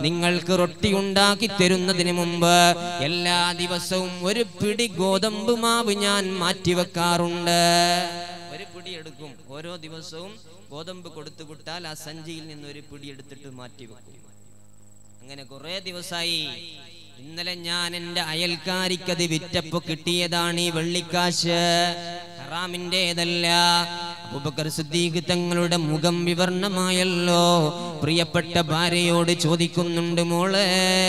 നിങ്ങൾക്ക് റൊട്ടി ഉണ്ടാക്കി തരുന്നതിന് മുമ്പ് എല്ലാ ദിവസവും ഒരു പിടി ഗോതമ്പ് മാവ് ഞാൻ മാറ്റിവെക്കാറുണ്ട് ഒരു പിടി എടുക്കും ഓരോ ദിവസവും ഗോതമ്പ് കൊടുത്തു വിട്ടാൽ ആ സഞ്ചിയിൽ നിന്ന് ഒരു പിടി എടുത്തിട്ട് മാറ്റിവെക്കും അങ്ങനെ കുറെ ദിവസമായി ഇന്നലെ ഞാൻ എൻ്റെ അയൽക്കാരിക്കത് വിറ്റപ്പോ കിട്ടിയതാണ് ഈ വെള്ളിക്കാശ് ഹറാമിൻ്റെതല്ല അബൂബക്കർ സിദ്ദീഖ് തങ്ങളുടെ മുഖം വിവർണമായല്ലോ പ്രിയപ്പെട്ട ഭാര്യയോട് ചോദിക്കുന്നുണ്ട് മോളെ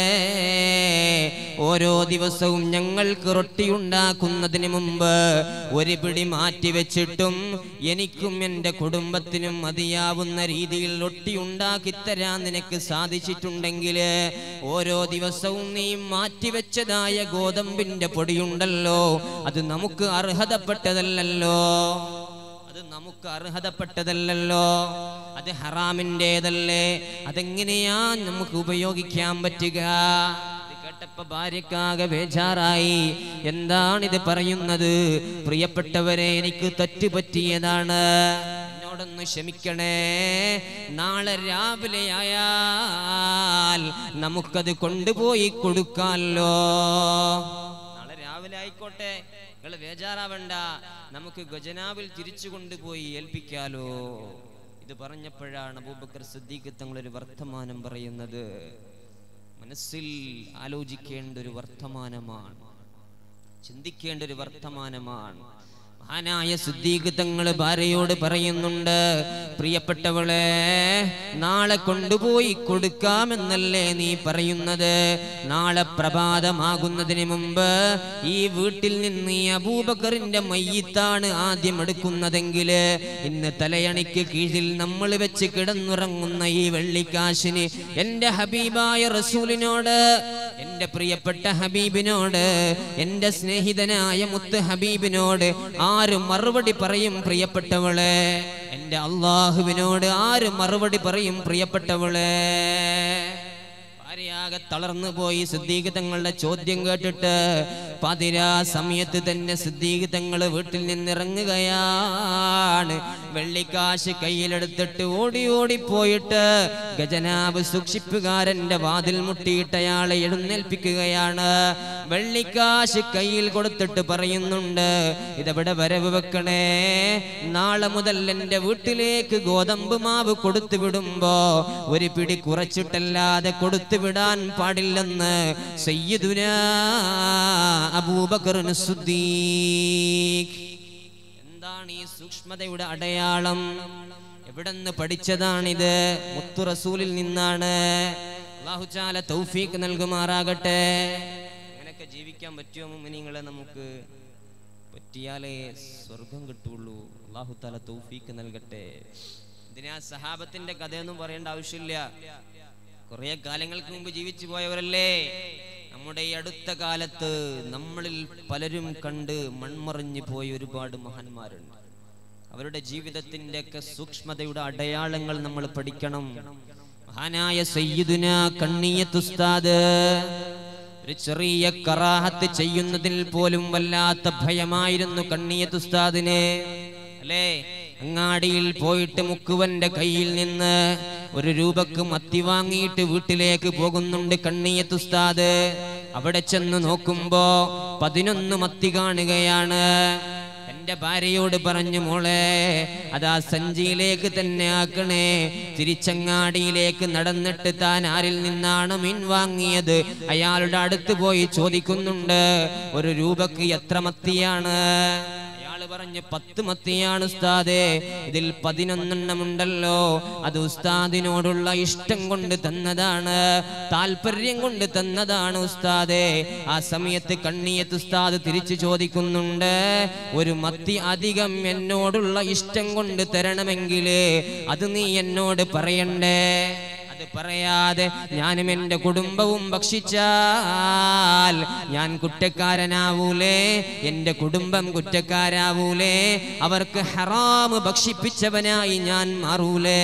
ഓരോ ദിവസവും ഞങ്ങൾക്ക് റൊട്ടി ഉണ്ടാക്കുന്നതിന് മുമ്പ് ഒരു പിടി മാറ്റി വെച്ചിട്ടും എനിക്കും എൻ്റെ കുടുംബത്തിനും മതിയാവുന്ന രീതിയിൽ റൊട്ടി ഉണ്ടാക്കി തരാൻ നിനക്ക് സാധിച്ചിട്ടുണ്ടെങ്കിൽ ഓരോ ദിവസവും നീ മാറ്റിവെച്ചതായ ഗോതമ്പിന്റെ പൊടിയുണ്ടല്ലോ അത് നമുക്ക് അർഹതപ്പെട്ടതല്ലല്ലോ അത് നമുക്ക് അർഹതപ്പെട്ടതല്ലല്ലോ അത് ഹറാമിൻ്റെതല്ലേ അതെങ്ങനെയാ നമുക്ക് ഉപയോഗിക്കാൻ പറ്റുക ഇത് കേട്ടപ്പോ ഭാര്യക്കാകെ ബേജാറായി എന്താണിത് പറയുന്നത് പ്രിയപ്പെട്ടവരെ എനിക്ക് തെറ്റുപറ്റിയതാണ് എന്നോടൊന്ന് ക്ഷമിക്കണേ നാളെ രാവിലെ ആയാൽ നമുക്കത് കൊണ്ടുപോയി കൊടുക്കാമല്ലോ നാളെ രാവിലെ ആയിക്കോട്ടെ നിങ്ങൾ ബേജാറാവണ്ട നമുക്ക് ഗജനാവിൽ തിരിച്ചു കൊണ്ടുപോയി ഏൽപ്പിക്കാലോ ഇത് പറഞ്ഞപ്പോഴാണ് അബൂബക്കർ സിദ്ദീഖ് തങ്ങളൊരു വർത്തമാനം പറയുന്നത് മനസ്സിൽ ആലോചിക്കേണ്ട ഒരു വർത്തമാനമാണ് ചിന്തിക്കേണ്ട ഒരു വർത്തമാനമാണ് മഹാനായ സിദ്ദീഖ് തങ്ങൾ ഭാര്യയോട് പറയുന്നുണ്ട് പ്രിയപ്പെട്ടവളെ നാളെ കൊണ്ടുപോയി കൊടുക്കാമെന്നല്ലേ നീ പറയുന്നത് നാളെ പ്രഭാതമാകുന്നതിന് മുമ്പ് ഈ വീട്ടിൽ നിന്ന് ഈ അബൂബക്കറിന്റെ മയ്യത്താണ് ആദ്യം എടുക്കുന്നതെങ്കിൽ ഇന്ന് തലയണിക്ക് കീഴിൽ നമ്മൾ വെച്ച് കിടന്നുറങ്ങുന്ന ഈ വെള്ളിക്കാശിന് എൻ്റെ ഹബീബായ റസൂലിനോട് എൻ്റെ പ്രിയപ്പെട്ട ഹബീബിനോട് എൻ്റെ സ്നേഹിതനായ മുത്ത് ഹബീബിനോട് ആര് മറുപടി പറയും പ്രിയപ്പെട്ടവളെ എൻ്റെ അള്ളാഹുവിനോട് ആര് മറുപടി പറയും പ്രിയപ്പെട്ടവളെ ഭാര്യയാകെ തളർന്നു പോയി സിദ്ദീഖ് തങ്ങളുടെ ചോദ്യം കേട്ടിട്ട് പതിരാ സമയത്ത് തന്നെ സിദ്ദീഖ് തങ്ങൾ വീട്ടിൽ നിന്നിറങ്ങുകയാണ് വെള്ളിക്കാശ് കയ്യിലെടുത്തിട്ട് ഓടി ഓടി പോയിട്ട് ഗജനാബ് സൂക്ഷിപ്പുകാരന്റെ വാതിൽ മുട്ടിയിട്ട് അയാളെ എഴുന്നേൽപ്പിക്കുകയാണ് വെള്ളിക്കാശ് കയ്യിൽ കൊടുത്തിട്ട് പറയുന്നുണ്ട് ഇതെവിടെ വരവ് വെക്കണേ നാളെ മുതൽ എൻ്റെ വീട്ടിലേക്ക് ഗോതമ്പ് മാവ് കൊടുത്തു വിടുമ്പോ ഒരു പിടി കുറച്ചിട്ടല്ലാതെ കൊടുത്തു വിടാൻ പാടില്ലെന്ന് സയ്യിദുന അബൂബക്കർ എന്താണ് ഈ സൂക്ഷ്മതയുടെ അടയാളം എവിടെന്ന് പഠിച്ചതാണിത് മുത്തു റസൂലിൽ നിന്നാണ് അള്ളാഹുചാല തൗഫീഖ് നൽകുമാറാകട്ടെ അങ്ങനെയൊക്കെ ജീവിക്കാൻ പറ്റുമോ മുമിനിങ്ങളെ നമുക്ക് പറ്റിയാലേ സ്വർഗം കിട്ടുള്ളൂ അള്ളാഹു താല തൗഫീഖ് നൽകട്ടെ ഇതിനാ സഹാബത്തിന്റെ കഥയൊന്നും പറയേണ്ട ആവശ്യമില്ല കുറെ കാലങ്ങൾക്ക് മുമ്പ് ജീവിച്ചു പോയവരല്ലേ നമ്മുടെ ഈ അടുത്ത കാലത്ത് നമ്മളിൽ പലരും കണ്ട് മൺമറിഞ്ഞു പോയ ഒരുപാട് മഹാന്മാരുണ്ട് അവരുടെ ജീവിതത്തിന്റെ ഒക്കെ സൂക്ഷ്മതയുടെ അടയാളങ്ങൾ നമ്മൾ പഠിക്കണം മഹാനായ സയ്യിദുന കണ്ണിയത്തുസ്താദ് ഒരു ചെറിയ കറാഹത്ത് ചെയ്യുന്നതിൽ പോലും വല്ലാത്ത ഭയമായിരുന്നു കണ്ണിയത്തുസ്താദിന് അല്ലേ അങ്ങാടിയിൽ പോയിട്ട് മുക്കുവന്റെ കയ്യിൽ നിന്ന് ഒരു രൂപക്ക് മത്തി വാങ്ങിയിട്ട് വീട്ടിലേക്ക് പോകുന്നുണ്ട് കണ്ണിയത്തുസ്താദ് അവിടെ ചെന്ന് നോക്കുമ്പോ പതിനൊന്ന് മത്തി കാണുകയാണ് എന്റെ ഭാര്യയോട് പറഞ്ഞു മോളെ അതാ സഞ്ചിയിലേക്ക് തന്നെ ആക്കണേ തിരിച്ചങ്ങാടിയിലേക്ക് നടന്നിട്ട് താൻ ആരിൽ നിന്നാണ് മീൻ വാങ്ങിയത് അയാളുടെ അടുത്ത് പോയി ചോദിക്കുന്നുണ്ട് ഒരു രൂപക്ക് എത്ര മത്തിയാണ് അയാള് പറഞ്ഞു പത്ത് മത്തിയാണ് ഉസ്താദേ ഇതിൽ പതിനൊന്നെണ്ണം ഉണ്ടല്ലോ അത് ഉസ്താദിനോടുള്ള ഇഷ്ടം കൊണ്ട് തന്നതാണ് താല്പര്യം കൊണ്ട് തന്നതാണ് ഉസ്താദേ ആ സമയത്ത് കണ്ണിയത്ത് ഉസ്താദ് തിരിച്ചു ചോദിക്കുന്നുണ്ട് ഒരു മത്തി അധികം എന്നോടുള്ള ഇഷ്ടം കൊണ്ട് തരണമെങ്കിൽ അത് നീ എന്നോട് പറയണ്ടേ അത് പറയാതെ ഞാനും എൻ്റെ കുടുംബവും ഭക്ഷിച്ചാൽ ഞാൻ കുറ്റക്കാരനാവൂലേ എൻ്റെ കുടുംബം കുറ്റക്കാരാവൂലേ അവർക്ക് ഹറാമ് ഭക്ഷിപ്പിച്ചവനായി ഞാൻ മാറൂലേ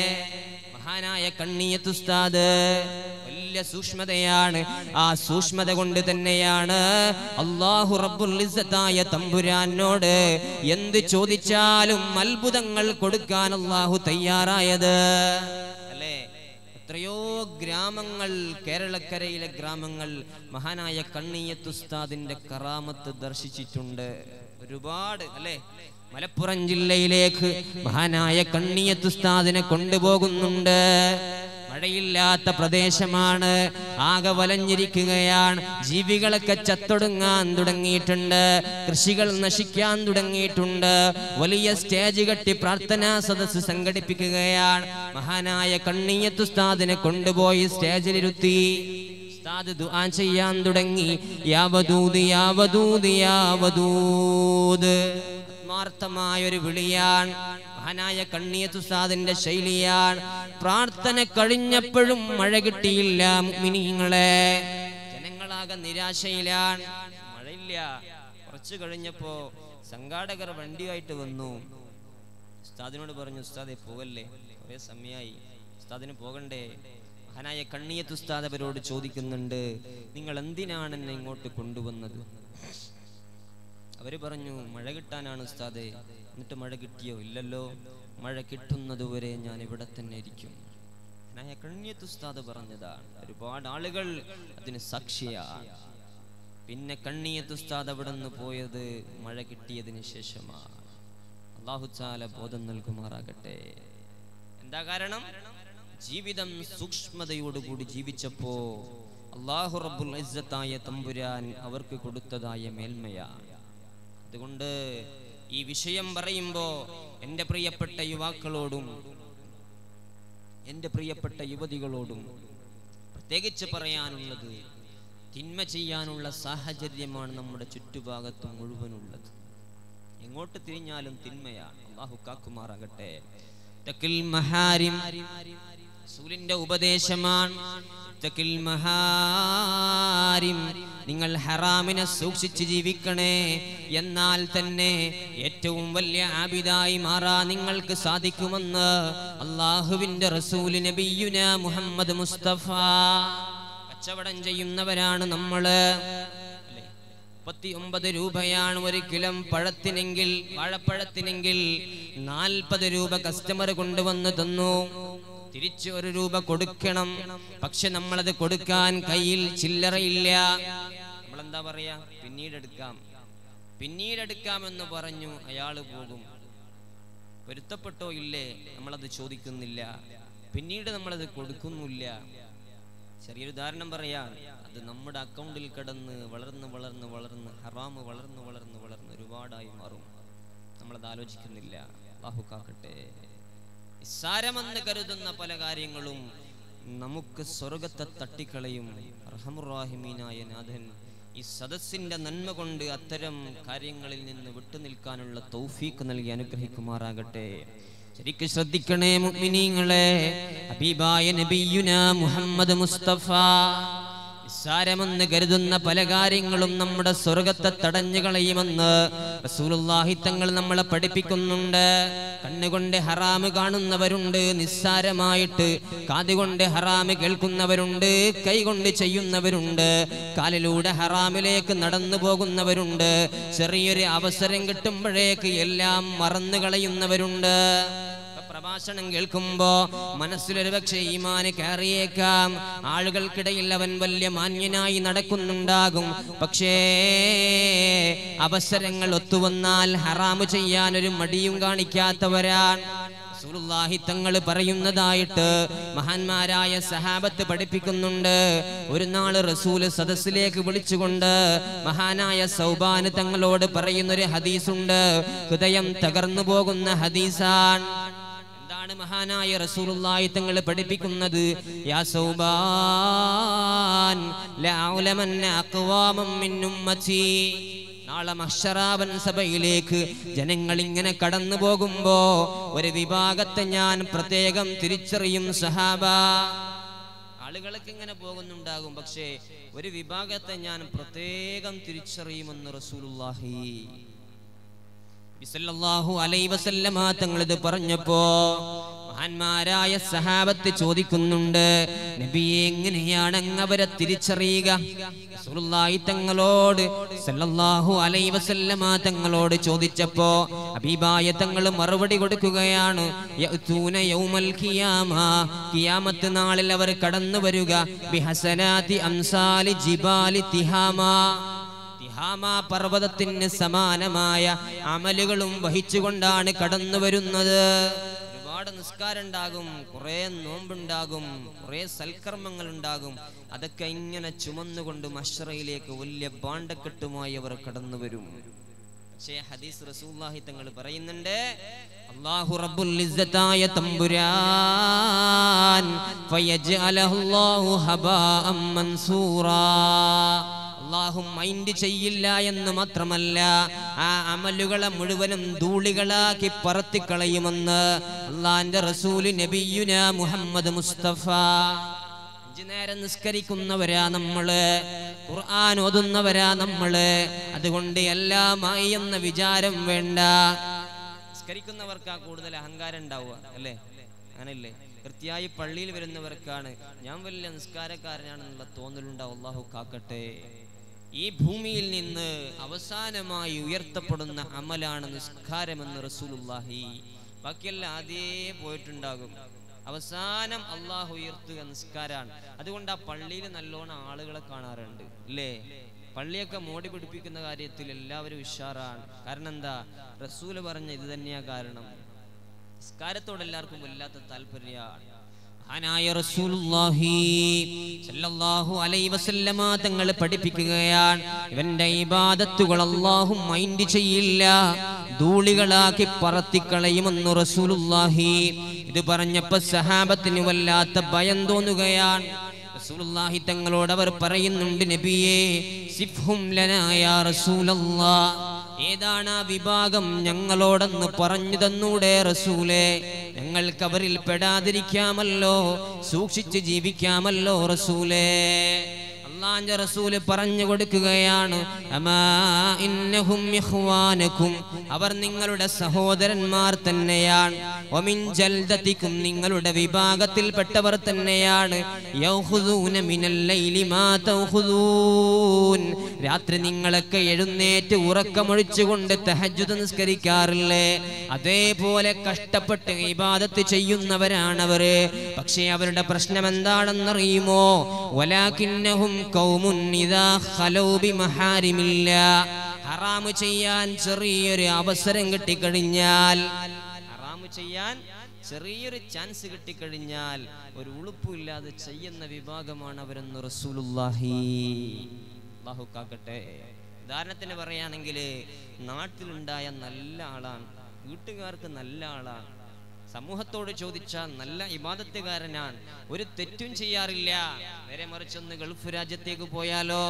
മഹാനായ കണ്ണിയത്തുസ്താദ് വലിയ സൂക്ഷ്മതയാണ് ആ സൂക്ഷ്മത കൊണ്ട് തന്നെയാണ് അള്ളാഹു റബ്ബുൽ ഇസ്സത്തായ തമ്പുരാനോട് എന്ത് ചോദിച്ചാലും അത്ഭുതങ്ങൾ കൊടുക്കാൻ അള്ളാഹു തയ്യാറായത് അല്ലേ എത്രയോ ഗ്രാമങ്ങൾ കേരളക്കരയിലെ ഗ്രാമങ്ങൾ മഹാനായ കണ്ണിയത്തുസ്താദിന്റെ കറാമത്ത് ദർശിച്ചിട്ടുണ്ട് ഒരുപാട് അല്ലേ മലപ്പുറം ജില്ലയിലേക്ക് മഹാനായ കണ്ണിയത്തുസ്താദിനെ കൊണ്ടുപോകുന്നുണ്ട് മഴയില്ലാത്ത പ്രദേശമാണ് ആകെ വലഞ്ഞിരിക്കുകയാണ് ജീവികളൊക്കെ ചത്തൊടുങ്ങാൻ തുടങ്ങിയിട്ടുണ്ട് കൃഷികൾ നശിക്കാൻ തുടങ്ങിയിട്ടുണ്ട് വലിയ സ്റ്റേജ് കെട്ടി പ്രാർത്ഥനാ സദസ്സ് സംഘടിപ്പിക്കുകയാണ് മഹാനായ കണ്ണീയത്തുസ്താദിനെ കൊണ്ടുപോയി സ്റ്റേജിലിരുത്തി ഉസ്താദ് ദുആ ചെയ്യാൻ തുടങ്ങി യാവദൂദ് യാവദൂദ് യാവദൂദ് ആത്മാർത്ഥമായ ഒരു വിളിയാണ് മഹാനായ കണ്ണിയത്തുസാദിന്റെ ശൈലിയാണ് പ്രാർത്ഥന കഴിഞ്ഞപ്പോഴും മഴ കിട്ടിയില്ല മിനിങ്ങളെ ജനങ്ങളാകെ നിരാശയിലാണ് മഴയില്ല കുറച്ചു കഴിഞ്ഞപ്പോ സംഘാടകർ വണ്ടിയായിട്ട് വന്നു ഉസ്താദിനോട് പറഞ്ഞു ഉസ്താദെ പോകല്ലേ കുറെ സമയമായി ഉസ്താദിന് പോകണ്ടേ മഹാനായ കണ്ണിയത്ത് ഉസ്താദ് അവരോട് ചോദിക്കുന്നുണ്ട് നിങ്ങൾ എന്തിനാണ് എന്നെ ഇങ്ങോട്ട് കൊണ്ടുവന്നത് അവര് പറഞ്ഞു മഴ കിട്ടാനാണ് ഉസ്താദെ എന്നിട്ട് മഴ കിട്ടിയോ ഇല്ലല്ലോ മഴ കിട്ടുന്നതുവരെ ഞാൻ ഇവിടെ തന്നെ ഇരിക്കും മഹാനായ കണ്ണിയത്ത് ഉസ്താദ് പറഞ്ഞതാണ് ഒരുപാട് ആളുകൾ അതിന് സാക്ഷിയാണ് പിന്നെ കണ്ണിയത്ത് ഉസ്താദ് അവിടെ നിന്ന് പോയത് മഴ കിട്ടിയതിന് ശേഷമാണ് അള്ളാഹുച്ചാല ബോധം നൽകുമാറാകട്ടെ എന്താ കാരണം ജീവിതം സൂക്ഷ്മതയോടുകൂടി ജീവിച്ചപ്പോ അള്ളാഹു റബ്ബുൽ ഇസ്സത്തായ തമ്പുരാൻ അവർക്ക് കൊടുത്തതായ മേന്മയാണ് അതുകൊണ്ട് ഈ വിഷയം പറയുമ്പോ എൻ്റെ പ്രിയപ്പെട്ട യുവാക്കളോടും എൻ്റെ പ്രിയപ്പെട്ട യുവതികളോടും പ്രത്യേകിച്ച് പറയാനുള്ളത് തിന്മ ചെയ്യാനുള്ള സാഹചര്യമാണ് നമ്മുടെ ചുറ്റുഭാഗത്ത് മുഴുവനുള്ളത് എങ്ങോട്ട് തിരിഞ്ഞാലും തിന്മയാണ് അള്ളാഹു കാക്കുമാറാകട്ടെ തക്കിൽ മഹാരിം റസൂലിന്റെ ഉപദേശമാണ് തക്കിൽ മഹാരിം നിങ്ങൾ ഹറാമിനെ സൂക്ഷിച്ച് ജീവിക്കണേ എന്നാൽ തന്നെ ഏറ്റവും വലിയ ആബിദായി മാറാൻ നിങ്ങൾക്ക് സാധിക്കുമെന്ന് അള്ളാഹുവിന്റെ റസൂൽ നബിയുന മുഹമ്മദ് മുസ്തഫ കച്ചവടം ചെയ്യുന്നവരാണ് നമ്മള് അല്ലേ മുപ്പത്തി ഒമ്പത് രൂപയാണ് ഒരു കിലോ പഴത്തിനെങ്കിൽ വാഴപ്പഴത്തിനെങ്കിൽ നാൽപ്പത് രൂപ കസ്റ്റമർ കൊണ്ടുവന്ന് തന്നു തിരിച്ച് ഒരു രൂപ കൊടുക്കണം പക്ഷെ നമ്മളത് കൊടുക്കാൻ കയ്യിൽ ചില്ലറയില്ല നമ്മളെന്താ പറയാ പിന്നീട് എടുക്കാം പിന്നീട് എടുക്കാമെന്ന് പറഞ്ഞു അയാള് പോകും പൊരുത്തപ്പെട്ടോ ഇല്ലേ നമ്മളത് ചോദിക്കുന്നില്ല പിന്നീട് നമ്മളത് കൊടുക്കുന്നില്ല ചെറിയൊരു ഉദാഹരണം പറയാം അത് നമ്മുടെ അക്കൗണ്ടിൽ കിടന്ന് വളർന്ന് വളർന്ന് വളർന്ന് ഹറാമ് വളർന്ന് വളർന്ന് വളർന്ന് ഒരുപാടായി മാറും നമ്മളത് ആലോചിക്കുന്നില്ല അള്ളാഹു കാക്കട്ടെ നിസ്സാരമെന്ന് കരുതുന്ന പല കാര്യങ്ങളും നമുക്ക് സ്വർഗത്തെ തട്ടിക്കളയും റഹമുറാഹിമീനായ നാഥൻ ഈ സദസ്സിന്റെ നന്മ കൊണ്ട് അത്തരം കാര്യങ്ങളിൽ നിന്ന് വിട്ടുനിൽക്കാനുള്ള തൗഫീക്ക് നൽകി അനുഗ്രഹിക്കുമാറാകട്ടെ ശരിക്കും ശ്രദ്ധിക്കണേ മുഅ്മിനീങ്ങളെ ഹബീബായ നബിയുന മുഹമ്മദ് മുസ്തഫ നിസ്സാരമെന്ന് കരുതുന്ന പല കാര്യങ്ങളും നമ്മുടെ സ്വർഗത്തെ തടഞ്ഞു കളയുമെന്ന് റസൂലുള്ളാഹി തങ്ങൾ നമ്മളെ പഠിപ്പിക്കുന്നുണ്ട് കണ്ണുകൊണ്ട് ഹറാമ് കാണുന്നവരുണ്ട് നിസ്സാരമായിട്ട് കാതുകൊണ്ട് ഹറാമ് കേൾക്കുന്നവരുണ്ട് കൈകൊണ്ട് ചെയ്യുന്നവരുണ്ട് കാലിലൂടെ ഹറാമിലേക്ക് നടന്നു പോകുന്നവരുണ്ട് ചെറിയൊരു അവസരം കിട്ടുമ്പോഴേക്ക് എല്ലാം മറന്നു കളയുന്നവരുണ്ട് ഇപ്പൊ പ്രഭാഷണം കേൾക്കുമ്പോ മനസ്സിലൊരു പക്ഷേ ഈമാന് കയറിയേക്കാം ആളുകൾക്കിടയിൽ അവൻ വലിയ മാന്യനായി നടക്കുന്നുണ്ടാകും പക്ഷേ അവസരങ്ങൾ ഒത്തുവന്നാൽ ഹറാമ് ചെയ്യാൻ ഒരു മടിയും കാണിക്കാത്തവരാണ് റസൂലുള്ളാഹി തങ്ങൾ പറയുന്നതായിട്ട് മഹാന്മാരായ സഹാബത്ത് പഠിപ്പിക്കുന്നുണ്ട് ഒരു നാള് റസൂല് സദസ്സിലേക്ക് വിളിച്ചുകൊണ്ട് മഹാനായ സൗബാന് തങ്ങളോട് പറയുന്നൊരു ഹദീസുണ്ട് ഹൃദയം തകർന്നു പോകുന്ന ഹദീസാൻ എന്താണ് മഹാനായ റസൂലുള്ളാഹി തങ്ങൾ പഠിപ്പിക്കുന്നത് യാ സൗബാൻ ലഅലമന്ന അഖ്വാമം മിൻ ഉമ്മത്തി നാളെ മഹ്ശറാവൻ സഭയിലേക്ക് ജനങ്ങൾ ഇങ്ങനെ കടന്നു പോകുമ്പോ ഒരു വിഭാഗത്തെ ഞാൻ പ്രത്യേകം തിരിച്ചറിയും സഹാബ ആളുകളൊക്കെ ഇങ്ങനെ പോകുന്നുണ്ടാകും പക്ഷേ ഒരു വിഭാഗത്തെ ഞാൻ പ്രത്യേകം തിരിച്ചറിയുമെന്ന് റസൂലുള്ളാഹി ബിസല്ലല്ലാഹു അലൈഹി വസല്ലമ തങ്ങൾ ഇത് പറഞ്ഞപ്പോ മഹാന്മാരായ സഹാബത്ത് ചോദിക്കുന്നുണ്ട് നബിയെ എങ്ങനെയാണ് അങ്ങ് അവരെ തിരിച്ചറിയുക റസൂലുള്ളാഹി തങ്ങളോട് സല്ലല്ലാഹു അലൈഹി വസല്ലമ തങ്ങളോട് ചോദിച്ചപ്പോ ഹബീബായ തങ്ങൾ മറുപടി കൊടുക്കുകയാണ് യഅ്തൂന യൗമൽ ഖിയാമ ഖിയാമത്ത് നാളിൽ അവർ കടന്നു വരിക ബിഹസനാതി അംസാലി ജിബാലി തിഹാമ തിഹാമ പർവ്വതത്തിന് സമാനമായ അമലുകളും വഹിച്ചുകൊണ്ടാണ് കടന്നു വരുന്നത് ഒരുപാട് നിസ്കാരം ഉണ്ടാകും കുറെ നോമ്പുണ്ടാകും കുറെ സൽക്കർമ്മങ്ങൾ ഉണ്ടാകും അതൊക്കെ ഇങ്ങനെ ചുമന്നുകൊണ്ട് മഷറയിലേക്ക് വലിയ ബാണ്ടക്കെട്ടുമായി അവർ കടന്നു വരും പക്ഷേ ഹദീസ് റസൂല്ലാഹി തങ്ങൾ പറയുന്നുണ്ട് അല്ലാഹു റബ്ബുൽ ഇസ്സത്തായ തമ്പുരാൻ ഫയജ്അലഹുല്ലാഹു ഹബാഅം മൻസൂറാ അള്ളാഹു മൈൻഡ് ചെയ്യില്ല എന്ന് മാത്രമല്ല ആ അമലുകളെ മുഴുവനും ധൂളികളാക്കി പറത്തിക്കളയുമെന്ന് അള്ളാന്റെ റസൂല് നബിയുന മുഹമ്മദ് മുസ്തഫ അഞ്ചു നേരം നിസ്കരിക്കുന്നവരാ നമ്മള് ഖുർആൻ ഓതുന്നവരാ നമ്മള് അതുകൊണ്ട് എല്ലാമായി എന്ന വിചാരം വേണ്ട നിസ്കരിക്കുന്നവർക്കാ കൂടുതൽ അഹങ്കാരം ഉണ്ടാവുക അല്ലേ അങ്ങനല്ലേ കൃത്യമായി പള്ളിയിൽ വരുന്നവർക്കാണ് ഞാൻ വലിയ നിസ്കാരക്കാരനാണെന്നുള്ള തോന്നലുണ്ടാവും അള്ളാഹു കാക്കട്ടെ ഈ ഭൂമിയിൽ നിന്ന് അവസാനമായി ഉയർത്തപ്പെടുന്ന അമലാണ് നിസ്കാരമെന്ന് റസൂലുള്ളാഹി ബാക്കിയെല്ലാം ആദ്യേ പോയിട്ടുണ്ടാകും അവസാനം അള്ളാഹു ഉയർത്തുക നിസ്കാരാണ് അതുകൊണ്ട് ആ പള്ളിയിൽ നല്ലോണം ആളുകളെ കാണാറുണ്ട് അല്ലേ പള്ളിയൊക്കെ മോടി പിടിപ്പിക്കുന്ന കാര്യത്തിൽ എല്ലാവരും ഉഷാറാണ് കാരണം എന്താ റസൂല് പറഞ്ഞ ഇത് തന്നെയാ കാരണം നിസ്കാരത്തോട് എല്ലാവർക്കും വല്ലാത്ത താല്പര്യമാണ് മഹാനായ റസൂലുള്ളാഹി സല്ലല്ലാഹു അലൈഹി വസല്ലമ തങ്ങൾ പഠിപ്പിക്കുകയാണ് ഇവന്റെ ഇബാദത്തുകൾ അല്ലാഹു മൈൻഡ് ചെയ്യില്ല ധൂളികളാക്കി പറത്തിക്കളയുമെന്ന് റസൂലുള്ളാഹി ഇത് പറഞ്ഞപ്പോ സഹാബത്തിന് വല്ലാത്ത ഭയം തോന്നുകയാണ് റസൂലുള്ളാഹി തങ്ങളോട് അവർ പറയുന്നുണ്ട് നബിയേ സിഫ്ഹും ലനാ യാ റസൂലല്ലാഹ് ഏതാണ് ആ വിഭാഗം ഞങ്ങളോടൊന്ന് പറഞ്ഞു തന്നൂടെ റസൂലേ ഞങ്ങൾക്ക് അവരിൽ പെടാതിരിക്കാമല്ലോ സൂക്ഷിച്ച് ജീവിക്കാമല്ലോ റസൂലേ അള്ളാന്റെ റസൂല് പറഞ്ഞു കൊടുക്കുകയാണ് അമാ ഇന്നഹും ഇഖ്വാനകും അവർ നിങ്ങളുടെ സഹോദരന്മാർ തന്നെയാണ് ഒമിൻ ജൽദതിക്കും നിങ്ങളുടെ വിഭാഗത്തിൽപ്പെട്ടവർ തന്നെയാണ് യൗഖുദൂന മിനൽ ലൈലി മാ തൗഖുദൂൻ രാത്രി നിങ്ങളൊക്കെ എഴുന്നേറ്റ് ഉറക്കമൊഴിച്ചുകൊണ്ട് തഹജ്ജുദ് നിസ്കരിക്കാറില്ലേ അതേപോലെ കഷ്ടപ്പെട്ട് ഇബാദത്ത് ചെയ്യുന്നവരാണവര് പക്ഷേ അവരുടെ പ്രശ്നം എന്താണെന്നറിയുമോ വലാകിന്നഹും ഖൗമുൻ ഇദാ ഖലൗ ബിമഹാരിമില്ല ഹറാമ് ചെയ്യാൻ ചെറിയൊരു അവസരം കിട്ടിക്കഴിഞ്ഞാൽ ഹറാമ് ചെയ്യാൻ ചെറിയൊരു ചാൻസ് കിട്ടിക്കഴിഞ്ഞാൽ ഒരു ഉളുപ്പില്ലാതെ ചെയ്യുന്ന വിഭാഗമാണ് അവരെന്ന് റസൂലുള്ളാഹി അല്ലാഹു കാക്കട്ടെ ഉദാഹരണത്തിന് പറയുകയാണെങ്കിൽ നാട്ടിലുണ്ടായ നല്ല ആളാണ് വീട്ടുകാർക്ക് നല്ല ആളാണ് സമൂഹത്തോട് ചോദിച്ചാൽ നല്ല ഇബാദത്തുകാരനാണ് ഒരു തെറ്റും ചെയ്യാറില്ല നേരെ മറിച്ചൊന്ന് ഗൾഫ് രാജ്യത്തേക്ക് പോയാലോ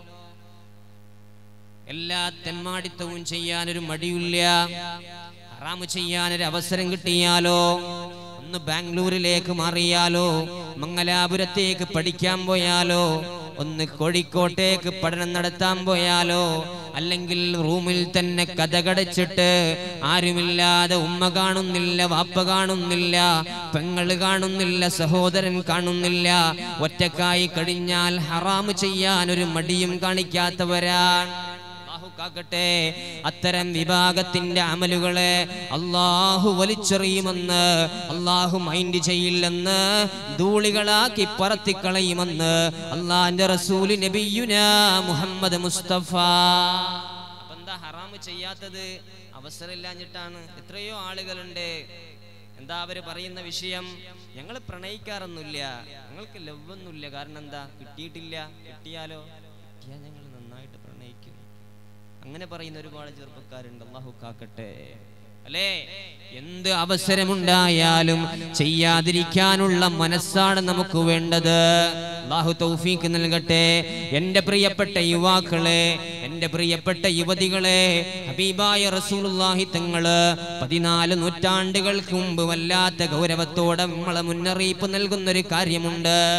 എല്ലാ തെമ്മാടിത്തവും ചെയ്യാൻ ഒരു മടിയില്ല ഹറാമ് ചെയ്യാൻ ഒരു അവസരം കിട്ടിയാലോ ഒന്ന് ബാംഗ്ലൂരിലേക്ക് മാറിയാലോ മംഗലാപുരത്തേക്ക് പഠിക്കാൻ പോയാലോ ഒന്ന് കോഴിക്കോട്ടേക്ക് പഠനം നടത്താൻ പോയാലോ അല്ലെങ്കിൽ റൂമിൽ തന്നെ കഥകടച്ചിട്ട് ആരുമില്ലാതെ ഉമ്മ കാണുന്നില്ല വാപ്പ കാണുന്നില്ല പെങ്ങള് കാണുന്നില്ല സഹോദരൻ കാണുന്നില്ല ഒറ്റക്കായി കഴിഞ്ഞാൽ ഹറാമ് ചെയ്യാൻ ഒരു മടിയും കാണിക്കാത്തവരാണ് അള്ളാഹു കാക്കട്ടെ അത്തരം വിഭാഗത്തിന്റെ അമലുകളെ അള്ളാഹു വലിച്ചെറിയുമെന്ന് അള്ളാഹു മൈൻഡ് ചെയ്യില്ലെന്ന് ധൂളികളാക്കി പറത്തിക്കളയുമെന്ന് അള്ളാന്റെ റസൂല് നബിയുന മുഹമ്മദ് മുസ്തഫ അപ്പൊ എന്താ ഹറാമ് ചെയ്യാത്തത് അവസരമില്ലാഞ്ഞിട്ടാണ് എത്രയോ ആളുകളുണ്ട് എന്താ അവര് പറയുന്ന വിഷയം ഞങ്ങൾ പ്രണയിക്കാറൊന്നുമില്ല ഞങ്ങൾക്ക് ലവ് ഒന്നുമില്ല കാരണം എന്താ കിട്ടിയിട്ടില്ല കിട്ടിയാലോ കിട്ടിയാൽ ഞങ്ങൾ നന്നായിട്ട് പ്രണയിക്കും അങ്ങനെ പറയുന്ന ഒരുപാട് ചെറുപ്പക്കാരുണ്ട് അള്ളാഹു കാക്കട്ടെ അല്ലേ എന്ത് അവസരമുണ്ടായാലും ചെയ്യാതിരിക്കാനുള്ള മനസ്സാണ് നമുക്ക് വേണ്ടത് അള്ളാഹു തൗഫീക്ക് നൽകട്ടെ എൻ്റെ പ്രിയപ്പെട്ട യുവാക്കളെ എൻ്റെ പ്രിയപ്പെട്ട യുവതികളെ ഹബീബായ റസൂലുള്ളാഹി തങ്ങള് പതിനാല് നൂറ്റാണ്ടുകൾക്ക് മുമ്പ് വല്ലാത്ത ഗൗരവത്തോടെ നമ്മളെ മുന്നറിയിപ്പ് നൽകുന്ന ഒരു കാര്യമുണ്ട്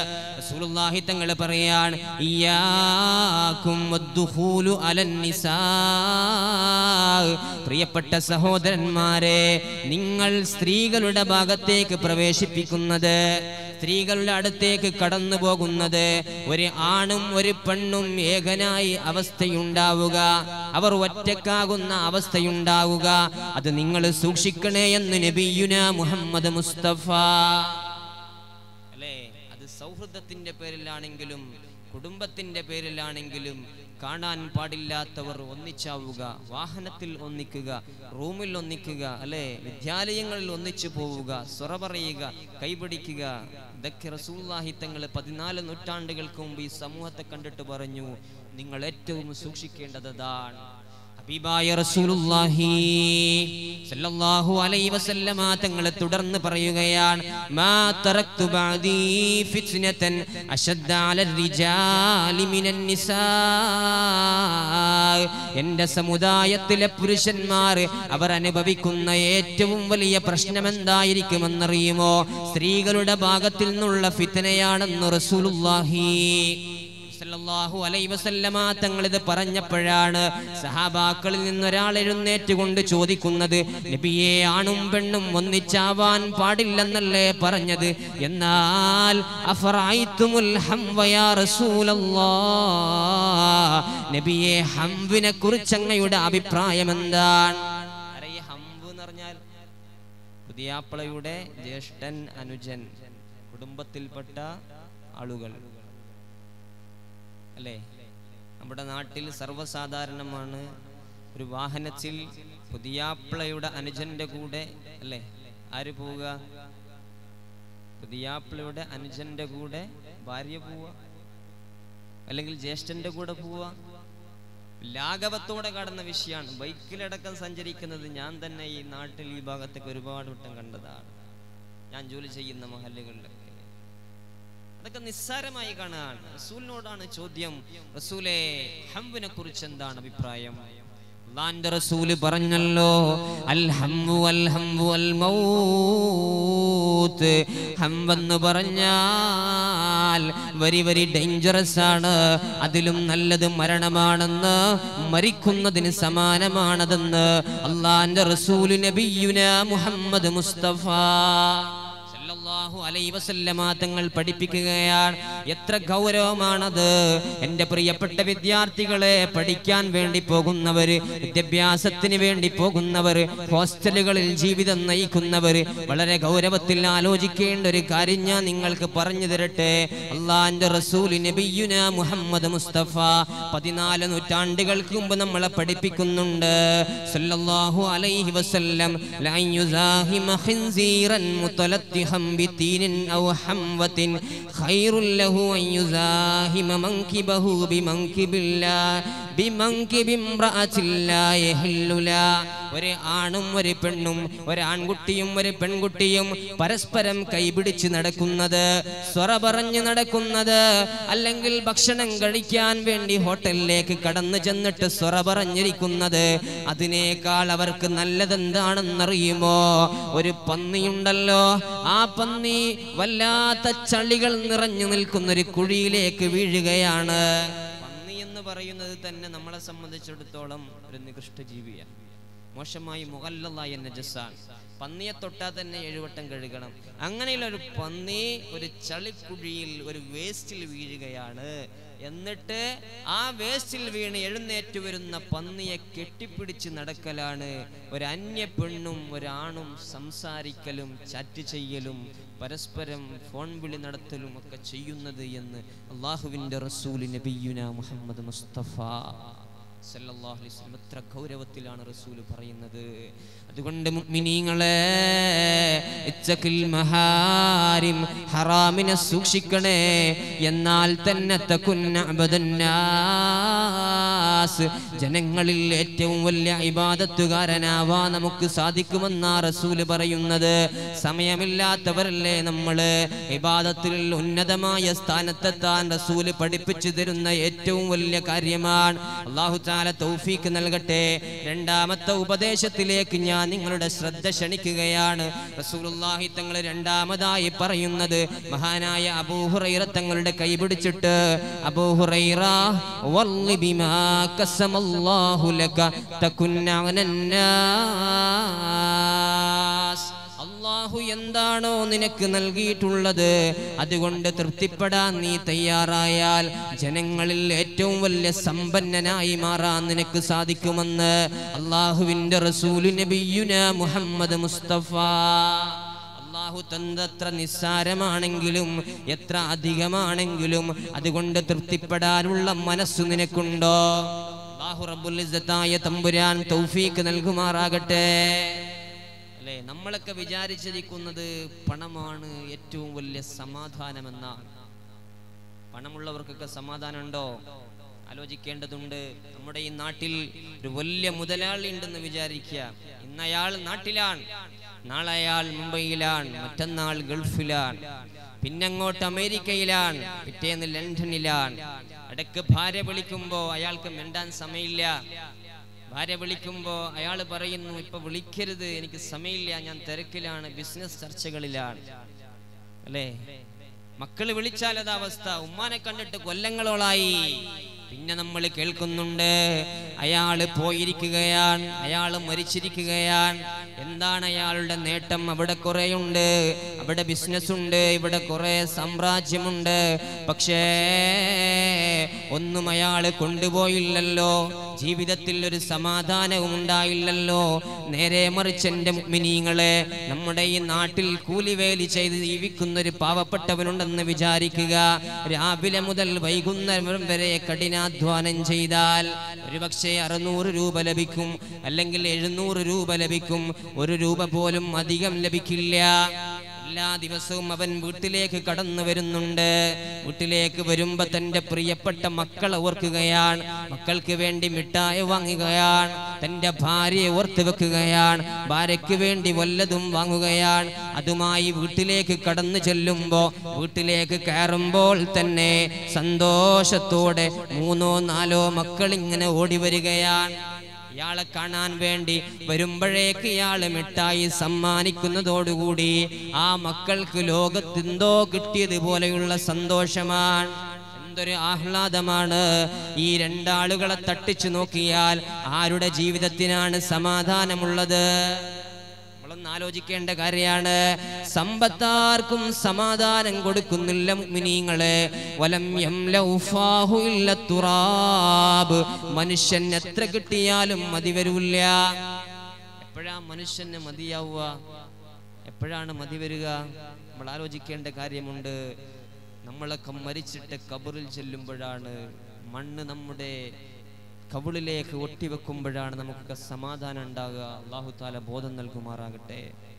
റസൂലുള്ളാഹി തങ്ങൾ പറയാണ് ഇയ്യാകും വദ്ദുഖൂലു അലൻ നിസാ പ്രിയപ്പെട്ട സഹോദരന്മാരെ നിങ്ങൾ സ്ത്രീകളുടെ ഭാഗത്തേക്ക് പ്രവേശിപ്പിക്കുന്നത് സ്ത്രീകളുടെ അടുത്തേക്ക് കടന്നു പോകുന്നത് ഒരു ആണും ഒരു പെണ്ണും ഏകനായി അവസ്ഥയുണ്ടാവുക അവർ ഒറ്റക്കാകുന്ന അവസ്ഥയുണ്ടാവുക അത് നിങ്ങൾ സൂക്ഷിക്കണേ എന്ന് നബിയുന മുഹമ്മദ് മുസ്തഫ അല്ലേ അത് സൗഹൃദത്തിന്റെ പേരിലാണെങ്കിലും കുടുംബത്തിന്റെ പേരിലാണെങ്കിലും കാണാൻ പാടില്ലാത്തവർ ഒന്നിച്ചാവുക വാഹനത്തിൽ ഒന്നിക്കുക റൂമിൽ ഒന്നിക്കുക അല്ലെ വിദ്യാലയങ്ങളിൽ ഒന്നിച്ചു പോവുക സ്വറ പറയുക കൈപിടിക്കുക ഇതൊക്കെ റസൂല്ലാഹി തങ്ങൾ പതിനാല് നൂറ്റാണ്ടുകൾക്ക് മുമ്പ് ഈ സമൂഹത്തെ കണ്ടിട്ട് പറഞ്ഞു നിങ്ങൾ ഏറ്റവും സൂക്ഷിക്കേണ്ടത് അതാണ് ഹബീബായ റസൂലുള്ളാഹി സല്ലല്ലാഹു അലൈഹി വസല്ലമ തങ്ങൾ തുടർന്ന് പറയുകയാണ് മാ തറക്തു ബഅദീ ഫിത്നതൻ അശദ്ദ അലർ റിജാലി മിനൻ നിസാ എൻ്റെ സമുദായത്തിലെ പുരുഷന്മാർ അവർ അനുഭവിക്കുന്ന ഏറ്റവും വലിയ പ്രശ്നം എന്തായിരിക്കുമെന്നറിയുമോ സ്ത്രീകളുടെ ഭാഗത്തിൽ നിന്നുള്ള ഫിത്തനയാണെന്ന് റസൂലുള്ളാഹി സല്ലല്ലാഹു അലൈഹി വസല്ലമ തങ്ങൾ ഇത് പറഞ്ഞപ്പോഴാണ് സഹാബാക്കളിൽ നിന്നൊരാൾ എഴുന്നേറ്റ് കൊണ്ട് ചോദിക്കുന്നത് നബിയെ ആണും പെണ്ണും ഒന്നിച്ചാവാൻ പാടില്ലെന്നല്ലേ പറഞ്ഞത് എന്നാൽ അഫറഅയ്തുമുൽ ഹംവ യാ റസൂലല്ലാഹ് നബിയെ ഹംവിനെ കുറിച്ച് അങ്ങയുടെ അഭിപ്രായം എന്താണ് അറിയ ഹംവ് എന്ന് പറഞ്ഞാൽ പുതിയാപ്പളയുടെ ജ്യേഷ്ഠൻ അനുജൻ കുടുംബത്തിൽപ്പെട്ട ആളുകൾ അല്ലേ നമ്മുടെ നാട്ടിൽ സർവ്വസാധാരണമാണ് ഒരു വാഹനത്തിൽ പുതിയാപ്പിളയുടെ അനുജന്റെ കൂടെ അല്ലേ ആര് പോവുക പുതിയാപ്പിളയുടെ അനുജന്റെ കൂടെ ഭാര്യ പോവുക അല്ലെങ്കിൽ ജ്യേഷ്ഠന്റെ കൂടെ പോവുക ലാഘവത്തോടെ കടന്ന വിഷയമാണ് ബൈക്കിലടക്കം സഞ്ചരിക്കുന്നത് ഞാൻ തന്നെ ഈ നാട്ടിൽ ഈ ഭാഗത്തൊക്കെ ഒരുപാട് വട്ടം കണ്ടതാണ് ഞാൻ ജോലി ചെയ്യുന്ന മഹല്ലുകളിലൊക്കെ അതൊക്കെ നിസ്സാരമായി കാണുകയാണ് റസൂലിനോടാണ് ചോദ്യം റസൂലെ ഹംബിനെ കുറിച്ച് എന്താണ് അഭിപ്രായം അള്ളാന്റെ റസൂല് പറഞ്ഞല്ലോ അൽ ഹംബു അൽ ഹംബു അൽ മൗത്ത് ഹംബെന്ന് പറഞ്ഞാൽ വരി വരി ഡേഞ്ചറസ് ആണ് അതിലും നല്ലത് മരണമാണെന്ന് മരിക്കുന്നതിന് സമാനമാണതെന്ന് അള്ളാന്റെ റസൂല് നബിയുന മുഹമ്മദ് മുസ്തഫ സല്ലല്ലാഹു അലൈഹി വസല്ലമ തങ്ങൾ പഠിപ്പിക്കുകയാണ് എത്ര ഗൗരവമാണത് എൻ്റെ പ്രിയപ്പെട്ട വിദ്യാർത്ഥികളെ പഠിക്കാൻ വേണ്ടി പോകുന്നവര് വിദ്യാഭ്യാസത്തിന് വേണ്ടി പോകുന്നവർ ഹോസ്റ്റലുകളിൽ ജീവിതം നയിക്കുന്നവർ വളരെ ഗൗരവത്തിൽ ആലോചിക്കേണ്ട ഒരു കാര്യം ഞാൻ നിങ്ങൾക്ക് പറഞ്ഞു തരട്ടെ അള്ളാന്റെ റസൂൽ നബിയുന മുഹമ്മദ് മുസ്തഫ പതിനാല് നൂറ്റാണ്ടുകൾക്ക് മുമ്പ് നമ്മളെ പഠിപ്പിക്കുന്നുണ്ട് സല്ലല്ലാഹു അലൈഹി വസല്ലം ലൻ യുസാഹിമ ഖിൻസീറൻ മുതലത്തിഹം ബിതീനിൻ ഔ ഹംവത്തിൻ ഖൈറുൽ ലഹു അൻ യുസാഹിമ മൻകിബഹു ബിമൻകിബില്ലാ ഒരു ആണും ഒരു പെണ്ണും ഒരു ആൺകുട്ടിയും ഒരു പെൺകുട്ടിയും പരസ്പരം കൈപിടിച്ച് നടക്കുന്നത് സ്വറ പറഞ്ഞു നടക്കുന്നത് അല്ലെങ്കിൽ ഭക്ഷണം കഴിക്കാൻ വേണ്ടി ഹോട്ടലിലേക്ക് കടന്നു ചെന്നിട്ട് സ്വറ പറഞ്ഞിരിക്കുന്നത് അതിനേക്കാൾ അവർക്ക് നല്ലതെന്താണെന്നറിയുമോ ഒരു പന്നിയുണ്ടല്ലോ ആ പന്നി വല്ലാത്ത ചളികൾ നിറഞ്ഞു നിൽക്കുന്ന ഒരു കുഴിയിലേക്ക് വീഴുകയാണ് പന്നി എന്ന് പറയുന്നത് തന്നെ നമ്മളെ സംബന്ധിച്ചിടത്തോളം ഒരു നികൃഷ്ട ജീവിയാണ് മോശമായി മുഹല്ലായ നജസാണ് പന്നിയെ തൊട്ടാൽ തന്നെ ഏഴുവട്ടം കഴുകണം അങ്ങനെയുള്ള ഒരു പന്നി ഒരു ചളിക്കുഴിയിൽ ഒരു വേസ്റ്റിൽ വീഴുകയാണ് എന്നിട്ട് ആ വേസ്റ്റിൽ വീണ് എഴുന്നേറ്റ് വരുന്ന പന്നിയെ കെട്ടിപ്പിടിച്ച് നടക്കലാണ് ഒരു അന്യ പെണ്ണും ഒരാണും സംസാരിക്കലും ചാറ്റ് ചെയ്യലും പരസ്പരം ഫോൺ വിളി നടത്തലും ഒക്കെ ചെയ്യുന്നത് എന്ന് അള്ളാഹുവിൻ്റെ റസൂൽ നബിയുന മുഹമ്മദ് മുസ്തഫ സല്ലല്ലാഹു അലൈഹി വസല്ലം എത്ര ഗൗരവത്തിലാണ് റസൂൽ പറയുന്നത് അതുകൊണ്ട് മുഅ്മിനീങ്ങളെ ഇച്ചക്കിൽ മഹാരിം ഹറാമിനെ സൂക്ഷിക്കണേ എന്നാൽ തന്നെ തകുന്ന അബദന്നാസ് നാസ് ജനങ്ങളിൽ ഏറ്റവും വലിയ ഇബാദത്തുകാരനാവാ നമുക്ക് സാധിക്കുമെന്നാ റസൂല് പറയുന്നത് സമയമില്ലാത്തവരല്ലേ നമ്മള് ഇബാദത്തിൽ ഉന്നതമായ സ്ഥാനത്തെത്താൻ റസൂല് പഠിപ്പിച്ചു തരുന്ന ഏറ്റവും വലിയ കാര്യമാണ് അള്ളാഹു താല തൗഫീക്ക് നൽകട്ടെ രണ്ടാമത്തെ ഉപദേശത്തിലേക്ക് ഞാൻ നിങ്ങളുടെ ശ്രദ്ധ ക്ഷണിക്കുകയാണ് റസൂലുള്ളാഹി തങ്ങൾ രണ്ടാമതായി പറയുന്നത് മഹാനായ അബൂഹുറൈറ തങ്ങളുടെ കൈ പിടിച്ചിട്ട് അബൂഹുറൈറ വല്ലി ബിമാ ഖസമല്ലാഹു ലക തകുന്ന അനന്നാസ് അള്ളാഹു എന്താണോ നിനക്ക് നൽകിയിട്ടുള്ളത് അതുകൊണ്ട് തൃപ്തിപ്പെടാൻ നീ തയ്യാറായാൽ ജനങ്ങളിൽ ഏറ്റവും വലിയ സമ്പന്നനായി മാറാൻ നിനക്ക് സാധിക്കുമെന്ന് അള്ളാഹുവിന്റെ റസൂലു നബിയുന മുഹമ്മദ് മുസ്തഫ അള്ളാഹു തന്തത്ര നിസ്സാരമാണെങ്കിലും എത്ര അധികമാണെങ്കിലും അതുകൊണ്ട് തൃപ്തിപ്പെടാനുള്ള മനസ്സ് നിനക്കുണ്ടോ അള്ളാഹു റബ്ബുൽ ഇസ്സത്തായ തമ്പുരാൻ തൗഫീക്ക് നൽകുമാറാകട്ടെ അല്ലേ നമ്മളൊക്കെ വിചാരിച്ചിരിക്കുന്നത് പണമാണ് ഏറ്റവും വലിയ സമാധാനമെന്നാണ് പണമുള്ളവർക്കൊക്കെ സമാധാനം ഉണ്ടോ ആലോചിക്കേണ്ടതുണ്ട് നമ്മുടെ ഈ നാട്ടിൽ ഒരു വലിയ മുതലാളി ഉണ്ടെന്ന് വിചാരിക്കുക ഇന്ന് അയാൾ നാട്ടിലാണ് നാളെ അയാൾ മുംബൈയിലാണ് മറ്റന്നാൾ ഗൾഫിലാണ് പിന്നങ്ങോട്ട് അമേരിക്കയിലാണ് പിറ്റേന്ന് ലണ്ടനിലാണ് ഇടയ്ക്ക് ഭാര്യ വിളിക്കുമ്പോ അയാൾക്ക് മിണ്ടാൻ സമയമില്ല ഭാര്യ വിളിക്കുമ്പോ അയാൾ പറയുന്നു ഇപ്പൊ വിളിക്കരുത് എനിക്ക് സമയമില്ല ഞാൻ തിരക്കിലാണ് ബിസിനസ് ചർച്ചകളിലാണ് അല്ലേ മക്കള് വിളിച്ചാൽ അത് അവസ്ഥ ഉമ്മാനെ കണ്ടിട്ട് കൊല്ലങ്ങളോളായി പിന്നെ നമ്മൾ കേൾക്കുന്നുണ്ട് അയാള് പോയിരിക്കുകയാണ് അയാള് മരിച്ചിരിക്കുകയാണ് എന്താണ് അയാളുടെ നേട്ടം അവിടെ കുറെ ഉണ്ട് അവിടെ ബിസിനസ് ഉണ്ട് ഇവിടെ കുറെ സാമ്രാജ്യമുണ്ട് പക്ഷേ ഒന്നും അയാൾ കൊണ്ടുപോയില്ലല്ലോ ജീവിതത്തിൽ ഒരു സമാധാനവും ഉണ്ടായില്ലല്ലോ നേരെ മറിച്ച് എൻ്റെ മുഗ്മിനീങ്ങളെ നമ്മുടെ ഈ നാട്ടിൽ കൂലിവേലി ചെയ്ത് ജീവിക്കുന്ന ഒരു പാവപ്പെട്ടവനുണ്ടെന്ന് വിചാരിക്കുക രാവിലെ മുതൽ വൈകുന്നേരം വരെ കഠിനാധ്വാനം ചെയ്താൽ ഒരുപക്ഷെ അറുന്നൂറ് രൂപ ലഭിക്കും അല്ലെങ്കിൽ എഴുന്നൂറ് രൂപ ലഭിക്കും ഒരു രൂപ പോലും അധികം ലഭിക്കില്ല എല്ലാ ദിവസവും അവൻ വീട്ടിലേക്ക് കടന്നു വരുന്നുണ്ട് വീട്ടിലേക്ക് വരുമ്പോ തന്റെ പ്രിയപ്പെട്ട മക്കളെ ഓർക്കുകയാണ് മക്കൾക്ക് വേണ്ടി മിഠായി വാങ്ങുകയാണ് തന്റെ ഭാര്യയെ ഓർത്ത് വെക്കുകയാണ് ഭാര്യയ്ക്ക് വേണ്ടി വല്ലതും വാങ്ങുകയാണ് അതുമായി വീട്ടിലേക്ക് കടന്നു ചെല്ലുമ്പോ വീട്ടിലേക്ക് കയറുമ്പോൾ തന്നെ സന്തോഷത്തോടെ മൂന്നോ നാലോ മക്കൾ ഇങ്ങനെ ഓടി വരികയാണ് ഇയാളെ കാണാൻ വേണ്ടി വരുമ്പോഴേക്ക് ഇയാള് മിഠായി സമ്മാനിക്കുന്നതോടുകൂടി ആ മക്കൾക്ക് ലോകത്തെന്തോ കിട്ടിയതുപോലെയുള്ള സന്തോഷമാണ് എന്തൊരു ആഹ്ലാദമാണ് ഈ രണ്ടാളുകളെ തട്ടിച്ചു നോക്കിയാൽ ആരുടെ ജീവിതത്തിനാണ് സമാധാനമുള്ളത് നമ്മളൊന്ന് ആലോചിക്കേണ്ട കാര്യമാണ് സമ്പത്താർക്കും സമാധാനം കൊടുക്കുന്നില്ല മുഅ്മിനീങ്ങളെ വലം യംലൗഫാഹു ഇല്ല തുറാബ് മനുഷ്യൻ എത്ര കിട്ടിയാലും മതി വരൂല്ല എപ്പോഴാ മനുഷ്യന് മതിയാവുക എപ്പോഴാണ് മതി വരിക നമ്മൾ ആലോചിക്കേണ്ട കാര്യമുണ്ട് നമ്മളൊക്കെ മരിച്ചിട്ട് കബറിൽ ചെല്ലുമ്പോഴാണ് മണ്ണ് നമ്മുടെ കവിളിലേക്ക് ഒട്ടിവെക്കുമ്പോഴാണ് നമുക്കൊക്കെ സമാധാനം ഉണ്ടാകുക അള്ളാഹു താല ബോധം നൽകുമാറാകട്ടെ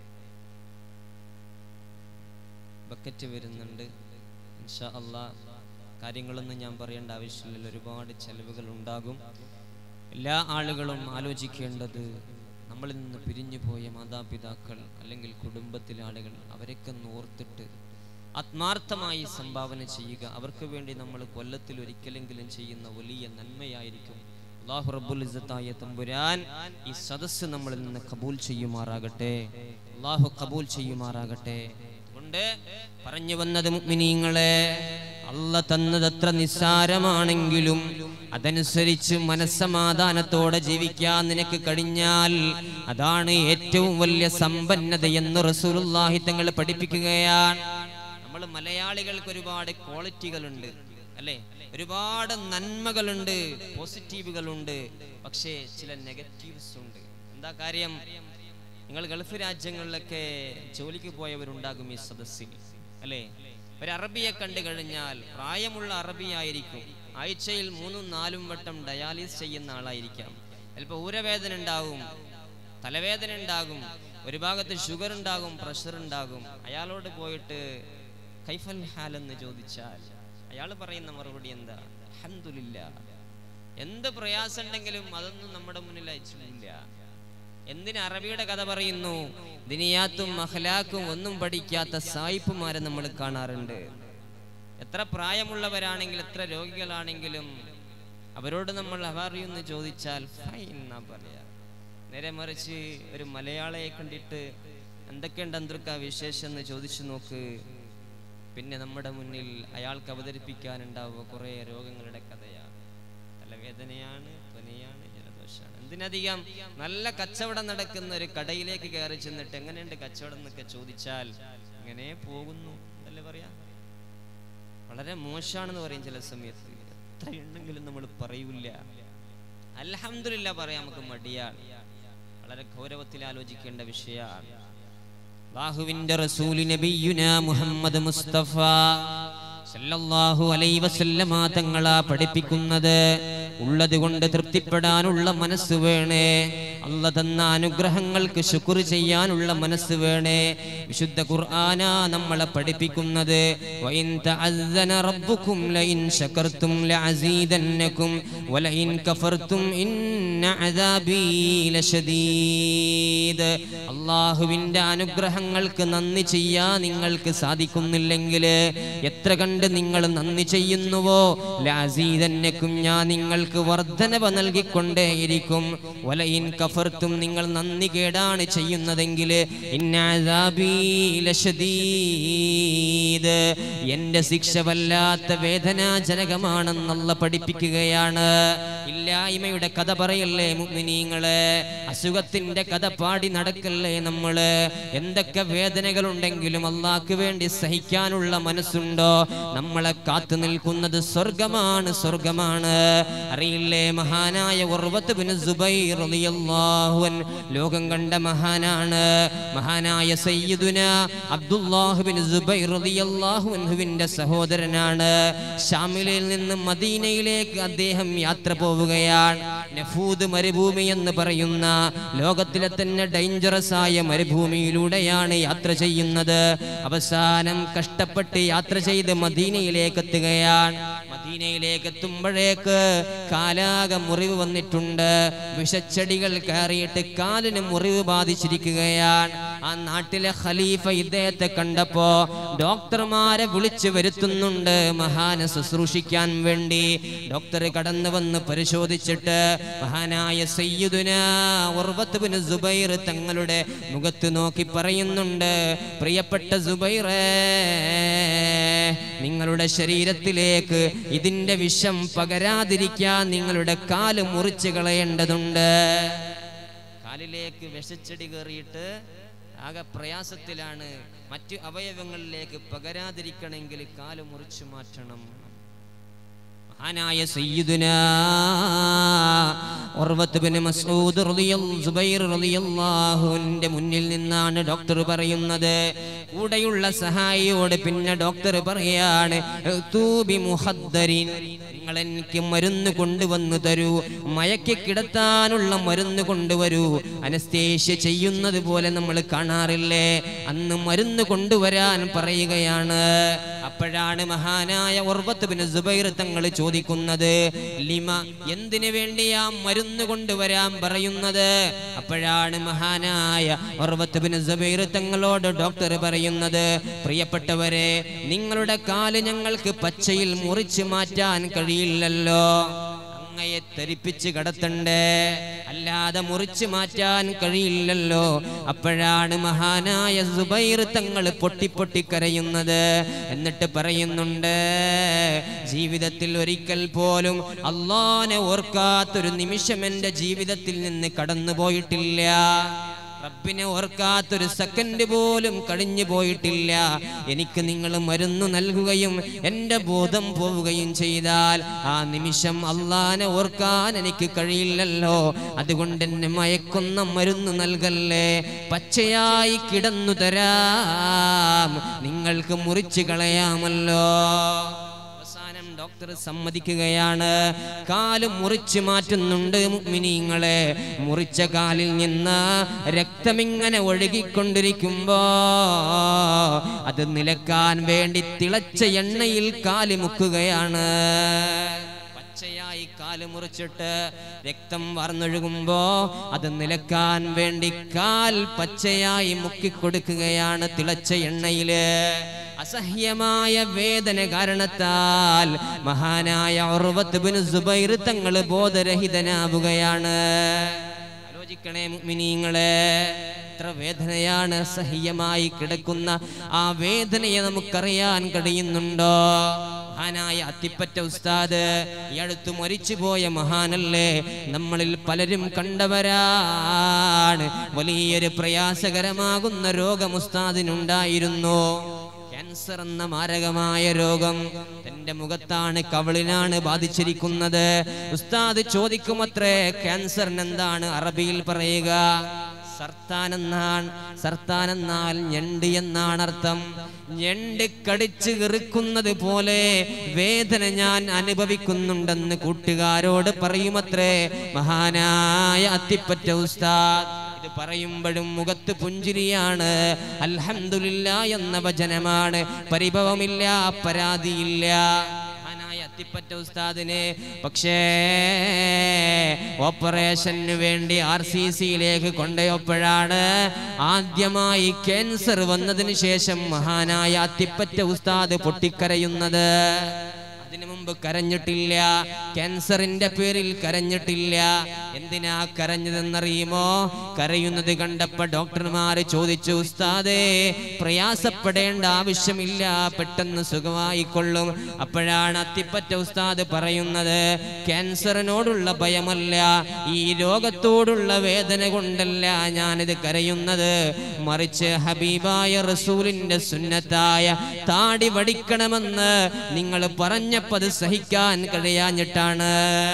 ബക്കറ്റ് വരുന്നുണ്ട് ഇൻഷാ അള്ളാ കാര്യങ്ങളൊന്നും ഞാൻ പറയേണ്ട ആവശ്യമില്ല ഒരുപാട് ചെലവുകൾ ഉണ്ടാകും എല്ലാ ആളുകളും ആലോചിക്കേണ്ടത് നമ്മളിൽ നിന്ന് പിരിഞ്ഞു പോയ മാതാപിതാക്കൾ അല്ലെങ്കിൽ കുടുംബത്തിലെ ആളുകൾ അവരൊക്കെ ഒന്ന് ഓർത്തിട്ട് ആത്മാർത്ഥമായി സംഭാവന ചെയ്യുക അവർക്ക് വേണ്ടി നമ്മൾ കൊല്ലത്തിൽ ഒരിക്കലെങ്കിലും ചെയ്യുന്ന വലിയ നന്മയായിരിക്കും അള്ളാഹു റബ്ബുൽ ഇസ്സത്തായ തമ്പുരാൻ ഈ സദസ്സ് നമ്മളിൽ നിന്ന് കബൂൽ ചെയ്യുമാറാകട്ടെ അള്ളാഹു കബൂൽ ചെയ്യുമാറാകട്ടെ കൊണ്ട് പറഞ്ഞു വന്നത് മുഅ്മിനീങ്ങളെ അല്ല തന്നതത്ര നിസ്സാരമാണെങ്കിലും അതനുസരിച്ച് മനസ്സമാധാനത്തോടെ ജീവിക്കാൻ നിനക്ക് കഴിഞ്ഞാൽ അതാണ് ഏറ്റവും വലിയ സമ്പന്നത എന്ന് റസൂലുള്ളാഹി തങ്ങൾ പഠിപ്പിക്കുകയാണ് നമ്മൾ മലയാളികൾക്ക് ഒരുപാട് ക്വാളിറ്റികളുണ്ട് അല്ലേ ഒരുപാട് നന്മകളുണ്ട് പോസിറ്റീവുകളുണ്ട് പക്ഷേ ചില നെഗറ്റീവ്സ് ഉണ്ട് എന്താ കാര്യം നിങ്ങൾ ഗൾഫ് രാജ്യങ്ങളിലൊക്കെ ജോലിക്ക് പോയവരുണ്ടാകും ഈ സദസ്സിൽ അല്ലേ ഒരു അറബിയെ കണ്ടു കഴിഞ്ഞാൽ പ്രായമുള്ള അറബിയായിരിക്കും ആഴ്ചയിൽ മൂന്നും നാലും വട്ടം ഡയാലിസ് ചെയ്യുന്ന ആളായിരിക്കാം ചിലപ്പോൾ ഊരവേദന ഉണ്ടാകും തലവേദന ഉണ്ടാകും ഒരു ഭാഗത്ത് ഷുഗർ ഉണ്ടാകും പ്രഷർ ഉണ്ടാകും അയാളോട് പോയിട്ട് കൈഫൽ ഹാൽ എന്ന് ചോദിച്ചാൽ അയാൾ പറയുന്ന മറുപടി എന്താ അൽഹംദുലില്ല എന്ത് പ്രയാസം ഉണ്ടെങ്കിലും അതൊന്നും നമ്മുടെ മുന്നിൽ അയച്ചില്ല എന്തിന് അറബിയുടെ കഥ പറയുന്നു ദിനിയാത്തും മഹലാക്കും ഒന്നും പഠിക്കാത്ത സായിപ്പുമാരെ നമ്മൾ കാണാറുണ്ട് എത്ര പ്രായമുള്ളവരാണെങ്കിലും എത്ര രോഗികളാണെങ്കിലും അവരോട് നമ്മൾ അവറിയെന്ന് ചോദിച്ചാൽ ഫൈൻ എന്നാ പറയാ നേരെ മറിച്ച് ഒരു മലയാളിയെ കണ്ടിട്ട് എന്തൊക്കെയുണ്ട് അന്തർക്ക വിശേഷം എന്ന് ചോദിച്ചു നോക്ക് പിന്നെ നമ്മുടെ മുന്നിൽ അയാൾക്ക് അവതരിപ്പിക്കാനുണ്ടാവുക കുറേ രോഗങ്ങളുടെ കഥയാണ് തലവേദനയാണ് ധ്വനിയാണ് ജലദോഷമാണ് എന്തിനധികം നല്ല കച്ചവടം നടക്കുന്ന ഒരു കടയിലേക്ക് കയറി ചെന്നിട്ട് എങ്ങനെയുണ്ട് കച്ചവടം എന്നൊക്കെ ചോദിച്ചാൽ ഇങ്ങനെ പോകുന്നു അല്ലേ പറയാ വളരെ മോശമാണെന്ന് പറയും ചില സമയത്ത് എത്ര ഉണ്ടെങ്കിലും നമ്മൾ പറയൂല അൽഹംദുലില്ലാ പറയാൻ നമുക്ക് മടിയാണ് വളരെ ഗൗരവത്തിൽ ആലോചിക്കേണ്ട വിഷയമാണ് അല്ലാഹുവിന്റെ റസൂൽ നബിയുന മുഹമ്മദ് മുസ്തഫ സല്ലല്ലാഹു അലൈഹി വസല്ലമ തങ്ങളാ പഠിപ്പിക്കുന്നത് ഉള്ളത് കൊണ്ട് തൃപ്തിപ്പെടാനുള്ള മനസ്സ് വേണേ അല്ല തന്ന അനുഗ്രഹങ്ങൾക്ക് ശുക്ർ ചെയ്യാനുള്ള മനസ്സ് വേണേ വിശുദ്ധ ഖുർആന നമ്മളെ പഠിപ്പിക്കുന്നത് വഇൻ തഅസ്സന റബ്ബുക്കും ലഇൻ ശകർതും ലഅസീദന്നകും വലഇൻ കഫർതും ഇന്ന അദാബി ലശദീദ് അള്ളാഹുവിന്റെ അനുഗ്രഹങ്ങൾക്ക് നന്ദി ചെയ്യാൻ നിങ്ങൾക്ക് സാധിക്കുന്നില്ലെങ്കിൽ എത്ര കണ്ട് നിങ്ങൾ നന്ദി ചെയ്യുന്നുവോ ലാസീതന്നക്കും ഞാൻ നിങ്ങൾക്ക് വർധനവ് നൽകിക്കൊണ്ടേയിരിക്കും വലയിൻ കഫർത്തും നിങ്ങൾ നന്ദി കേടാണ് ചെയ്യുന്നതെങ്കിൽ എന്റെ ശിക്ഷ വല്ലാത്ത വേദനാജനകമാണെന്നുള്ള പഠിപ്പിക്കുകയാണ് ഇല്ലായ്മയുടെ കഥ പറയല്ലേ മുഗ്മിനീങ്ങളെ അസുഖത്തിന്റെ കഥ പാടി നടക്കല്ലേ നമ്മള് എന്തൊക്കെ വേദനകൾ ഉണ്ടെങ്കിലും അള്ളാഹ്ക്ക് വേണ്ടി സഹിക്കാനുള്ള മനസ്സുണ്ടോ നമ്മളെ കാത്തു നിൽക്കുന്നത് സ്വർഗമാണ് സ്വർഗമാണ് അറിയില്ലേ മഹാനായ ഉർവത്ത് ബിൻ സുബൈർ റളിയല്ലാഹു അൻ ലോകം കണ്ട മഹാനാണ് മഹാനായ സയ്യിദുന അബ്ദുല്ലാഹ് ബിൻ സുബൈർ റളിയല്ലാഹു അൻഹുവിന്റെ സഹോദരനാണ് ഷാമിലിൽ നിന്ന് മദീനയിലേക്ക് അദ്ദേഹം യാത്ര പോവുകയാണ് നഫൂദ് മരുഭൂമി എന്ന് പറയുന്ന ലോകത്തിലെ തന്നെ ഡേഞ്ചറസ് ആയ മരുഭൂമിയിലൂടെയാണ് യാത്ര ചെയ്യുന്നത് അവസാനം കഷ്ടപ്പെട്ട് യാത്ര ചെയ്ത് മദീനയിലേക്ക് എത്തുകയാണ് മദീനയിലേക്ക് എത്തുമ്പോഴേക്ക് കാലാക മുറിവ് വന്നിട്ടുണ്ട് വിഷച്ചെടികൾ കയറിയിട്ട് കാലിന് മുറിവ് ബാധിച്ചിരിക്കുകയാണ് ആ നാട്ടിലെ ഖലീഫ ഇദ്ദേഹത്തെ കണ്ടപ്പോ ഡോക്ടർമാരെ വിളിച്ചു വരുത്തുന്നുണ്ട് മഹാനെ ശുശ്രൂഷിക്കാൻ വേണ്ടി ഡോക്ടർ കടന്നു വന്ന് പരിശോധിച്ചിട്ട് മഹാനായ സയ്യിദുന ഉർവത്ത് ബിൻ സുബൈർ തങ്ങളുടെ മുഖത്ത് നോക്കി പറയുന്നുണ്ട് പ്രിയപ്പെട്ട സുബൈറേ നിങ്ങളുടെ ശരീരത്തിലേക്ക് ഇതിന്റെ വിഷം പകരാതിരിക്കാൻ നിങ്ങളുടെ കാല് മുറിച്ച് കളയേണ്ടതുണ്ട് കാലിലേക്ക് വിഷച്ചെടി കയറിയിട്ട് ആകെ പ്രയാസത്തിലാണ് മറ്റു അവയവങ്ങളിലേക്ക് പകരാതിരിക്കണമെങ്കിൽ കാല് മുറിച്ചു മാറ്റണം മഹാനായ സയ്യിദുന ഉർവത്ത് ബിൻ മസ്ഊദ് റളിയല്ലാഹു സുബൈർ റളിയല്ലാഹുവിന്റെ മുന്നിൽ നിന്നാണ് ഡോക്ടർ പറയുന്നത് കൂടെയുള്ള സഹായിയോട് പിന്നെ ഡോക്ടർ പറയാണ് തൂബി മുഹദ്ദരിൻ നിങ്ങൾ എനിക്ക് മരുന്ന് കൊണ്ടുവന്നു തരൂ മയക്കി കിടത്താനുള്ള മരുന്ന് കൊണ്ടുവരൂ അനസ്തേഷ്യ ചെയ്യുന്നത് പോലെ നമ്മൾ കാണാറില്ലേ അന്ന് മരുന്ന് കൊണ്ടുവരാൻ പറയുകയാണ് അപ്പോഴാണ് മഹാനായ ഉർവത്ത് ബിൻ സുബൈർ തങ്ങൾ ചോദിക്കുന്നത് ലിമ എന്തിനു വേണ്ടിയാ മരുന്ന് കൊണ്ടുവരാൻ പറയുന്നത് അപ്പോഴാണ് മഹാനായ ഉർവത്ത് ബിൻ സുബൈർ തങ്ങളോട് ഡോക്ടർ പറയുന്നത് പ്രിയപ്പെട്ടവരെ നിങ്ങളുടെ കാല് ഞങ്ങൾക്ക് പച്ചയിൽ മുറിച്ചു മാറ്റാൻ കഴിയില്ലല്ലോ അങ്ങയെ തെരിപ്പിച്ച് കടത്തണ്ടേ അല്ലാതെ മുറിച്ചു മാറ്റാൻ കഴിയില്ലല്ലോ അപ്പോഴാണ് മഹാനായ സുബൈർ തങ്ങൾ പൊട്ടി പൊട്ടി കരയുന്നത് എന്നിട്ട് പറയുന്നുണ്ട് ജീവിതത്തിൽ ഒരിക്കൽ പോലും അള്ളാനെ ഓർക്കാത്തൊരു നിമിഷം എൻ്റെ ജീവിതത്തിൽ നിന്ന് കടന്നു പോയിട്ടില്ല റബ്ബിനെ ഓർക്കാത്തൊരു സെക്കൻഡ് പോലും കഴിഞ്ഞു പോയിട്ടില്ല എനിക്ക് നിങ്ങൾ മരുന്ന് നൽകുകയും എൻ്റെ ബോധം പോവുകയും ചെയ്താൽ ആ നിമിഷം അള്ളാനെ ഓർക്കാൻ എനിക്ക് കഴിയില്ലല്ലോ അതുകൊണ്ട് എന്നെ മയക്കുന്ന മരുന്ന് നൽകല്ലേ പച്ചയായി കിടന്നു തരാം നിങ്ങൾക്ക് മുറിച്ചു കളയാമല്ലോ അവസാനം ഡോക്ടർ സമ്മതിക്കുകയാണ് കാല് മുറിച്ചു മാറ്റുന്നുണ്ട് മുഅ്മിനീങ്ങളെ മുറിച്ച കാലിൽ നിന്ന് രക്തമിങ്ങനെ ഒഴുകിക്കൊണ്ടിരിക്കുമ്പോ അത് നിലക്കാൻ വേണ്ടി തിളച്ച എണ്ണയിൽ കാല് മുക്കുകയാണ് പച്ചയായി കാല് കാല് മുറിച്ചിട്ട് രക്തം വാർന്നൊഴുകുമ്പോ അത് നിലക്കാൻ വേണ്ടി കാൽ പച്ചയായി മുക്കിക്കൊടുക്കുകയാണ് തിളച്ച എണ്ണയില് അസഹ്യമായ വേദന കാരണത്താൽ മഹാനായ ഉർവത്ത് ബിൻ സുബൈർ തങ്ങൾ ബോധരഹിതനാവുകയാണ് ആലോചിക്കണേ മുഅ്മിനീങ്ങളെ എത്ര വേദനയാണ് അസഹ്യമായി കിടക്കുന്ന ആ വേദനയെ നമുക്കറിയാൻ കഴിയുന്നുണ്ടോ മഹാനായ അത്തിപ്പറ്റ ഉസ്താദ് ഈ അടുത്ത് മരിച്ചുപോയ മഹാനല്ലേ നമ്മളിൽ പലരും കണ്ടവരാണ് വലിയൊരു പ്രയാസകരമാകുന്ന രോഗം ഉസ്താദിനുണ്ടായിരുന്നു ക്യാൻസർ എന്ന മാരകമായ രോഗം തന്റെ മുഖത്താണ് കവളിനാണ് ബാധിച്ചിരിക്കുന്നത് ഉസ്താദ് ചോദിക്കുമത്രേ ക്യാൻസറിന് എന്താണ് അറബിയിൽ പറയുക സർത്താൻ എന്നാണ് സർത്താൻ എന്നാൽ ഞണ്ട് എന്നാണ് അർത്ഥം ഞണ്ട് കടിച്ച് കിറുക്കുന്നത് പോലെ വേദന ഞാൻ അനുഭവിക്കുന്നുണ്ടെന്ന് കൂട്ടുകാരോട് പറയുമത്രേ മഹാനായ അത്തിപ്പറ്റ ഉസ്താദ് ഇത് പറയുമ്പോഴും മുഖത്ത് പുഞ്ചിരിയാണ് അൽഹംദുലില്ല എന്ന വചനമാണ് പരിഭവമില്ല പരാതിയില്ല മഹാനായ അത്തിപ്പറ്റ ഉസ്താദിന് പക്ഷേ ഓപ്പറേഷന് വേണ്ടി ആർ സി സിയിലേക്ക് കൊണ്ടുപോയപ്പോഴാണ് ആദ്യമായി ക്യാൻസർ വന്നതിന് ശേഷം മഹാനായ അത്തിപ്പറ്റ ഉസ്താദ് പൊട്ടിക്കരയുന്നത് അതിനു മുമ്പ് കരഞ്ഞിട്ടില്ല ക്യാൻസറിന്റെ പേരിൽ കരഞ്ഞിട്ടില്ല എന്തിനാ കരഞ്ഞതെന്നറിയുമോ കരയുന്നത് കണ്ടപ്പോ ഡോക്ടർമാര് ചോദിച്ചു ഉസ്താദേ പ്രയാസപ്പെടേണ്ട ആവശ്യമില്ല പെട്ടെന്ന് സുഖമായിക്കൊള്ളും അപ്പോഴാണ് അത്തിപ്പറ്റ ഉസ്താദ് പറയുന്നത് ക്യാൻസറിനോടുള്ള ഭയമല്ല ഈ രോഗത്തോടുള്ള വേദന കൊണ്ടല്ല ഞാനിത് കരയുന്നത് മറിച്ച് ഹബീബായ റസൂലിന്റെ സുന്നത്തായ താടി വടിക്കണമെന്ന് നിങ്ങൾ പറഞ്ഞപ്പോൾ അത് സഹിക്കാൻ കഴിയാഞ്ഞിട്ടാണ്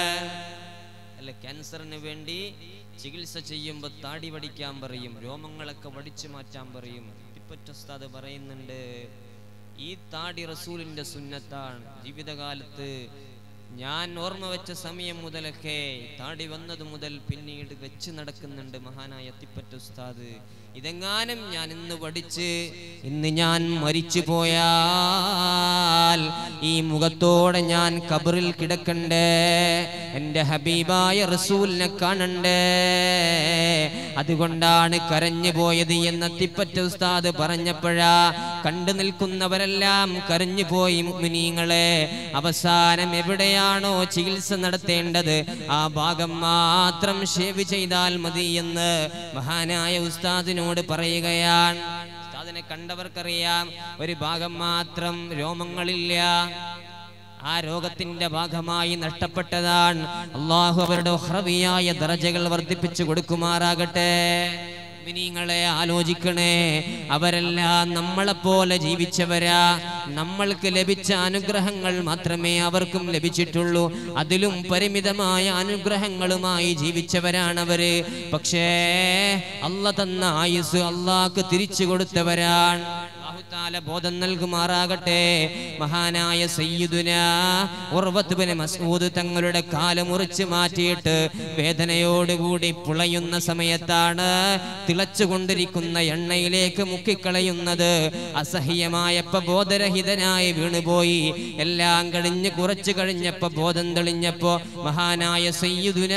അല്ല ക്യാൻസറിന് വേണ്ടി ചികിത്സ ചെയ്യുമ്പോൾ താടി വടിക്കാൻ പറയും രോമങ്ങളൊക്കെ വടിച്ചു മാറ്റാൻ പറയും തിപ്പറ്റ ഉസ്താദ് പറയുന്നുണ്ട് ഈ താടി റസൂലിന്റെ സുന്നത്താണ് ജീവിതകാലത്ത് ഞാൻ ഓർമ്മ വെച്ച സമയം മുതലൊക്കെ താടി വന്നത് മുതൽ പിന്നീട് വെച്ച് നടക്കുന്നുണ്ട് മഹാനായ തിപ്പറ്റ ഉസ്താദ് ഇതെങ്ങാനും ഞാൻ ഇന്ന് പഠിച്ച് ഇന്ന് ഞാൻ മരിച്ചു പോയാൽ ഈ മുഖത്തോടെ ഞാൻ കബറിൽ കിടക്കണ്ടേ എൻ്റെ ഹബീബായ റസൂലിനെ കാണണ്ടേ അതുകൊണ്ടാണ് കരഞ്ഞു പോയത് എന്ന് തിപ്പറ്റ ഉസ്താദ് പറഞ്ഞപ്പോഴാ കണ്ടു നിൽക്കുന്നവരെല്ലാം കരഞ്ഞു പോയി മുഅ്മിനീങ്ങളെ അവസാനം എവിടെയാണോ ചികിത്സ നടത്തേണ്ടത് ആ ഭാഗം മാത്രം ഷേവ് ചെയ്താൽ മതി എന്ന് മഹാനായ ഉസ്താദിനോട് പറയുകയാണ് ഉസ്താദിനെ കണ്ടവർക്കറിയാം ഒരു ഭാഗം മാത്രം രോമങ്ങളില്ല ആ രോഗത്തിന്റെ ഭാഗമായി നഷ്ടപ്പെട്ടതാണ് അള്ളാഹു അവരുടെ ഹ്രവിയായ ദറജകൾ വർദ്ധിപ്പിച്ചു കൊടുക്കുമാറാകട്ടെ മിനിങ്ങളെ ആലോചിക്കണേ അവരെല്ലാം നമ്മളെപ്പോലെ ജീവിച്ചവരാ നമ്മൾക്ക് ലഭിച്ച അനുഗ്രഹങ്ങൾ മാത്രമേ അവർക്കും ലഭിച്ചിട്ടുള്ളൂ അതിലും പരിമിതമായ അനുഗ്രഹങ്ങളുമായി ജീവിച്ചവരാണവര് പക്ഷേ അല്ല തന്ന ആയുസ് അള്ളാഹ്ക്ക് തിരിച്ചു കൊടുത്തവരാണ് അള്ളാഹുത്താല ബോധം നൽകുമാറാകട്ടെ മഹാനായ സയ്യിദുന ഉർവത്ത് ബിൻ മസ്ഊദ് തങ്ങളുടെ കാല് മുറിച്ച് മാറ്റിയിട്ട് വേദനയോടുകൂടി പുളയുന്ന സമയത്താണ് തിളച്ചുകൊണ്ടിരിക്കുന്ന എണ്ണയിലേക്ക് മുക്കിക്കളയുന്നത് അസഹ്യമായപ്പോ ബോധരഹിതനായി വീണുപോയി എല്ലാം കഴിഞ്ഞ് കുറച്ച് കഴിഞ്ഞപ്പോ ബോധം തെളിഞ്ഞപ്പോ മഹാനായ സയ്യിദുന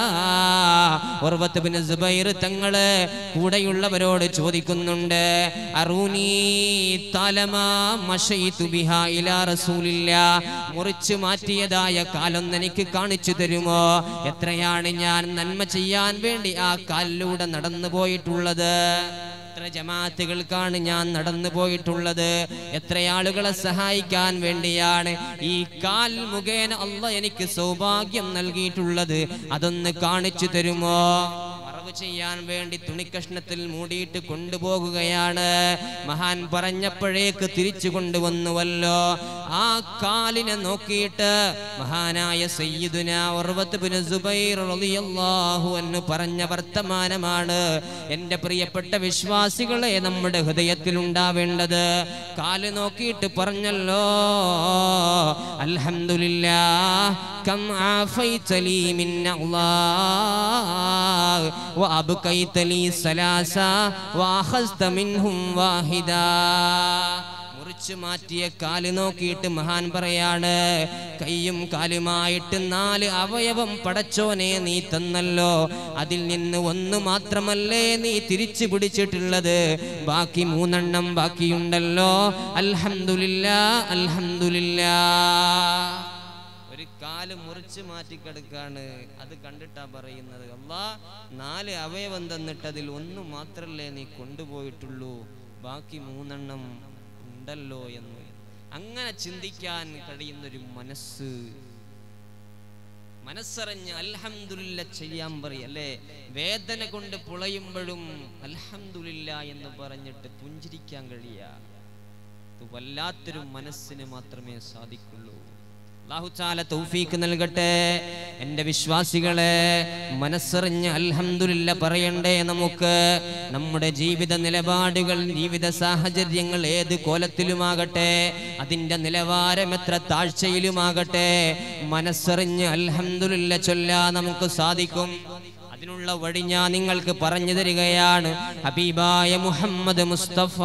ഉർവത്ത് ബിൻ സുബൈർ തങ്ങള് കൂടെയുള്ളവരോട് ചോദിക്കുന്നുണ്ട് അറൂനീ തലമാ മശയിതു ബിഹാ ഇലാ റസൂലില്ലാ മുറിച്ചു മാറ്റിയതായ കാലം എനിക്ക് കാണിച്ചു തരുമോ എത്രയാണ് ഞാൻ നന്മ ചെയ്യാൻ വേണ്ടി ആ കാലിലൂടെ നടന്നു പോയിട്ടുള്ളത് എത്ര ജമാഅത്തുകൾക്കാണ് ഞാൻ നടന്നു പോയിട്ടുള്ളത് എത്ര ആളുകളെ സഹായിക്കാൻ വേണ്ടിയാണ് ഈ കാൽ മുഖേന അല്ല എനിക്ക് സൗഭാഗ്യം നൽകിയിട്ടുള്ളത് അതൊന്ന് കാണിച്ചു തരുമോ മറവ് ചെയ്യാൻ വേണ്ടി തുണിക്കഷ്ണത്തിൽ മൂടിയിട്ട് കൊണ്ടുപോകുകയാണ് മഹാൻ പറഞ്ഞപ്പോഴേക്ക് തിരിച്ചു കൊണ്ടുവന്നുവല്ലോ ആ കാലിനെ നോക്കിയിട്ട് മഹാനായ സയ്യിദുന ഉർവത്ത് ബിൻ സുബൈർ റളിയല്ലാഹു അൻഹു പറഞ്ഞ വർത്തമാനമാണ് എൻ്റെ പ്രിയപ്പെട്ട വിശ്വാസികളെ നമ്മുടെ ഹൃദയത്തിൽ ഉണ്ടാവേണ്ടത് കാല് നോക്കിയിട്ട് പറഞ്ഞല്ലോ അൽഹംദുലില്ലാ കം ആഫൈതലി മിൻ അള്ളാഹ് وأبقيت لي ثلاثة وأخذت منهم واحدا മുറിച്ചു മാറ്റിയ കാല് നോക്കിയിട്ട് മഹാൻ പറയാണ് കൈയും കാലുമായിട്ട് നാല് അവയവം പടച്ചോനെ നീ തന്നല്ലോ അതിൽ നിന്ന് ഒന്ന് മാത്രമല്ലേ നീ തിരിച്ചു പിടിച്ചിട്ടുള്ളത് ബാക്കി മൂന്നെണ്ണം ബാക്കിയുണ്ടല്ലോ അൽഹംദുലില്ലാ അൽഹംദുലില്ലാ ഒരു കാല് മുറിച്ച് മാറ്റിക്കെടുക്കാണ് അത് കണ്ടിട്ടാ പറയുന്നത് അല്ലാ നാല് അവയവം തന്നിട്ട് അതിൽ ഒന്ന് മാത്രല്ലേ നീ കൊണ്ടുപോയിട്ടുള്ളൂ ബാക്കി മൂന്നെണ്ണം ഉണ്ടല്ലോ എന്ന് അങ്ങനെ ചിന്തിക്കാൻ കഴിയുന്നൊരു മനസ്സ് മനസ്സറിഞ്ഞ് അൽഹംദുലില്ല ചെയ്യാൻ പറയല്ലേ വേദന കൊണ്ട് പുളയുമ്പോഴും അൽഹംദുലില്ല എന്ന് പറഞ്ഞിട്ട് പുഞ്ചിരിക്കാൻ കഴിയുക ഇത് വല്ലാത്തൊരു മനസ്സിന് മാത്രമേ സാധിക്കുള്ളൂ അല്ലാഹുച്ചാല തൗഫീക്ക് നൽകട്ടെ എൻ്റെ വിശ്വാസികളെ മനസ്സറിഞ്ഞ് അൽഹംദുലില്ല പറയണ്ടേ നമുക്ക് നമ്മുടെ ജീവിത നിലപാടുകൾ ജീവിത സാഹചര്യങ്ങൾ ഏത് കോലത്തിലുമാകട്ടെ അതിൻ്റെ നിലവാരം എത്ര താഴ്ചയിലുമാകട്ടെ മനസ്സറിഞ്ഞ് അൽഹംദുലില്ല ചൊല്ലാ നമുക്ക് സാധിക്കും അതിനുള്ള വഴി ഞാൻ നിങ്ങൾക്ക് പറഞ്ഞു തരികയാണ് ഹബീബായ മുഹമ്മദ് മുസ്തഫ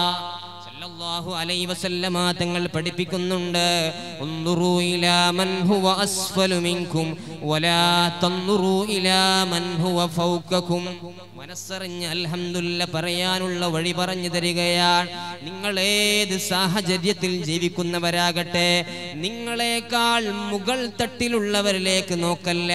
സല്ലല്ലാഹു അലൈഹി വസല്ലമ തങ്ങൾ പഠിപ്പിക്കുന്നുണ്ട് ഉൻദുറൂ ഇലാ മൻ ഹുവ അസ്ഫലു മിൻകും വലാ തൻദുറൂ ഇലാ മൻ ഹുവ ഫൗകകും മനസ്സറിഞ്ഞ് അൽഹംദുലില്ല പറയാനുള്ള വഴി പറഞ്ഞു തരികയാണ് നിങ്ങൾ ഏത് സാഹചര്യത്തിൽ ജീവിക്കുന്നവരാകട്ടെ നിങ്ങളെക്കാൾ മുകൾ തട്ടിലുള്ളവരിലേക്ക് നോക്കല്ല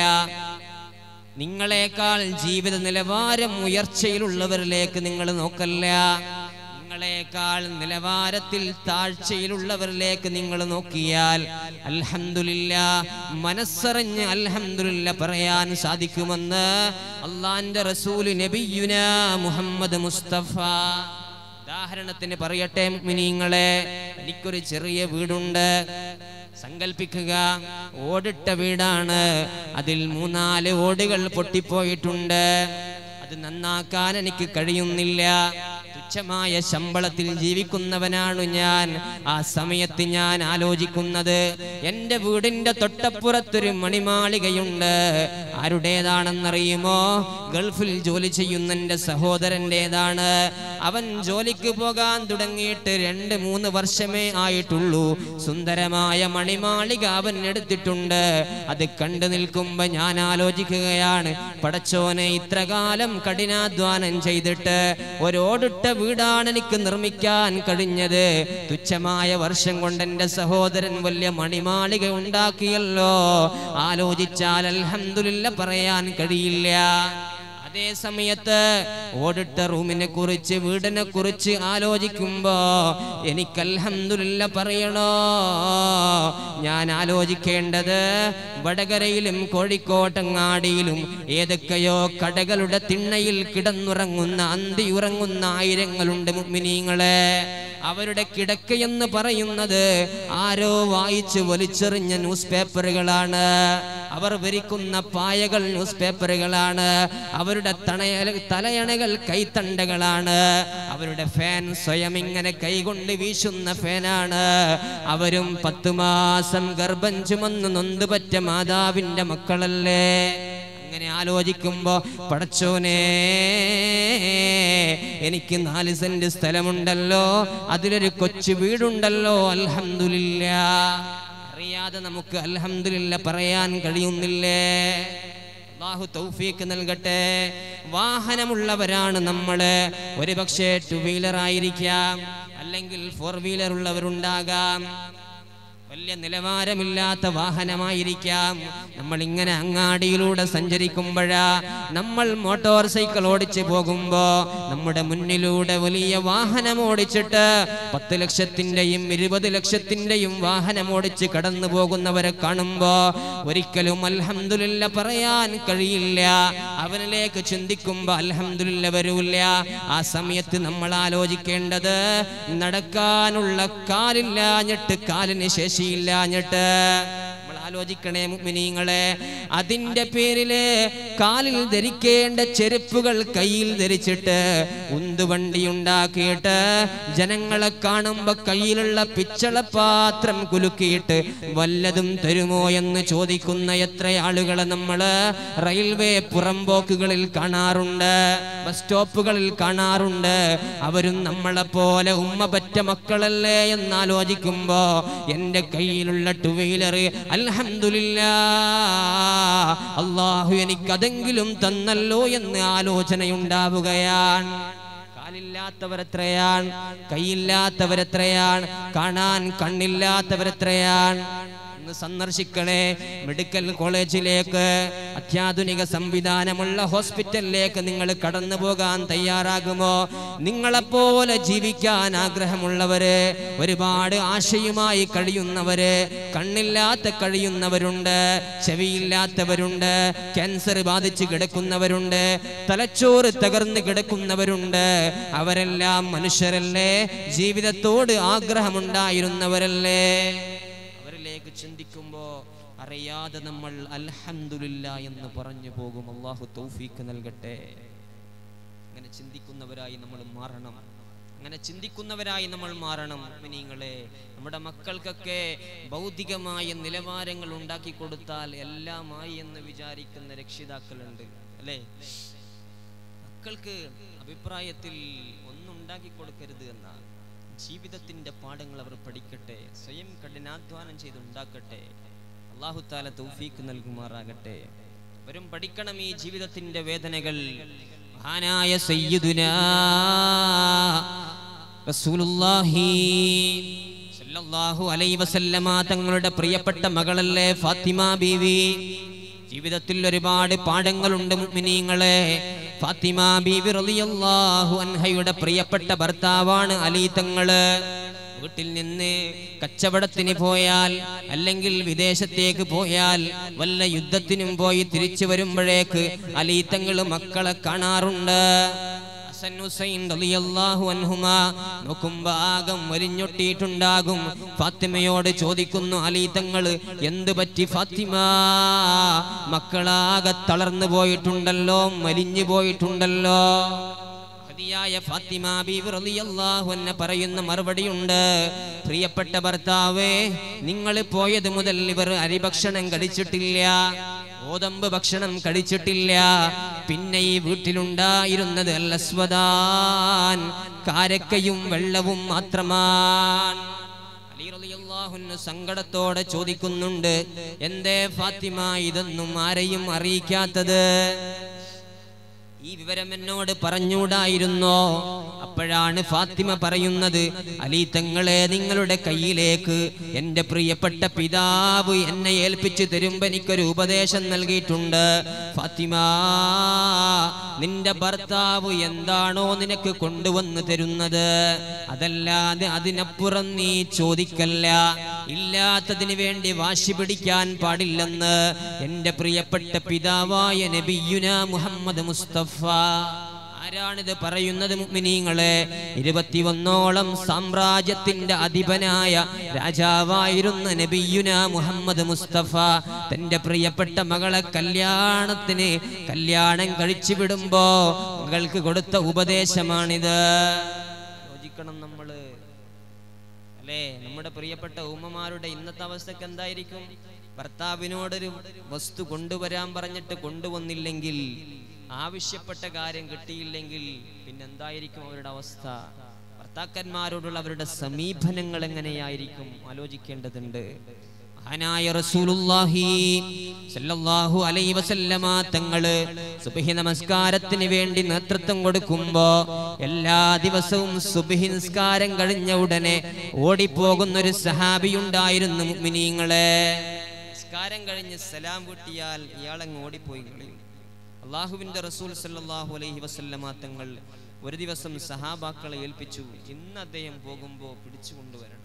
നിങ്ങളെക്കാൾ ജീവിത നിലവാരം ഉയർച്ചയിലുള്ളവരിലേക്ക് നിങ്ങൾ നോക്കല്ല നിങ്ങളെക്കാൾ നിലവാരത്തിൽ താഴ്ചയിലുള്ളവരിലേക്ക് നിങ്ങൾ നോക്കിയാൽ അൽഹംദുലില്ല മനസ്സറിഞ്ഞ് അൽഹംദുലില്ല പറയാൻ സാധിക്കുമെന്ന് അള്ളാന്റെ റസൂല് നബിയുന മുഹമ്മദ് മുസ്തഫ ഉദാഹരണത്തിന് പറയട്ടെ മിനിങ്ങളെ എനിക്കൊരു ചെറിയ വീടുണ്ട് സങ്കൽപ്പിക്കുക ഓടിട്ട വീടാണ് അതിൽ മൂന്നാല് ഓടുകൾ പൊട്ടിപ്പോയിട്ടുണ്ട് അത് നന്നാക്കാൻ എനിക്ക് കഴിയുന്നില്ല തുച്ഛമായ ശമ്പളത്തിൽ ജീവിക്കുന്നവനാണ് ഞാൻ ആ സമയത്ത് ഞാൻ ആലോചിക്കുന്നത് എൻ്റെ വീടിൻ്റെ തൊട്ടപ്പുറത്തൊരു മണിമാളികയുണ്ട് ആരുടേതാണെന്നറിയുമോ ഗൾഫിൽ ജോലി ചെയ്യുന്ന എൻ്റെ സഹോദരൻ്റെതാണ് അവൻ ജോലിക്ക് പോകാൻ തുടങ്ങിയിട്ട് രണ്ട് മൂന്ന് വർഷമേ ആയിട്ടുള്ളൂ സുന്ദരമായ മണിമാളിക അവൻ എടുത്തിട്ടുണ്ട് അത് കണ്ടു നിൽക്കുമ്പോ ഞാൻ ആലോചിക്കുകയാണ് പടച്ചോനെ ഇത്രകാലം കഠിനാധ്വാനം ചെയ്തിട്ട് ഒരോടിട്ട വീടാണ് എനിക്ക് നിർമ്മിക്കാൻ കഴിഞ്ഞത് തുച്ഛമായ വർഷം കൊണ്ട് എൻ്റെ സഹോദരൻ വലിയ മണിമാളിക ഉണ്ടാക്കിയല്ലോ ആലോചിച്ചാൽ അൽഹംദുലില്ല പറയാൻ കഴിയില്ല അതേ സമയത്ത് ഓടിട്ട റൂമിനെ കുറിച്ച് വീടിനെ കുറിച്ച് ആലോചിക്കുമ്പോ എനിക്ക് അൽഹംദുലില്ല പറയണോ ഞാൻ ആലോചിക്കേണ്ടത് വടകരയിലും കോഴിക്കോട്ടങ്ങാടിയിലും ഏതൊക്കെയോ കടകളുടെ തിണ്ണയിൽ കിടന്നുറങ്ങുന്ന അന്തി ഉറങ്ങുന്ന ആയിരങ്ങളുണ്ട് മുഗ്മിനീങ്ങളെ അവരുടെ കിടക്കയെന്ന് പറയുന്നത് ആരോ വായിച്ച് വലിച്ചെറിഞ്ഞ ന്യൂസ് പേപ്പറുകളാണ് അവർ വരിക്കുന്ന പായകൾ ന്യൂസ് പേപ്പറുകളാണ് അവരുടെ തണയ തലയണകൾ കൈത്തണ്ടകളാണ് അവരുടെ ഫാൻ സ്വയം ഇങ്ങനെ കൈകൊണ്ട് വീശുന്ന ഫാനാണ് അവരും പത്തു മാസം ഗർഭം ചുമന്ന് നൊന്തുപറ്റ മാതാവിന്റെ മക്കളല്ലേ അങ്ങനെ ആലോചിക്കുമ്പോ പടച്ചോനെ എനിക്ക് നാല് സെന്റ് സ്ഥലമുണ്ടല്ലോ അതിലൊരു കൊച്ചു വീടുണ്ടല്ലോ അൽഹംദുലില്ല അറിയാതെ നമുക്ക് അൽഹംദുലില്ല പറയാൻ കഴിയുന്നില്ലേ അള്ളാഹു തൗഫീക്ക് നൽകട്ടെ വാഹനമുള്ളവരാണ് നമ്മള് ഒരു പക്ഷേ ടു വീലർ ആയിരിക്കാം അല്ലെങ്കിൽ ഫോർ വീലർ ഉള്ളവരുണ്ടാകാം വലിയ നിലവാരമില്ലാത്ത വാഹനമായിരിക്കാം നമ്മൾ ഇങ്ങനെ അങ്ങാടിയിലൂടെ സഞ്ചരിക്കുമ്പോഴാ നമ്മൾ മോട്ടോർ സൈക്കിൾ ഓടിച്ച് പോകുമ്പോ നമ്മുടെ മുന്നിലൂടെ വലിയ വാഹനം ഓടിച്ചിട്ട് പത്ത് ലക്ഷത്തിന്റെയും ഇരുപത് ലക്ഷത്തിന്റെയും വാഹനം ഓടിച്ച് കടന്നു പോകുന്നവരെ കാണുമ്പോ ഒരിക്കലും അൽഹംദുലില്ല പറയാൻ കഴിയില്ല അവനിലേക്ക് ചിന്തിക്കുമ്പോ അൽഹംദുലില്ല വരൂല്ല ആ സമയത്ത് നമ്മൾ ആലോചിക്കേണ്ടത് നടക്കാനുള്ള കാലില്ലാഞ്ഞിട്ട് കാലിന് ശേഷിയില്ലാഞ്ഞിട്ട് നമ്മൾ ആലോചിക്കണേ മുഅ്മിനീങ്ങളെ അതിന്റെ പേരില് കാലിൽ ധരിക്കേണ്ട ചെരുപ്പുകൾ കയ്യിൽ ധരിച്ചിട്ട് ഉന്തുവണ്ടി ഉണ്ടാക്കിയിട്ട് ജനങ്ങളെ കാണുമ്പോ കയ്യിലുള്ള പിച്ചളപാത്രം കുലുക്കിയിട്ട് വല്ലതും തരുമോ എന്ന് ചോദിക്കുന്ന എത്ര ആളുകളെ നമ്മള് റെയിൽവേ പുറമ്പോക്കുകളിൽ കാണാറുണ്ട് ബസ് സ്റ്റോപ്പുകളിൽ കാണാറുണ്ട് അവരും നമ്മളെ പോലെ ഉമ്മ പറ്റ മക്കളല്ലേ എന്നാലോചിക്കുമ്പോ എന്റെ കയ്യിലുള്ള ടു വീലർ അൽഹംദുലില്ല അള്ളാഹു എനിക്ക് അതെങ്കിലും തന്നല്ലോ എന്ന് ആലോചനയുണ്ടാവുകയാണ് കാലില്ലാത്തവരെത്രയാണ് കൈയില്ലാത്തവരെത്രയാണ് കാണാൻ കണ്ണില്ലാത്തവരെത്രയാണ് ഒന്ന് സന്ദർശിക്കണേ മെഡിക്കൽ കോളേജിലേക്ക് അത്യാധുനിക സംവിധാനമുള്ള ഹോസ്പിറ്റലിലേക്ക് നിങ്ങൾ കടന്നു പോകാൻ തയ്യാറാകുമോ നിങ്ങളെപ്പോലെ ജീവിക്കാൻ ആഗ്രഹമുള്ളവര് ഒരുപാട് ആശയുമായി കഴിയുന്നവര് കണ്ണില്ലാത്ത കഴിയുന്നവരുണ്ട് ചെവിയില്ലാത്തവരുണ്ട് ക്യാൻസർ ബാധിച്ച് കിടക്കുന്നവരുണ്ട് തലച്ചോറ് തകർന്ന് കിടക്കുന്നവരുണ്ട് അവരെല്ലാം മനുഷ്യരല്ലേ ജീവിതത്തോട് ആഗ്രഹമുണ്ടായിരുന്നവരല്ലേ അവരിലേക്ക് ചിന്തിക്കുമ്പോ അറിയാതെ നമ്മൾ അൽഹംദുലില്ല എന്ന് പറഞ്ഞു പോകും അള്ളാഹു തൗഫീക്ക് നൽകട്ടെ അങ്ങനെ ചിന്തിക്കുന്നവരായി നമ്മൾ മാറണം അങ്ങനെ ചിന്തിക്കുന്നവരായി നമ്മൾ മാറണം മിനിങ്ങളെ നമ്മുടെ മക്കൾക്കൊക്കെ ഭൗതികമായ നിലവാരങ്ങൾ ഉണ്ടാക്കി കൊടുത്താൽ എല്ലാമായി എന്ന് വിചാരിക്കുന്ന രക്ഷിതാക്കളുണ്ട് അല്ലേ മക്കൾക്ക് അഭിപ്രായത്തിൽ ഒന്നും ഉണ്ടാക്കി കൊടുക്കരുത് എന്നാണ് ജീവിതത്തിന്റെ പാഠങ്ങൾ അവർ പഠിക്കട്ടെ സ്വയം കഠിനാധ്വാനം ചെയ്ത് ഉണ്ടാക്കട്ടെ അള്ളാഹു താല തൗഫീക്ക് നൽകുമാറാകട്ടെ വരും പഠിക്കണം ഈ ജീവിതത്തിന്റെ വേദനകൾ മഹാനായ സയ്യിദുനാ റസൂലുള്ളാഹി സല്ലല്ലാഹു അലൈഹി വസല്ലമ തങ്ങളുടെ പ്രിയപ്പെട്ട മകളല്ലേ ഫാത്തിമ ബീവി ജീവിതത്തിൽ ഒരുപാട് പാഠങ്ങളുണ്ട് മുഅ്മിനീങ്ങളെ ഫാത്തിമ ബീവി റളിയല്ലാഹു അൻഹയുടെ പ്രിയപ്പെട്ട ഭർത്താവാണ് അലി തങ്ങള് വീട്ടിൽ നിന്ന് കച്ചവടത്തിന് പോയാൽ അല്ലെങ്കിൽ വിദേശത്തേക്ക് പോയാൽ വല്ല യുദ്ധത്തിനും പോയി തിരിച്ചു വരുമ്പോഴേക്ക് അലി തങ്ങള് മക്കളെ കാണാറുണ്ട് ഹസൻ ഹുസൈൻ റളിയല്ലാഹു അൻഹുമ നോക്കുമ്പോ ആകം വലിഞ്ഞൊട്ടിയിട്ടുണ്ടാകും ഫാത്തിമയോട് ചോദിക്കുന്നു അലി തങ്ങള് എന്ത് പറ്റി ഫാത്തിമ മക്കളാകെ തളർന്നു പോയിട്ടുണ്ടല്ലോ മലിഞ്ഞു പോയിട്ടുണ്ടല്ലോ മഹതിയായ ഫാത്തിമ ബീവി റളിയല്ലാഹു അൻഹ പറയുന്ന മറുപടിയുണ്ട് പ്രിയപ്പെട്ട ഭർത്താവേ നിങ്ങൾ പോയത് മുതൽ ഇവർ അരിഭക്ഷണം കഴിച്ചിട്ടില്ല ഗോതമ്പ് ഭക്ഷണം കഴിച്ചിട്ടില്ല പിന്നെ ഈ വീട്ടിലുണ്ടായിരുന്നത് അല്ലസ്വദാൻ കാരക്കയും വെള്ളവും മാത്രമാണ് അലി റളിയല്ലാഹു അൻഹു സങ്കടത്തോടെ ചോദിക്കുന്നുണ്ട് എന്തേ ഫാത്തിമ ഇതൊന്നും ആരെയും അറിയിക്കാത്തത് ഈ വിവരം എന്നോട് പറഞ്ഞൂടായിരുന്നോ അപ്പോഴാണ് ഫാത്തിമ പറയുന്നത് അലി തങ്ങളെ നിങ്ങളുടെ കയ്യിലേക്ക് എൻ്റെ പ്രിയപ്പെട്ട പിതാവ് എന്നെ ഏൽപ്പിച്ചു തരുമ്പോ എനിക്കൊരു ഉപദേശം നൽകിയിട്ടുണ്ട് ഫാത്തിമ നിന്റെ ഭർത്താവ് എന്താണോ നിനക്ക് കൊണ്ടുവന്ന് തരുന്നത് അതല്ലാതെ അതിനപ്പുറം നീ ചോദിക്കല്ല ഇല്ലാത്തതിന് വേണ്ടി വാശി പിടിക്കാൻ പാടില്ലെന്ന് എൻ്റെ പ്രിയപ്പെട്ട പിതാവായ നബിയുന മുഹമ്മദ് മുസ്തഫ ആരാണിത് പറയുന്നത് മുഅ്മിനീങ്ങളെ ഇരുപത്തിയൊന്നോളം സാമ്രാജ്യത്തിന്റെ അധിപനായ രാജാവായിരുന്ന നബിയുന മുഹമ്മദ് മുസ്തഫ തന്റെ പ്രിയപ്പെട്ട മകളെ കല്യാണത്തിന് കല്യാണം കഴിച്ചു വിടുമ്പോ മകൾക്ക് കൊടുത്ത ഉപദേശമാണിത് യോജിക്കണം നമ്മള് അല്ലേ നമ്മുടെ പ്രിയപ്പെട്ട ഉമ്മമാരുടെ ഇന്നത്തെ അവസ്ഥക്ക് എന്തായിരിക്കും ഭർത്താവിനോടൊരു വസ്തു കൊണ്ടുവരാൻ പറഞ്ഞിട്ട് കൊണ്ടുവന്നില്ലെങ്കിൽ ആവശ്യപ്പെട്ട കാര്യം കിട്ടിയില്ലെങ്കിൽ പിന്നെന്തായിരിക്കും അവരുടെ അവസ്ഥ ഭർത്താക്കന്മാരോടുള്ള അവരുടെ സമീപനങ്ങൾ എങ്ങനെയായിരിക്കും ആലോചിക്കേണ്ടതുണ്ട് മഹാനായ റസൂലുള്ളാഹി സല്ലല്ലാഹു അലൈഹി വസല്ലമ തങ്ങള് സുബ്ഹി നമസ്കാരത്തിന് വേണ്ടി നേതൃത്വം കൊടുക്കുമ്പോ എല്ലാ ദിവസവും സുബ്ഹി നിസ്കാരം കഴിഞ്ഞ ഉടനെ ഓടിപ്പോകുന്ന ഒരു സഹാബി ഉണ്ടായിരുന്നു മുഅ്മിനീങ്ങളെ നിസ്കാരം കഴിഞ്ഞ് സലാം വീട്ടിയാൽ ഇയാളങ്ങ് ഓടിപ്പോയി കളയും അള്ളാഹുവിന്റെ റസൂൽ സല്ലല്ലാഹു അലൈഹി വസല്ലമ തങ്ങൾ ഒരു ദിവസം സഹാബാക്കളെ ഏൽപ്പിച്ചു ഇന്ന് അദ്ദേഹം പോകുമ്പോ പിടിച്ചു കൊണ്ടുവരണം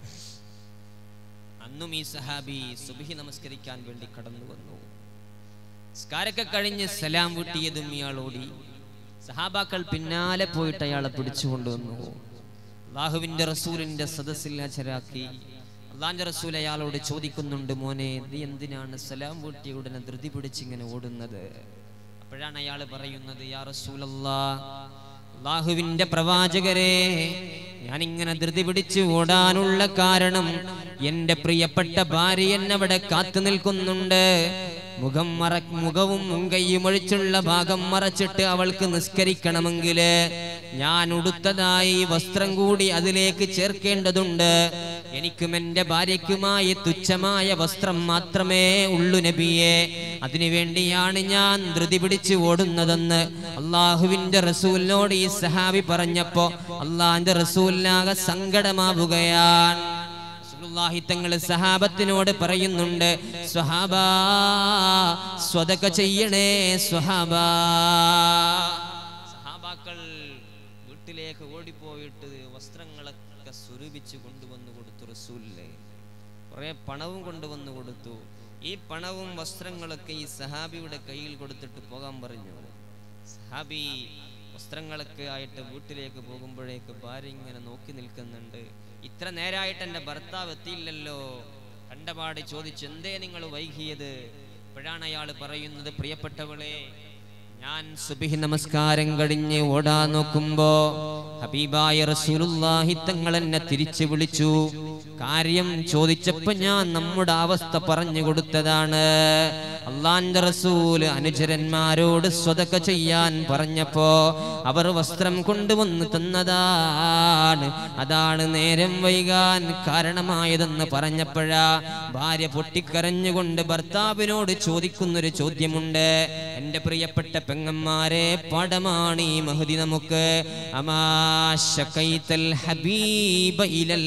അന്നും ഈ സഹാബി സുബഹി നമസ്കരിക്കാൻ വേണ്ടി കടന്നു വന്നു സ്കാരൊക്കെ കഴിഞ്ഞ് സലാം വീട്ടിയതും ഇയാൾ ഓടി സഹാബാക്കൾ പിന്നാലെ പോയിട്ട് അയാളെ പിടിച്ചു കൊണ്ടുവന്നു അള്ളാഹുവിന്റെ റസൂലിന്റെ സദസ്സിൽ ഹാജരാക്കി അള്ളാന്റെ റസൂൽ അയാളോട് ചോദിക്കുന്നുണ്ട് മോനെ നീ എന്തിനാണ് സലാം വീട്ടിയ ഉടനെ ധൃതി പിടിച്ചിങ്ങനെ ഓടുന്നത് അപ്പോഴാണ് അയാൾ പറയുന്നത് യാ റസൂലല്ലാ അള്ളാഹുവിന്റെ പ്രവാചകരെ ഞാൻ ഇങ്ങനെ ധൃതി പിടിച്ച് ഓടാനുള്ള കാരണം എന്റെ പ്രിയപ്പെട്ട ഭാര്യ എന്നവിടെ കാത്തു നിൽക്കുന്നുണ്ട് മുഖം മറ മുഖവും മുങ്കയും ഒഴിച്ചുള്ള ഭാഗം മറച്ചിട്ട് അവൾക്ക് നിസ്കരിക്കണമെങ്കിൽ ഞാൻ ഉടുത്തതായി വസ്ത്രം കൂടി അതിലേക്ക് ചേർക്കേണ്ടതുണ്ട് എനിക്കും എന്റെ ഭാര്യയ്ക്കുമായി തുച്ഛമായ വസ്ത്രം മാത്രമേ ഉള്ളു നബിയെ അതിനുവേണ്ടിയാണ് ഞാൻ ധൃതി പിടിച്ച് ഓടുന്നതെന്ന് അള്ളാഹുവിന്റെ റസൂലിനോട് ഈ സഹാബി പറഞ്ഞപ്പോ അള്ളാഹിന്റെ റസൂലിനാകെ സങ്കടമാവുകയാണ് റസൂലുള്ളാഹി തങ്ങൾ സഹാബത്തിനോട് പറയുന്നുണ്ട് സ്വഹാബ സ്വതക ചെയ്യണേ സ്വഹാബ സഹാബാക്കൾ വീട്ടിലേക്ക് ഓടിപ്പോയിട്ട് വസ്ത്രങ്ങളൊക്കെ സ്വരൂപിച്ച് കൊണ്ടുവന്നു കൊടുത്തു റസൂലിനെ കുറെ പണവും കൊണ്ടുവന്നു കൊടുത്തു ഈ പണവും വസ്ത്രങ്ങളൊക്കെ ഈ സഹാബിയുടെ കയ്യിൽ കൊടുത്തിട്ട് പോകാൻ പറഞ്ഞു സഹാബി വസ്ത്രങ്ങളൊക്കെ ആയിട്ട് വീട്ടിലേക്ക് പോകുമ്പോഴേക്ക് ഭാര്യ ഇങ്ങനെ നോക്കി നിൽക്കുന്നുണ്ട് ഇത്ര നേരായിട്ട് എൻ്റെ ഭർത്താവ് എത്തിയില്ലല്ലോ കണ്ടപാട് ചോദിച്ചു എന്തേ നിങ്ങൾ വൈകിയത് ഇപ്പോഴാണ് അയാൾ പറയുന്നത് പ്രിയപ്പെട്ടവളെ ഞാൻ സുബിഹി നമസ്കാരം കഴിഞ്ഞ് ഓടാൻ നോക്കുമ്പോ ഹബീബായ റസൂലുള്ളാഹി തങ്ങൾ എന്നെ തിരിച്ചു വിളിച്ചു കാര്യം ചോദിച്ചപ്പോ ഞാൻ നമ്മുടെ അവസ്ഥ പറഞ്ഞു കൊടുത്തതാണ് അള്ളാന്റെ റസൂല് അനുചരന്മാരോട് സ്വതക്ക ചെയ്യാൻ പറഞ്ഞപ്പോ അവർ വസ്ത്രം കൊണ്ടുവന്ന് തന്നതാണ് അതാണ് നേരം വൈകാൻ കാരണമായതെന്ന് പറഞ്ഞപ്പോഴാ ഭാര്യ പൊട്ടിക്കരഞ്ഞുകൊണ്ട് ഭർത്താവിനോട് ചോദിക്കുന്നൊരു ചോദ്യമുണ്ട് എന്റെ പ്രിയപ്പെട്ട പെങ്ങന്മാരെ പാഠമാണ് ഈ മഹതി നമുക്ക് അമാശക്കൈത്തൽ ഹബീബ ഇലൽ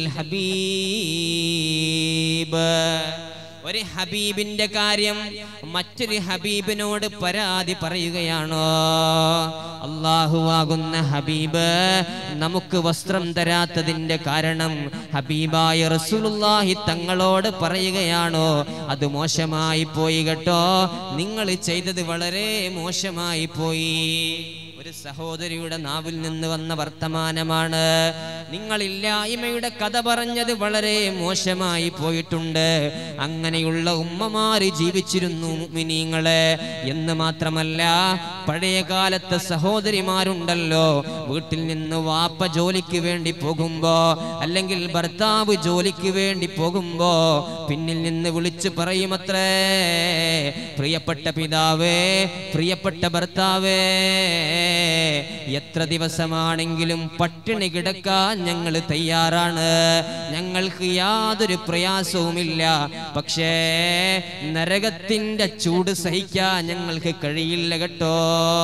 ഹബീബ് ഒരു ഹബീബിന്റെ കാര്യം മറ്റൊരു ഹബീബിനോട് പരാതി പറയുകയാണോ അള്ളാഹുവാകുന്ന ഹബീബ് നമുക്ക് വസ്ത്രം തരാത്തതിന്റെ കാരണം ഹബീബായ റസൂലുള്ളാഹി തങ്ങളോട് പറയുകയാണോ അത് മോശമായി പോയി കേട്ടോ നിങ്ങൾ ചെയ്തത് വളരെ മോശമായി പോയി ഒരു സഹോദരിയുടെ നാവിൽ നിന്ന് വന്ന വർത്തമാനമാണ് നിങ്ങളില്ലായ്മയുടെ കഥ പറഞ്ഞത് വളരെ മോശമായി പോയിട്ടുണ്ട് അങ്ങനെയുള്ള ഉമ്മമാര് ജീവിച്ചിരുന്നു മിനിങ്ങളെ എന്ന് മാത്രമല്ല പഴയ കാലത്തെ സഹോദരിമാരുണ്ടല്ലോ വീട്ടിൽ നിന്ന് വാപ്പ ജോലിക്ക് വേണ്ടി പോകുമ്പോ അല്ലെങ്കിൽ ഭർത്താവ് ജോലിക്ക് വേണ്ടി പോകുമ്പോ പിന്നിൽ നിന്ന് വിളിച്ചു പറയുമത്രേ പ്രിയപ്പെട്ട പിതാവേ പ്രിയപ്പെട്ട ഭർത്താവേ എത്ര ദിവസമാണെങ്കിലും പട്ടിണി കിടക്കാൻ ഞങ്ങൾ തയ്യാറാണ് ഞങ്ങൾക്ക് യാതൊരു പ്രയാസവുമില്ല പക്ഷേ നരകത്തിന്റെ ചൂട് സഹിക്കാൻ ഞങ്ങൾക്ക് കഴിയില്ല കേട്ടോ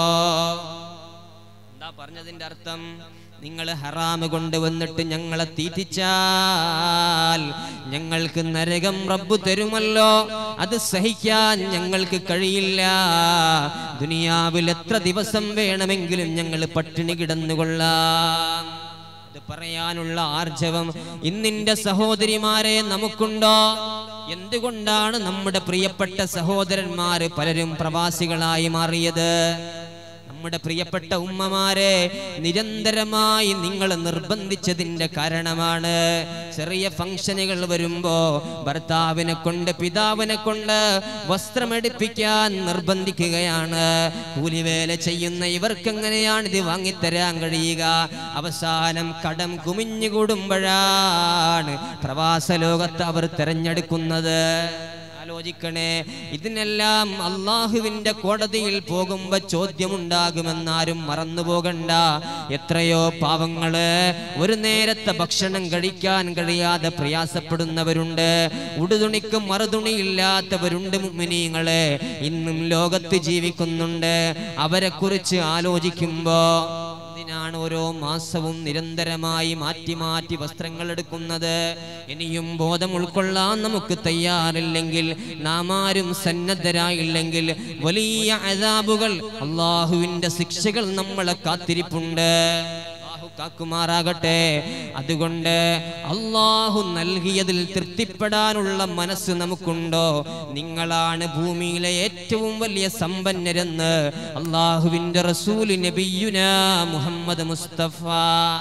എന്താ പറഞ്ഞതിന്റെ അർത്ഥം നിങ്ങൾ ഹറാമ് കൊണ്ടുവന്നിട്ട് ഞങ്ങളെ തീറ്റിച്ചാൽ ഞങ്ങൾക്ക് നരകം റബ്ബ് തരുമല്ലോ അത് സഹിക്കാൻ ഞങ്ങൾക്ക് കഴിയില്ല ദുനിയാവിൽ എത്ര ദിവസം വേണമെങ്കിലും ഞങ്ങൾ പട്ടിണി കിടന്നുകൊള്ളാം ഇത് പറയാനുള്ള ആർജവം ഇന്നിന്റെ സഹോദരിമാരെ നമുക്കുണ്ടോ എന്തുകൊണ്ടാണ് നമ്മുടെ പ്രിയപ്പെട്ട സഹോദരന്മാര് പലരും പ്രവാസികളായി മാറിയത് നമ്മുടെ പ്രിയപ്പെട്ട ഉമ്മമാരെ നിരന്തരമായി നിങ്ങൾ നിർബന്ധിച്ചതിന്റെ കാരണമാണ് ചെറിയ ഫംഗ്ഷനുകൾ വരുമ്പോ ഭർത്താവിനെ കൊണ്ട് പിതാവിനെ കൊണ്ട് വസ്ത്രമെടുപ്പിക്കാൻ നിർബന്ധിക്കുകയാണ് കൂലിവേല ചെയ്യുന്ന ഇവർക്ക് എങ്ങനെയാണ് ഇത് വാങ്ങിത്തരാൻ കഴിയുക അവസാനം കടം കുമിഞ്ഞുകൂടുമ്പോഴാണ് പ്രവാസ ലോകത്ത് അവർ തിരഞ്ഞെടുക്കുന്നത് ആലോചിക്കണേ ഇതിനെല്ലാം അള്ളാഹുവിന്റെ കോടതിയിൽ പോകുമ്പോ ചോദ്യമുണ്ടാകുമെന്നാരും മറന്നു പോകണ്ട എത്രയോ പാവങ്ങള് ഒരു നേരത്തെ ഭക്ഷണം കഴിക്കാൻ കഴിയാതെ പ്രയാസപ്പെടുന്നവരുണ്ട് ഉടുതുണിക്കും മറുതുണിയില്ലാത്തവരുണ്ട് മുമിനീങ്ങളെ ഇന്നും ലോകത്ത് ജീവിക്കുന്നുണ്ട് അവരെ കുറിച്ച് ആലോചിക്കുമ്പോ എന്തിനാണ് ഓരോ മാസവും നിരന്തരമായി മാറ്റി മാറ്റി വസ്ത്രങ്ങൾ എടുക്കുന്നത് ഇനിയും ബോധം ഉൾക്കൊള്ളാൻ നമുക്ക് തയ്യാറില്ലെങ്കിൽ നാം ആരും സന്നദ്ധരായില്ലെങ്കിൽ വലിയ അതാബുകൾ അള്ളാഹുവിന്റെ ശിക്ഷകൾ നമ്മളെ കാത്തിരിപ്പുണ്ട് അല്ലാഹു കാക്കുമാറാകട്ടെ അതുകൊണ്ട് അള്ളാഹു നൽകിയതിൽ തൃപ്തിപ്പെടാനുള്ള മനസ്സ് നമുക്കുണ്ടോ നിങ്ങളാണ് ഭൂമിയിലെ ഏറ്റവും വലിയ സമ്പന്നരെന്ന് അള്ളാഹുവിന്റെ റസൂൽ നബിയുന മുഹമ്മദ് മുസ്തഫ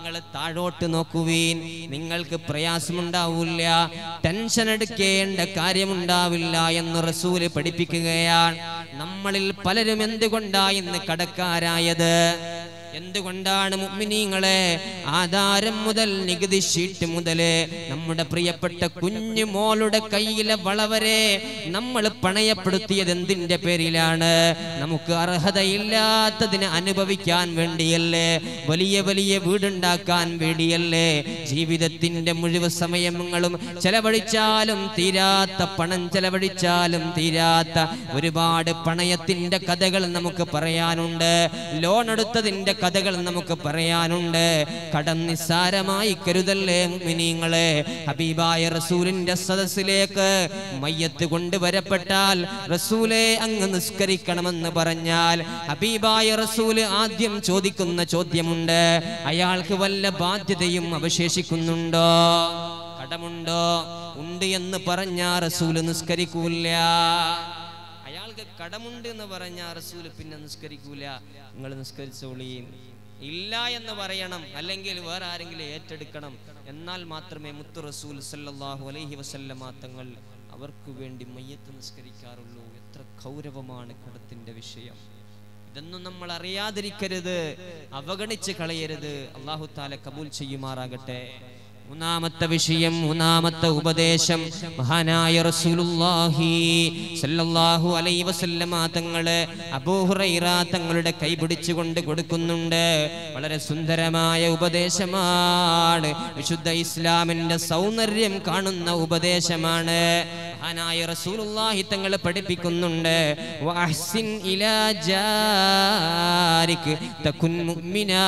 നിങ്ങൾ താഴോട്ട് നോക്കുവീൻ നിങ്ങൾക്ക് പ്രയാസമുണ്ടാവില്ല ടെൻഷൻ എടുക്കേണ്ട കാര്യമുണ്ടാവില്ല എന്ന് റസൂല് പഠിപ്പിക്കുകയാണ് നമ്മളിൽ പലരും എന്തുകൊണ്ടാ ഇന്ന് കടക്കാരായത് എന്തുകൊണ്ടാണ് മുഅ്മിനീങ്ങളെ ആധാരം മുതൽ നികുതി ഷീറ്റ് മുതല് നമ്മുടെ പ്രിയപ്പെട്ട കുഞ്ഞു മോളുടെ കയ്യിലെ വളവരെ നമ്മൾ പണയപ്പെടുത്തിയത് എന്തിന്റെ പേരിലാണ് നമുക്ക് അർഹതയില്ലാത്തതിനെ അനുഭവിക്കാൻ വേണ്ടിയല്ലേ വലിയ വലിയ വീടുണ്ടാക്കാൻ വേണ്ടിയല്ലേ ജീവിതത്തിന്റെ മുഴുവൻ സമയങ്ങളും ചെലവഴിച്ചാലും തീരാത്ത പണം ചെലവഴിച്ചാലും തീരാത്ത ഒരുപാട് പണയത്തിന്റെ കഥകൾ നമുക്ക് പറയാനുണ്ട് ലോൺ എടുത്തതിന്റെ കഥകൾ നമുക്ക് പറയാനുണ്ട് കടം നിസ്സാരമായി കരുതല്ലേ മിനിങ്ങളെ ഹബീബായ റസൂലിന്റെ സദസ്സിലേക്ക് മയ്യത്ത് കൊണ്ടുവരപ്പെട്ടാൽ റസൂലെ അങ്ങ് നിസ്കരിക്കണമെന്ന് പറഞ്ഞാൽ ഹബീബായ റസൂല് ആദ്യം ചോദിക്കുന്ന ചോദ്യമുണ്ട് അയാൾക്ക് വല്ല ബാധ്യതയും അവശേഷിക്കുന്നുണ്ടോ കടമുണ്ടോ ഉണ്ട് എന്ന് പറഞ്ഞ റസൂല് നിസ്കരിക്കൂല അയാൾക്ക് കടമുണ്ട് എന്ന് പറഞ്ഞ റസൂല് പിന്നെ നിസ്കരിക്കൂല നിങ്ങൾ നിസ്കരിച്ചോളീൻ ഇല്ല എന്ന് പറയണം അല്ലെങ്കിൽ വേറെ ആരെങ്കിലും ഏറ്റെടുക്കണം എന്നാൽ മാത്രമേ മുത്തു റസൂൽ സല്ലല്ലാഹു അലൈഹി വസല്ലമ തങ്ങൾ അവർക്ക് വേണ്ടി മയ്യത്ത് നിസ്കരിക്കാറുള്ളൂ എത്ര ഗൗരവമാണ് കടത്തിന്റെ വിഷയം ഇതൊന്നും നമ്മൾ അറിയാതിരിക്കരുത് അവഗണിച്ച് കളയരുത് അള്ളാഹു താല കബൂൽ ചെയ്യുമാറാകട്ടെ മൂന്നാമത്തെ വിഷയം മൂന്നാമത്തെ ഉപദേശം മഹാനായ റസൂലുള്ളാഹി സല്ലല്ലാഹു അലൈഹി വസല്ലമ തങ്ങള് അബൂഹുറൈറ തങ്ങളുടെ കൈ പിടിച്ചുകൊണ്ട് കൊടുക്കുന്നുണ്ട് വളരെ സുന്ദരമായ ഉപദേശമാണ് വിശുദ്ധ ഇസ്ലാമിന്റെ സൗന്ദര്യം കാണുന്ന ഉപദേശമാണ് മഹാനായ റസൂലുള്ളാഹി തങ്ങൾ പഠിപ്പിക്കുന്നുണ്ട് വഅഹ്സിൻ ഇലാ ജാരിക് തകുൻ മുഅ്മിനാ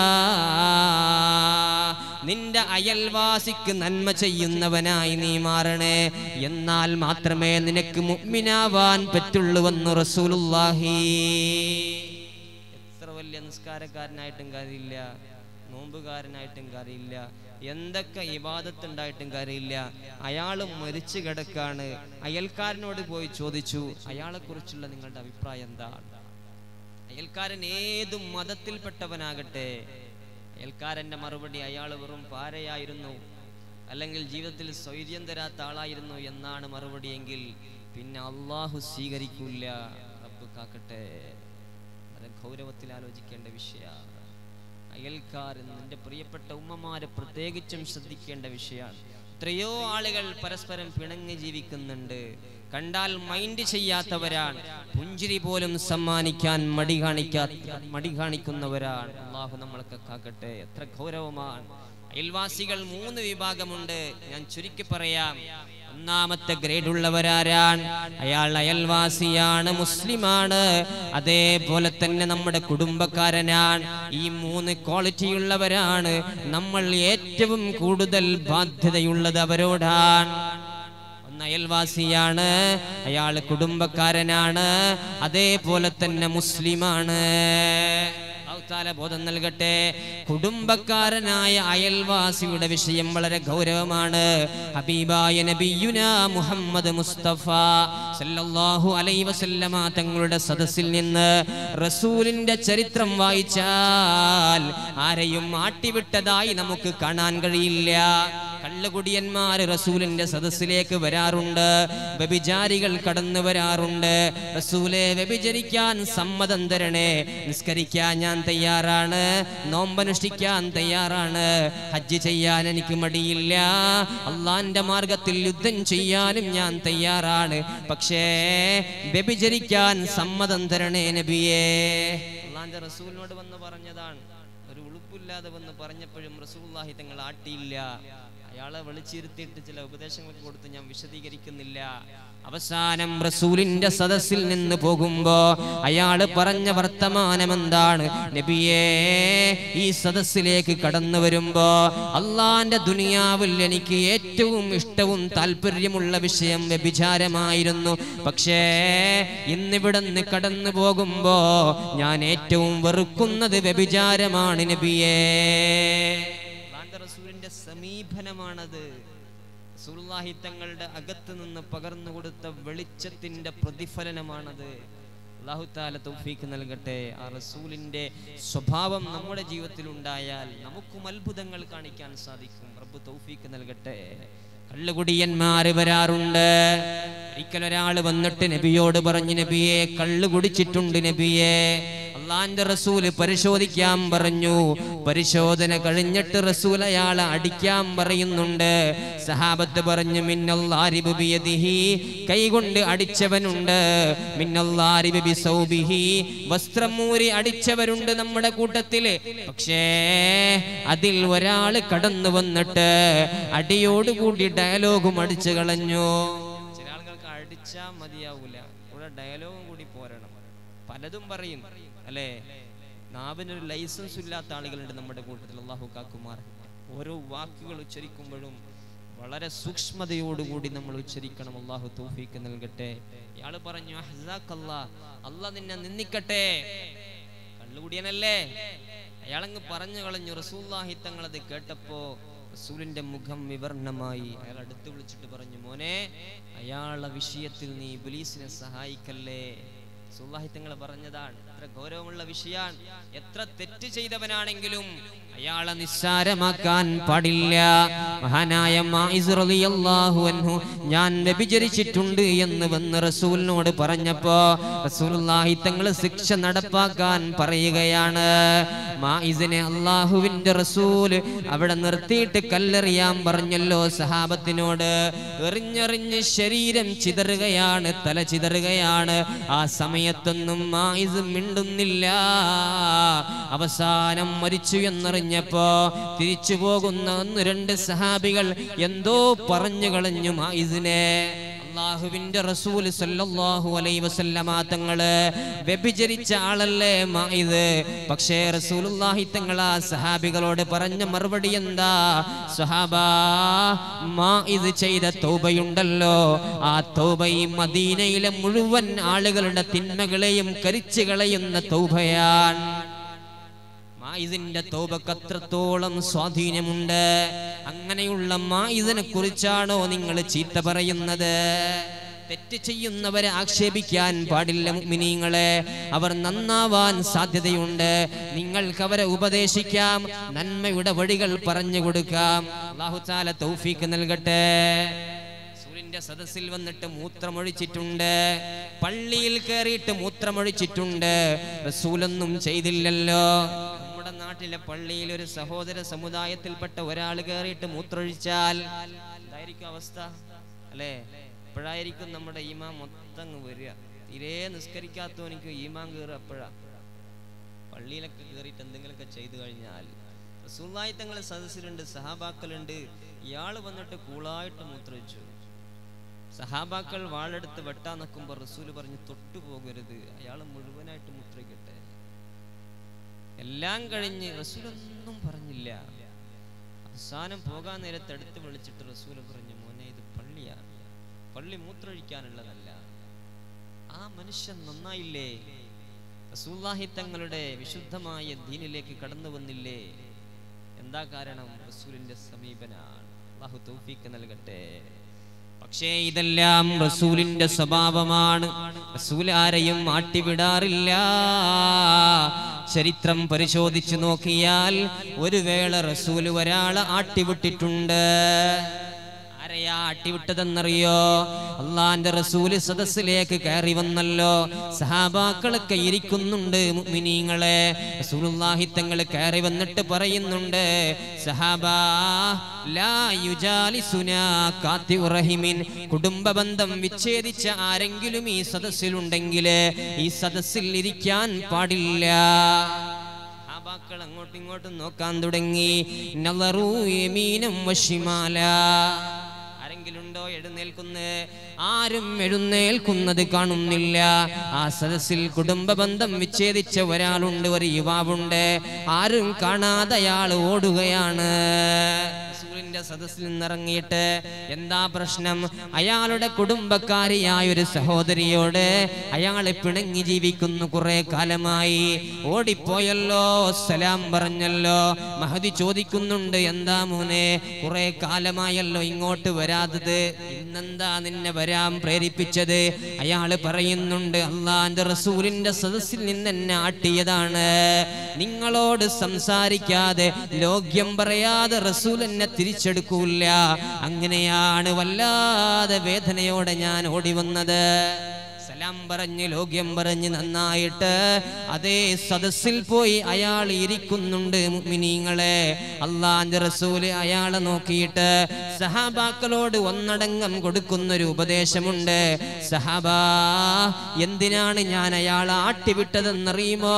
നിന്റെ അയൽവാസിക്ക് നന്മ ചെയ്യുന്നവനായി നീ മാറണേ എന്നാൽ മാത്രമേ നിനക്ക് മുഅ്മിനാവാൻ പറ്റുള്ളൂവെന്ന് റസൂലുള്ളാഹി എത്ര വലിയ നിസ്കാരക്കാരനായിട്ടും കാര്യമില്ല നോമ്പുകാരനായിട്ടും കാര്യമില്ല എന്തൊക്കെ ഇബാദത്തുണ്ടായിട്ടും കാര്യമില്ല അയാൾ മരിച്ചു കിടക്കാണ് അയൽക്കാരനോട് പോയി ചോദിച്ചു അയാളെ കുറിച്ചുള്ള നിങ്ങളുടെ അഭിപ്രായം എന്താണ് അയൽക്കാരൻ ഏതു മതത്തിൽപ്പെട്ടവനാകട്ടെ അയൽക്കാരന്റെ മറുപടി അയാൾ വെറും പാരയായിരുന്നു അല്ലെങ്കിൽ ജീവിതത്തിൽ സ്വൈര്യം തരാത്ത ആളായിരുന്നു എന്നാണ് മറുപടിയെങ്കിൽ പിന്നെ അള്ളാഹു സ്വീകരിക്കൂല റബ്ബ് കാക്കട്ടെ വളരെ ഗൗരവത്തിൽ ആലോചിക്കേണ്ട വിഷയമാണ് അയൽക്കാരൻ നിന്റെ പ്രിയപ്പെട്ട ഉമ്മമാരെ പ്രത്യേകിച്ചും ശ്രദ്ധിക്കേണ്ട വിഷയമാണ് എത്രയോ ആളുകൾ പരസ്പരം പിണങ്ങി ജീവിക്കുന്നുണ്ട് കണ്ടാൽ മൈൻഡ് ചെയ്യാത്തവരാണ് പുഞ്ചിരി പോലും സമ്മാനിക്കാൻ മടി കാണിക്കാ മടി കാണിക്കുന്നവരാണ് അള്ളാഹു നമ്മളൊക്കെ കാക്കട്ടെ എത്ര ഗൗരവമാണ് അയൽവാസികൾ മൂന്ന് വിഭാഗമുണ്ട് ഞാൻ ചുരുക്കി പറയാം ഒന്നാമത്തെ ഗ്രേഡ് ഉള്ളവരാരാണ് അയാൾ അയൽവാസിയാണ് മുസ്ലിമാണ് അതേപോലെ തന്നെ നമ്മുടെ കുടുംബക്കാരനാണ് ഈ മൂന്ന് ക്വാളിറ്റി ഉള്ളവരാണ് നമ്മൾ ഏറ്റവും കൂടുതൽ ബാധ്യതയുള്ളത് അവരോടാണ് ഒന്ന് അയൽവാസിയാണ് അയാൾ കുടുംബക്കാരനാണ് അതേപോലെ തന്നെ മുസ്ലിമാണ് അള്ളാഹുത്താല ബോധം നൽകട്ടെ കുടുംബക്കാരനായ അയൽവാസിയുടെ വിഷയം വളരെ ഗൗരവമാണ് ഹബീബായ നബിയുന മുഹമ്മദ് മുസ്തഫ സല്ലല്ലാഹു അലൈഹി വസല്ലമ തങ്ങളുടെ സദസ്സിൽ നിന്ന് റസൂലിന്റെ ചരിത്രം വായിച്ചാൽ ആരെയും ആട്ടിവിട്ടതായി നമുക്ക് കാണാൻ കഴിയില്ല കള്ളുകുടിയന്മാര് റസൂലിന്റെ സദസ്സിലേക്ക് വരാറുണ്ട് വ്യഭിചാരികൾ കടന്നു വരാറുണ്ട് റസൂലെ വ്യഭിചരിക്കാൻ സമ്മതം തരണേ നിസ്കരിക്കാൻ ഞാൻ തയ്യാറാണ് നോമ്പനുഷ്ഠിക്കാൻ തയ്യാറാണ് ഹജ്ജ് ചെയ്യാൻ എനിക്ക് മടിയില്ല അള്ളാന്റെ മാർഗത്തിൽ യുദ്ധം ചെയ്യാനും ഞാൻ തയ്യാറാണ് പക്ഷേ വ്യഭിചരിക്കാൻ സമ്മതം തരണേ നബിയേ അള്ളാന്റെ റസൂലിനോട് വന്ന് പറഞ്ഞതാണ് ഒരു ഉളുപ്പില്ലാതെ വന്ന് പറഞ്ഞപ്പോഴും റസൂല്ലാഹി തങ്ങൾ ആട്ടിയില്ല അയാളെ വിളിച്ചിരുത്തിയിട്ട് ചില ഉപദേശങ്ങൾ കൊടുത്ത് ഞാൻ വിശദീകരിക്കുന്നില്ല അവസാനം റസൂലിന്റെ സദസ്സിൽ നിന്ന് പോകുമ്പോ അയാള് പറഞ്ഞ വർത്തമാനം എന്താണ് നബിയേ ഈ സദസ്സിലേക്ക് കടന്നു വരുമ്പോ അള്ളാന്റെ ദുനിയാവിൽ എനിക്ക് ഏറ്റവും ഇഷ്ടവും താല്പര്യമുള്ള വിഷയം വ്യഭിചാരമായിരുന്നു പക്ഷേ ഇന്നിവിടുന്ന് കടന്നു പോകുമ്പോ ഞാൻ ഏറ്റവും വെറുക്കുന്നത് വ്യഭിചാരമാണ് നബിയേ അള്ളാന്റെ റസൂലിന്റെ സമീപനമാണത് റസൂലുള്ളാഹി തങ്ങളുടെ അകത്ത് നിന്ന് പകർന്നു കൊടുത്ത വെളിച്ചത്തിന്റെ പ്രതിഫലനമാണത് അള്ളാഹു താല തൗഫീക്ക് നൽകട്ടെ ആ റസൂലിന്റെ സ്വഭാവം നമ്മുടെ ജീവിതത്തിൽ ഉണ്ടായാൽ നമുക്കും അത്ഭുതങ്ങൾ കാണിക്കാൻ സാധിക്കും റബ്ബ് തൗഫീക്ക് നൽകട്ടെ കള്ളുകുടിയന്മാര് വരാറുണ്ട് ഒരിക്കൽ ഒരാൾ വന്നിട്ട് നബിയോട് പറഞ്ഞു നബിയെ കള്ളു കുടിച്ചിട്ടുണ്ട് നബിയെ അള്ളാന്റെ റസൂല് പരിശോധിക്കാൻ പറഞ്ഞു പരിശോധന കഴിഞ്ഞിട്ട് റസൂൽ അയാളെ അടിക്കാൻ പറയുന്നുണ്ട് സഹാബത്ത് പറഞ്ഞു മിന്നല്ലാരിബ് ബിയദിഹി കൈകൊണ്ട് അടിച്ചവനുണ്ട് മിന്നല്ലാരിബ് ബിസൗബിഹി വസ്ത്രം മൂരി അടിച്ചവരുണ്ട് നമ്മുടെ കൂട്ടത്തില് പക്ഷേ അതിൽ ഒരാൾ കടന്നു വന്നിട്ട് അടിയോടുകൂടി ഡയലോഗും അടിച്ചു കളഞ്ഞു ചില ആളുകൾക്ക് അടിച്ചാ മതിയാവൂല ഇവിടെ ഡയലോഗും കൂടി പോരണം പലതും പറയും അല്ലേ നാവിനൊരു ലൈസൻസ് ഇല്ലാത്ത ആളുകളുണ്ട് നമ്മുടെ കൂട്ടത്തിൽ അള്ളാഹു കാക്കുമാർ ഓരോ വാക്കുകൾ ഉച്ചരിക്കുമ്പോഴും വളരെ സൂക്ഷ്മതയോടുകൂടി നമ്മൾ ഉച്ചരിക്കണം അള്ളാഹു തൗഫീക്ക് നൽകട്ടെ ഇയാള് പറഞ്ഞു അഹ്സാക്കല്ലാ അള്ളാഹ് നിന്നെ നിന്ദിക്കട്ടെ കള്ളുകൂടിയനല്ലേ അയാളങ്ങ് പറഞ്ഞു കളഞ്ഞു റസൂല്ലാഹി തങ്ങളത് കേട്ടപ്പോ റസൂലിന്റെ മുഖം വിവർണമായി അയാൾ അടുത്ത് വിളിച്ചിട്ട് പറഞ്ഞു മോനെ അയാളുടെ വിഷയത്തിൽ നീ ഇബ്ലീസിനെ സഹായിക്കല്ലേ റസൂലുള്ളാഹി തങ്ങൾ പറഞ്ഞതാണ് എത്ര ഗൗരവമുള്ള വിഷയാണ് എത്ര തെറ്റ് ചെയ്തവനാണെങ്കിലും അയാളെ നിസ്സാരമാക്കാൻ പാടില്ല മഹാനായ മായിസ് റളിയല്ലാഹു അൻഹു ഞാൻ വ്യഭിചരിച്ചിട്ടുണ്ട് എന്ന് വന്ന് റസൂലിനോട് പറഞ്ഞപ്പോ റസൂലുള്ളാഹി തങ്ങൾ ശിക്ഷ നടപ്പാക്കാൻ പറയുകയാണ് മായിസിനെ അള്ളാഹുവിന്റെ റസൂല് അവിടെ നിർത്തിയിട്ട് കല്ലെറിയാൻ പറഞ്ഞല്ലോ സഹാബത്തിനോട് എറിഞ്ഞെറിഞ്ഞ് ശരീരം ചിതറുകയാണ് തല ചിതറുകയാണ് ആ സമയത്തൊന്നും മായിസ് മിണ്ടുന്നില്ല അവസാനം മരിച്ചു എന്നറിഞ്ഞപ്പോ തിരിച്ചു പോകുന്ന ഒന്ന് രണ്ട് സഹാബികൾ എന്തോ പറഞ്ഞു കളഞ്ഞു മായിസിനെ അള്ളാഹുവിന്റെ റസൂൽ സല്ലല്ലാഹു അലൈഹി വസല്ലമ തങ്ങള് വ്യഭിചരിച്ച ആളല്ലേ മായിദ് പക്ഷേ റസൂലുള്ളാഹി തങ്ങൾ ആ സഹാബികളോട് പറഞ്ഞ മറുപടി എന്താ സഹാബാ മായിദ് ചെയ്ത തൗബയുണ്ടല്ലോ ആ തൗബ ഈ മദീനയിലെ മുഴുവൻ ആളുകളുടെ തിന്മകളെയും കരിച്ചു കളയുന്ന തൗബയാണ് മായിദിന്റെ തോപക്ക് അത്രത്തോളം സ്വാധീനമുണ്ട് അങ്ങനെയുള്ള മായിദിനെ കുറിച്ചാണോ നിങ്ങൾ ചീത്ത പറയുന്നത് തെറ്റ് ചെയ്യുന്നവരെ ആക്ഷേപിക്കാൻ പാടില്ല മുഅ്മിനീങ്ങളെ അവർ നന്നാവാൻ സാധ്യതയുണ്ട് നിങ്ങൾക്ക് അവരെ ഉപദേശിക്കാം നന്മയുടെ വഴികൾ പറഞ്ഞു കൊടുക്കാം അല്ലാഹു തആല തൗഫീക്ക് നൽകട്ടെ റസൂലിന്റെ സദസ്സിൽ വന്നിട്ട് മൂത്രമൊഴിച്ചിട്ടുണ്ട് പള്ളിയിൽ കയറിയിട്ട് മൂത്രമൊഴിച്ചിട്ടുണ്ട് റസൂലൊന്നും ചെയ്തില്ലല്ലോ നമ്മുടെ നാട്ടിലെ പള്ളിയിൽ ഒരു സഹോദര സമുദായത്തിൽപ്പെട്ട ഒരാൾ കയറിയിട്ട് മൂത്രമൊഴിച്ചാൽ എന്തായിരിക്കും അവസ്ഥ അല്ലേ എപ്പോഴായിരിക്കും നമ്മുടെ ഈമാൻ മൊത്തം അങ്ങ് വരിക തീരെ നിസ്കരിക്കാത്തവനിക്ക് ഈമാൻ കയറുക എപ്പോഴാ പള്ളിയിലൊക്കെ കയറിയിട്ട് എന്തെങ്കിലുമൊക്കെ ചെയ്തു കഴിഞ്ഞാൽ റസൂള്ളായി തങ്ങൾ സദസ്സിലുണ്ട് സഹാബാക്കളുണ്ട് ഇയാൾ വന്നിട്ട് കൂളായിട്ട് മൂത്രമൊഴിച്ചു സഹാബാക്കൾ വാളെടുത്ത് വെട്ടാൻ നിൽക്കുമ്പോൾ റസൂല് പറഞ്ഞു തൊട്ടു പോകരുത് അയാൾ മുഴുവനായിട്ട് മുദ്രയ്ക്കട്ടെ എല്ലാം കഴിഞ്ഞ് റസൂലൊന്നും പറഞ്ഞില്ല അവസാനം പോകാൻ നേരത്ത് അടുത്ത് വിളിച്ചിട്ട് റസൂല് പറഞ്ഞു മോനെ ഇത് പള്ളിയാണ് പള്ളി മൂത്രമൊഴിക്കാനുള്ളതല്ല ആ മനുഷ്യൻ നന്നായില്ലേ റസൂല്ലാഹി തങ്ങളുടെ വിശുദ്ധമായ ദീനിലേക്ക് കടന്നു വന്നില്ലേ എന്താ കാരണം റസൂലിന്റെ സമീപനാണ് അള്ളാഹു തൗഫീക്ക് നൽകട്ടെ പക്ഷേ ഇതെല്ലാം റസൂലിന്റെ സ്വഭാവമാണ് റസൂൽ ആരെയും മാട്ടിവിടാറില്ല ചരിത്രം പരിശോധിച്ചു നോക്കിയാൽ ഒരു വേള റസൂൽ ഒരാളെ ആട്ടിവിട്ടിട്ടുണ്ട് ആരെയാ ആട്ടിവിട്ടതെന്നറിയോ അള്ളാന്റെ റസൂല് സദസ്സിലേക്ക് കയറി വന്നല്ലോ സഹാബാക്കളൊക്കെ ഇരിക്കുന്നുണ്ട് മുഅ്മിനീങ്ങളെ റസൂലുള്ളാഹി തങ്ങൾ കയറി വന്നിട്ട് പറയുന്നുണ്ട് സഹാബാ ലാ യുജാലിസുനാ കാത്തിഉ റഹിമിൻ കുടുംബ ബന്ധം വിച്ഛേദിച്ച ആരെങ്കിലും ഈ സദസ്സിലുണ്ടെങ്കിൽ ഈ സദസ്സിൽ ഇരിക്കാൻ പാടില്ല സഹാബാക്കൾ അങ്ങോട്ടും ഇങ്ങോട്ടും നോക്കാൻ തുടങ്ങി നളറൂ യമീനം വശിമാല ആരെങ്കിലും ഉണ്ടോ എഴുന്നേൽക്കുന്ന ആരും എഴുന്നേൽക്കുന്നത് കാണുന്നില്ല ആ സദസ്സിൽ കുടുംബ ബന്ധം വിച്ഛേദിച്ച ഒരാളുണ്ട് ഒരു യുവാവുണ്ട് ആരും കാണാതെ അയാൾ ഓടുകയാണ് റസൂലിന്റെ സദസ്സിൽ നിന്നിറങ്ങിയിട്ട് എന്താ പ്രശ്നം അയാളുടെ കുടുംബക്കാരിയായ ഒരു സഹോദരിയോട് അയാളെ പിണങ്ങി ജീവിക്കുന്നു കുറെ കാലമായി ഓടിപ്പോയല്ലോ സലാം പറഞ്ഞല്ലോ മഹതി ചോദിക്കുന്നുണ്ട് എന്താ മോനെ കുറെ കാലമായല്ലോ ഇങ്ങോട്ട് വരാത്തത് ഇന്നെന്താ നിന്നെ വരാൻ പ്രേരിപ്പിച്ചത് അയാള് പറയുന്നുണ്ട് അള്ളാന്റെ റസൂലിന്റെ സദസ്സിൽ നിന്ന് എന്നെ ആട്ടിയതാണ് നിങ്ങളോട് സംസാരിക്കാതെ ലോക്യം പറയാതെ റസൂൽ എന്നെ തിരിച്ചെടുക്കൂല അങ്ങനെയാണ് വല്ലാതെ വേദനയോടെ ഞാൻ ഓടി വന്നത് സലാം പറഞ്ഞ് ലോക്യം പറഞ്ഞ് നന്നായിട്ട് അതേ സദസ്സിൽ പോയി അയാൾ ഇരിക്കുന്നുണ്ട് മുഅ്മിനീങ്ങളെ അള്ളാന്റെ റസൂല് അയാളെ നോക്കിയിട്ട് സഹാബാക്കളോട് ഒന്നടങ്കം കൊടുക്കുന്നൊരു ഉപദേശമുണ്ട് സഹാബാ എന്തിനാണ് ഞാൻ അയാളെ ആട്ടിവിട്ടതെന്നറിയുമോ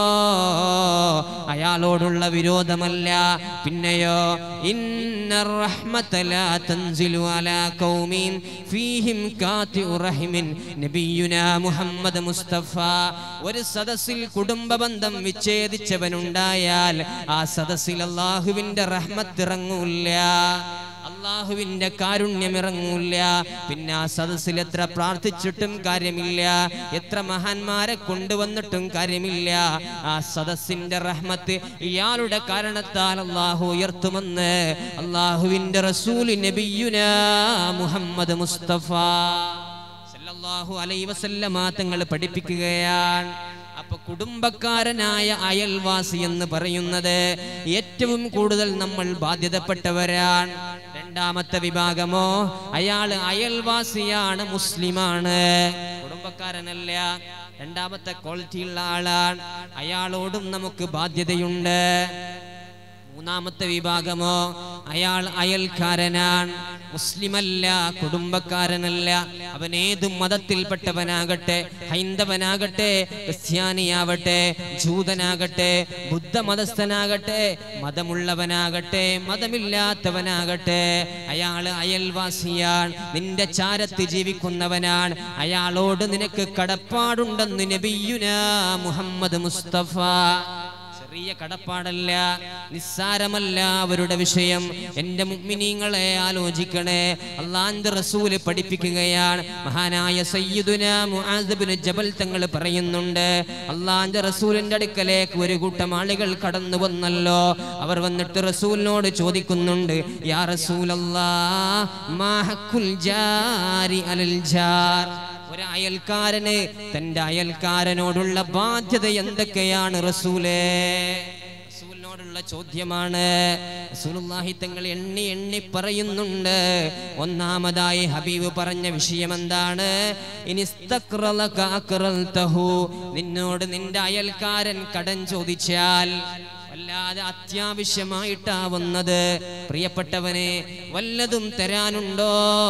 അയാളോടുള്ള വിരോധമല്ല പിന്നെയോ ഇന്ന റഹ്മത ലാ തൻസിലു അലാ ഖൗമിൻ ഫീഹിം കാതിഉ റഹിമിൻ നബിയുനാ മുഹമ്മദ് മുസ്തഫ ഒരു സദസ്സിൽ കുടുംബ ബന്ധം വിച്ഛേദിച്ചവനുണ്ടായാൽ ആ സദസ്സിൽ അള്ളാഹുവിന്റെ റഹ്മത്ത് ഇറങ്ങൂല്ല അള്ളാഹുവിന്റെ കാരുണ്യം ഇറങ്ങൂല പിന്നെ ആ സദസ്സിൽ എത്ര പ്രാർത്ഥിച്ചിട്ടും കാര്യമില്ല എത്ര മഹാന്മാരെ കൊണ്ടുവന്നിട്ടും കാര്യമില്ല ആ സദസ്സിന്റെ റഹ്മത്ത് ഇയാളുടെ കാരണത്താൽ അള്ളാഹു ഉയർത്തുമെന്ന് അള്ളാഹുവിന്റെ റസൂൽ നബിയുന മുഹമ്മദ് മുസ്തഫ സല്ലല്ലാഹു അലൈഹി വസല്ലമ തങ്ങൾ പഠിപ്പിക്കുകയാണ് അപ്പൊ കുടുംബക്കാരനായ അയൽവാസി എന്ന് പറയുന്നത് ഏറ്റവും കൂടുതൽ നമ്മൾ ബാധ്യതപ്പെട്ടവരാണ് രണ്ടാമത്തെ വിഭാഗമോ അയാൾ അയൽവാസിയാണ് മുസ്ലിമാണ് കുടുംബക്കാരനല്ല രണ്ടാമത്തെ ക്വാളിറ്റിയുള്ള ആളാണ് അയാളോടും നമുക്ക് ബാധ്യതയുണ്ട് മൂന്നാമത്തെ വിഭാഗമോ അയാൾ അയൽക്കാരനാണ് മുസ്ലിമല്ല കുടുംബക്കാരനല്ല അവൻ ഏതു മതത്തിൽപ്പെട്ടവനാകട്ടെ ഹൈന്ദവനാകട്ടെ ക്രിസ്ത്യാനിയാവട്ടെ ജൂതനാകട്ടെ ബുദ്ധമതസ്ഥനാകട്ടെ മതമുള്ളവനാകട്ടെ മതമില്ലാത്തവനാകട്ടെ അയാൾ അയൽവാസിയാണ് നിന്റെ ചാരത്ത് ജീവിക്കുന്നവനാണ് അയാളോട് നിനക്ക് കടപ്പാടുണ്ടെന്ന് നബിയുന മുഹമ്മദ് മുസ്തഫ ചെറിയ കടപ്പാടല്ല നിസ്സാരമല്ല അവരുടെ വിഷയം എന്റെ മുഗ്മിനീങ്ങളെ ആലോചിക്കണേ അള്ളാന്റെ റസൂല് പഠിപ്പിക്കുകയാണ് മഹാനായ സയ്യിദുന മുആദ് ബിൻ ജബൽ തങ്ങൾ പറയുന്നുണ്ട് അള്ളാന്റെ റസൂലിന്റെ അടുക്കലേക്ക് ഒരു കൂട്ടം ആളുകൾ കടന്നു വന്നല്ലോ അവർ വന്നിട്ട് റസൂലിനോട് ചോദിക്കുന്നുണ്ട് യാ റസൂലല്ലാ മാ ഹഖുൽ ജാരി അലൽ ജാർ ഒരു അയൽക്കാരന് തന്റെ അയൽക്കാരനോടുള്ള ബാധ്യത എന്തൊക്കെയാണ് റസൂലേ റസൂലിനോടുള്ള ചോദ്യമാണ് റസൂലുള്ളാഹി തങ്ങൾ എണ്ണി എണ്ണി പറയുന്നുണ്ട് ഒന്നാമതായി ഹബീബ് പറഞ്ഞ വിഷയം എന്താണ് ഇനിസ്തഖ്റലക അഖ്റൽതഹു നിന്നോട് നിന്റെ അയൽക്കാരൻ കടം ചോദിച്ചാൽ വല്ലാതെ അത്യാവശ്യമായിട്ടാ വന്നത് പ്രിയപ്പെട്ടവനെ വല്ലതും തരാനുണ്ടോ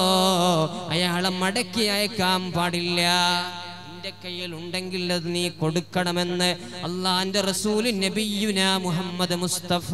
അയാളെ മടക്കി അയക്കാൻ പാടില്ല നിന്റെ കയ്യിൽ ഉണ്ടെങ്കിൽ അത് നീ കൊടുക്കണമെന്ന് അള്ളാന്റെ റസൂൽ നബിയുന മുഹമ്മദ് മുസ്തഫ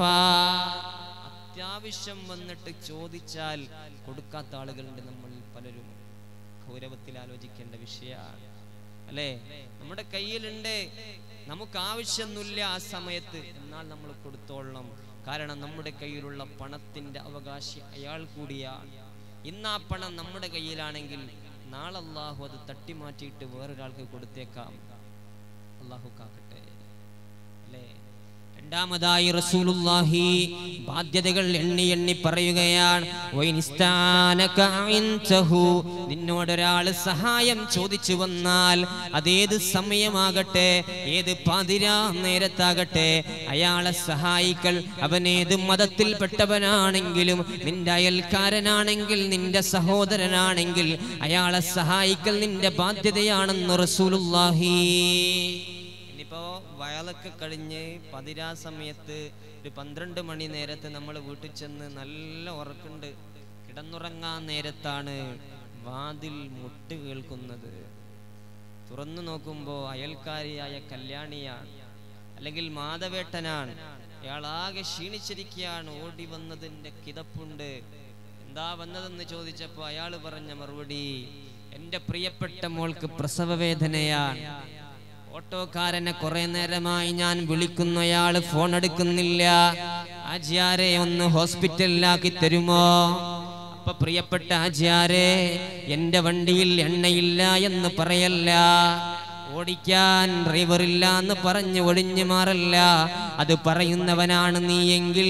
അത്യാവശ്യം വന്നിട്ട് ചോദിച്ചാൽ കൊടുക്കാത്ത ആളുകളുണ്ട് നമ്മൾ പലരും ഗൗരവത്തിൽ ആലോചിക്കേണ്ട വിഷയമാണ് അല്ലേ നമ്മുടെ കയ്യിലുണ്ട് നമുക്ക് ആവശ്യമൊന്നുമില്ല ആ സമയത്ത് എന്നാൽ നമ്മൾ കൊടുത്തോളണം കാരണം നമ്മുടെ കയ്യിലുള്ള പണത്തിന്റെ അവകാശി അയാൾ കൂടിയാണ് ഇന്ന് ആ പണം നമ്മുടെ കയ്യിലാണെങ്കിൽ നാളെ അള്ളാഹു അത് തട്ടിമാറ്റിയിട്ട് വേറൊരാൾക്ക് കൊടുത്തേക്കാം അള്ളാഹു കാക്കട്ടെ അല്ലേ രണ്ടാമതായി റസൂലുള്ളാഹി ബാധ്യതകൾ എണ്ണി എണ്ണി പറയുകയാണ് വൈനിസ്താനക ഇൻതഹു. നിന്നോടൊരാൾ സഹായം ചോദിച്ചു വന്നാൽ അതേത് സമയമാകട്ടെ ഏത് പാതിരാ നേരത്താകട്ടെ അയാളെ സഹായിക്കൽ അവൻ ഏത് മതത്തിൽപ്പെട്ടവനാണെങ്കിലും നിന്റെ അയൽക്കാരനാണെങ്കിൽ നിന്റെ സഹോദരനാണെങ്കിൽ അയാളെ സഹായിക്കൽ നിന്റെ ബാധ്യതയാണെന്ന് റസൂലുള്ളാഹി ഇനിയിപ്പോ വയലൊക്കെ കഴിഞ്ഞ് പതിരാ സമയത്ത് ഒരു പന്ത്രണ്ട് മണി നേരത്ത് നമ്മൾ വീട്ടിൽ ചെന്ന് നല്ല ഉറക്കുണ്ട് കിടന്നുറങ്ങാൻ നേരത്താണ് വാതിൽ മുട്ട് കേൾക്കുന്നത് തുറന്നു നോക്കുമ്പോൾ അയൽക്കാരിയായ കല്യാണിയാണ് അല്ലെങ്കിൽ മാധവേട്ടനാണ് അയാളാകെ ക്ഷീണിച്ചിരിക്കുകയാണ് ഓടി വന്നതിൻ്റെ കിതപ്പുണ്ട് എന്താ വന്നതെന്ന് ചോദിച്ചപ്പോൾ അയാൾ പറഞ്ഞ മറുപടി എൻ്റെ പ്രിയപ്പെട്ട മോൾക്ക് പ്രസവ വേദനയാണ് ഓട്ടോക്കാരനെ കുറെ നേരമായി ഞാൻ വിളിക്കുന്നു അയാൾ ഫോൺ എടുക്കുന്നില്ല ആജിയാരെ ഒന്ന് ഹോസ്പിറ്റലിലാക്കി തരുമോ അപ്പൊ പ്രിയപ്പെട്ട ആജിയാരെ എന്റെ വണ്ടിയിൽ എണ്ണയില്ല എന്ന് പറയല്ല ഓടിക്കാൻ ഡ്രൈവറില്ല എന്ന് പറഞ്ഞ് ഒഴിഞ്ഞു മാറല്ല അത് പറയുന്നവനാണ് നീയെങ്കിൽ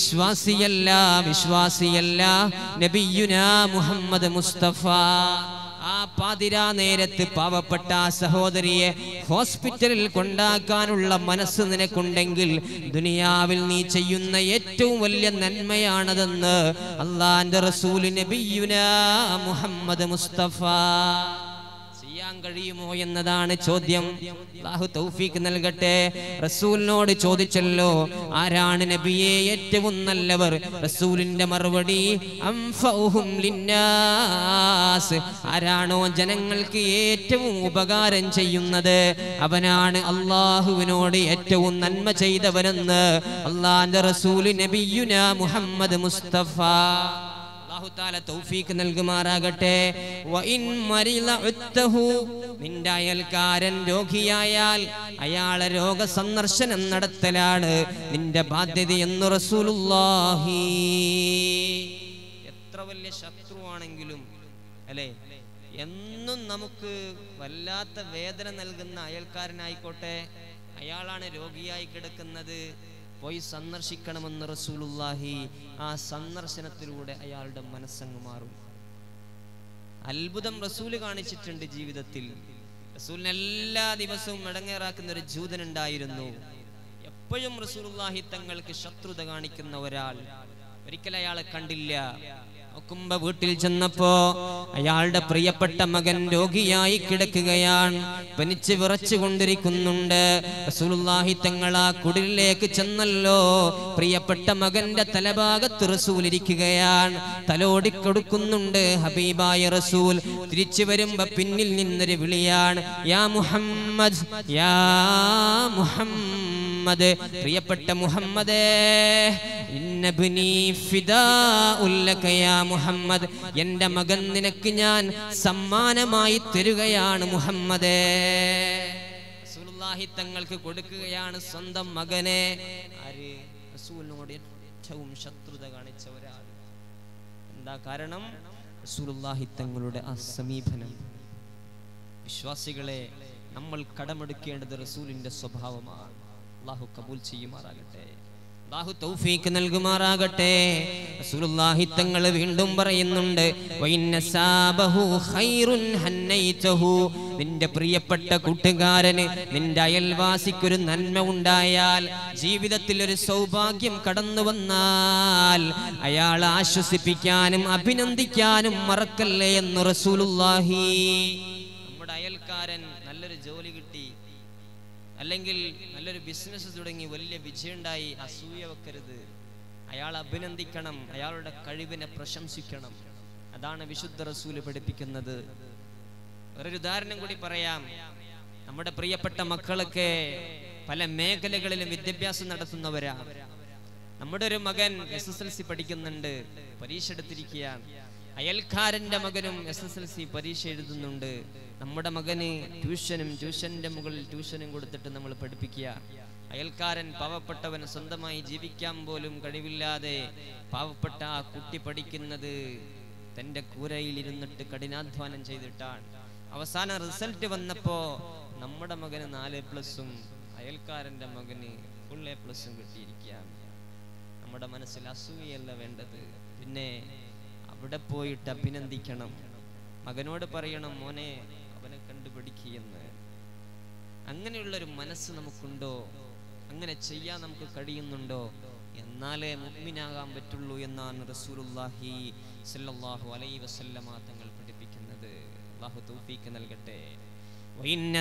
വിശ്വാസിയല്ല വിശ്വാസിയല്ല നബിയുന മുഹമ്മദ് മുസ്തഫ ആ പാതിരാ നേരത്ത് പാവപ്പെട്ട ആ സഹോദരിയെ ഹോസ്പിറ്റലിൽ കൊണ്ടാക്കാനുള്ള മനസ്സ് നിനക്കുണ്ടെങ്കിൽ ദുനിയാവിൽ നീ ചെയ്യുന്ന ഏറ്റവും വലിയ നന്മയാണതെന്ന് അള്ളാന്റെ റസൂൽ നബിയുന മുഹമ്മദ് മുസ്തഫ ചെയ്യാൻ കഴിയുമോ എന്നതാണ് ചോദ്യം അല്ലാഹു തൗഫീക്ക് നൽകട്ടെ റസൂലിനോട് ചോദിച്ചല്ലോ ആരാണ് നബിയെ ഏറ്റവും നല്ലവർ റസൂലിന്റെ മറുപടി അംഫഉഹും ലിന്നാസ് ആരാണോ ജനങ്ങൾക്ക് ഏറ്റവും ഉപകാരം ചെയ്യുന്നത് അവനാണ് അള്ളാഹുവിനോട് ഏറ്റവും നന്മ ചെയ്തവരെന്ന് അള്ളാന്റെ റസൂല് നബിയുന മുഹമ്മദ് മുസ്തഫ അല്ലാഹു തആല തൗഫീക്ക് നൽകുമാറാകട്ടെ വഇൻ മരിള ഉത്തഹു നിന്റെ അയൽക്കാരൻ രോഗിയായാൽ അയാളെ രോഗ സന്ദർശനം നടത്തലാണ് നിന്റെ ബാധ്യത എന്ന് റസൂലുള്ളാഹി എത്ര വലിയ ശത്രുവാണെങ്കിലും അല്ലേ എന്നും നമുക്ക് വല്ലാത്ത വേദന നൽകുന്ന അയൽക്കാരനായിക്കോട്ടെ അയാളാണ് രോഗിയായി കിടക്കുന്നത് പോയി സന്ദർശിക്കണമെന്ന് റസൂലുള്ളാഹി ആ സന്ദർശനത്തിലൂടെ അയാളുടെ മനസ്സങ്ങ് മാറും അത്ഭുതം റസൂല് കാണിച്ചിട്ടുണ്ട് ജീവിതത്തിൽ റസൂലിന് എല്ലാ ദിവസവും മടങ്ങേറാക്കുന്ന ഒരു ജൂതൻ ഉണ്ടായിരുന്നു എപ്പോഴും റസൂലുള്ളാഹി തങ്ങൾക്ക് ശത്രുത കാണിക്കുന്ന ഒരാൾ ഒരിക്കൽ അയാളെ കണ്ടില്ല നോക്കുമ്പോ വീട്ടിൽ ചെന്നപ്പോ അയാളുടെ പ്രിയപ്പെട്ട മകൻ രോഗിയായി കിടക്കുകയാണ് പനിച്ച് വിറച്ചു കൊണ്ടിരിക്കുന്നുണ്ട് റസൂലുള്ളാഹി തങ്ങൾ ആ കുടിലേക്ക് ചെന്നല്ലോ പ്രിയപ്പെട്ട മകന്റെ തലഭാഗത്ത് റസൂൽ ഇരിക്കുകയാണ് തലോടി കൊടുക്കുന്നുണ്ട് ഹബീബായ റസൂൽ തിരിച്ചു വരുമ്പോ പിന്നിൽ നിന്നൊരു വിളിയാണ് യാ മുഹമ്മദ് യാ മുഹമ്മദ് പ്രിയപ്പെട്ട മുഹമ്മദേ ഇന്നബ്നി ഫിദാഉൽ ലക യാ മുഹമ്മദ് എൻ്റെ മകൻ നിനക്ക് ഞാൻ സമ്മാനമായി തരുകയാണ് മുഹമ്മദേ റസൂലുള്ളാഹി തങ്ങൾക്ക് കൊടുക്കുകയാണ് സ്വന്തം മകനെ ആര് റസൂലിനോട് ഏറ്റവും ശത്രുത കാണിച്ച ഒരാൾ എന്താ കാരണം റസൂലുള്ളാഹി തങ്ങളുടെ ആ സമീപനം വിശ്വാസികളെ നമ്മൾ കടമെടുക്കേണ്ടത് റസൂലിന്റെ സ്വഭാവമാണ് അള്ളാഹു കബൂൽ ചെയ്യുമാറാകട്ടെ അള്ളാഹു തൗഫീക്ക് നൽകുമാറാകട്ടെ റസൂലുള്ളാഹി തങ്ങൾ വീണ്ടും പറയുന്നുണ്ട് വഇന്ന സാബഹു ഖൈറുൻ ഹന്നൈതഹു നിന്റെ പ്രിയപ്പെട്ട കൂട്ടുകാരന് നിന്റെ അയൽവാസിക്കൊരു നന്മ ഉണ്ടായാൽ ജീവിതത്തിൽ ഒരു സൗഭാഗ്യം കടന്നു വന്നാൽ അയാൾ ആശ്വസിപ്പിക്കാനും അഭിനന്ദിക്കാനും മറക്കല്ലേ എന്ന് റസൂലുള്ളാഹി നമ്മുടെ അയൽക്കാരൻ നല്ലൊരു ജോലി കിട്ടി അല്ലെങ്കിൽ നല്ലൊരു ബിസിനസ് തുടങ്ങി വലിയ വിജയമുണ്ടായി അസൂയ വെക്കരുത് അയാൾ അഭിനന്ദിക്കണം അയാളുടെ കഴിവിനെ പ്രശംസിക്കണം അതാണ് വിശുദ്ധ റസൂല് പഠിപ്പിക്കുന്നത് വേറൊരു ഉദാഹരണം കൂടി പറയാം നമ്മുടെ പ്രിയപ്പെട്ട മക്കളൊക്കെ പല മേഖലകളിലും വിദ്യാഭ്യാസം നടത്തുന്നവരാണ് നമ്മുടെ ഒരു മകൻ എസ് എസ് എൽ സി പഠിക്കുന്നുണ്ട് പരീക്ഷ എടുത്തിരിക്കുകയാണ് അയൽക്കാരന്റെ മകനും എസ് എസ് എൽ സി പരീക്ഷ എഴുതുന്നുണ്ട് നമ്മുടെ മകന് ട്യൂഷനും ട്യൂഷന്റെ മുകളിൽ ട്യൂഷനും കൊടുത്തിട്ട് നമ്മൾ പഠിപ്പിക്കുക അയൽക്കാരൻ പാവപ്പെട്ടവൻ സ്വന്തമായി ജീവിക്കാൻ പോലും കഴിവില്ലാതെ പാവപ്പെട്ട ആ കുട്ടി പഠിക്കുന്നത് തന്റെ കൂരയിൽ ഇരുന്നിട്ട് കഠിനാധ്വാനം ചെയ്തിട്ടാണ് അവസാന റിസൾട്ട് വന്നപ്പോ നമ്മുടെ മകന് നാല് പ്ലസും അയൽക്കാരന്റെ മകന് ഫുൾ എ പ്ലസും കിട്ടിയിരിക്കുകയാണ് നമ്മുടെ മനസ്സിൽ അസൂയല്ല വേണ്ടത് പിന്നെ അവിടെ പോയിട്ട് അഭിനന്ദിക്കണം മകനോട് പറയണം മോനെ അവനെ കണ്ടുപിടിക്കുകയെന്ന് അങ്ങനെയുള്ളൊരു മനസ്സ് നമുക്കുണ്ടോ അങ്ങനെ ചെയ്യാൻ നമുക്ക് കഴിയുന്നുണ്ടോ എന്നാലേ മുഗ്മിനാകാൻ പറ്റുള്ളൂ എന്നാണ് റസൂലുള്ളാഹി സല്ലല്ലാഹു അലൈഹി വസല്ലമ തങ്ങൾ പഠിപ്പിക്കുന്നത് അല്ലാഹു തൗഫീക്ക് നൽകട്ടെ വഇന്ന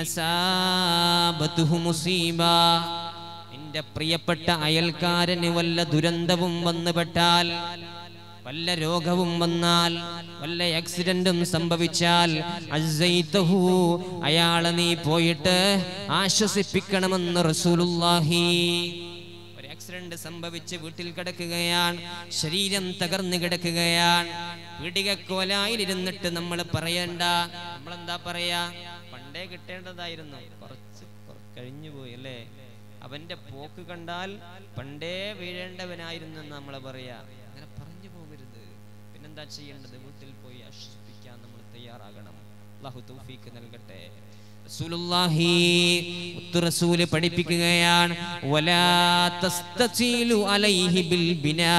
സാബത്തുഹു മുസീബ നിന്റെ പ്രിയപ്പെട്ട അയൽക്കാരന് വല്ല ദുരന്തവും വന്നുപെട്ടാൽ വല്ല രോഗവും വന്നാൽ വല്ല ആക്സിഡന്റും സംഭവിച്ചാൽ അസ്സൈതഹു അയാളെ നീ പോയിട്ട് ആശ്വസിപ്പിക്കണമെന്ന് റസൂലുള്ളാഹി ഒരു ആക്സിഡന്റ് സംഭവിച്ച് വീട്ടിൽ കിടക്കുകയാണ് ശരീരം തകർന്നു കിടക്കുകയാണ് പീഡികക്കോലായിലിരുന്നിട്ട് നമ്മൾ പറയണ്ട നമ്മളെന്താ പറയാ പണ്ടേ കിട്ടേണ്ടതായിരുന്നു കുറച്ച് കുറ- കഴിഞ്ഞു പോയി അല്ലേ അവന്റെ പോക്ക് കണ്ടാൽ പണ്ടേ വീഴേണ്ടവനായിരുന്നു എന്ന് നമ്മളെ പറയാ അങ്ങനെ പറഞ്ഞു പോകരുത് പിന്നെന്താ ചെയ്യേണ്ടത് വീട്ടിൽ പോയി ആശ്വസിപ്പിക്കാൻ നമ്മൾ തയ്യാറാകണം അള്ളാഹു തൗഫീക്ക് നൽകട്ടെ റസൂലുള്ളാഹി മുത്തു റസൂല് പഠിപ്പിക്കുകയാണ് വലാ തസ്തസീലു അലൈഹി ബിൽ ബിനാ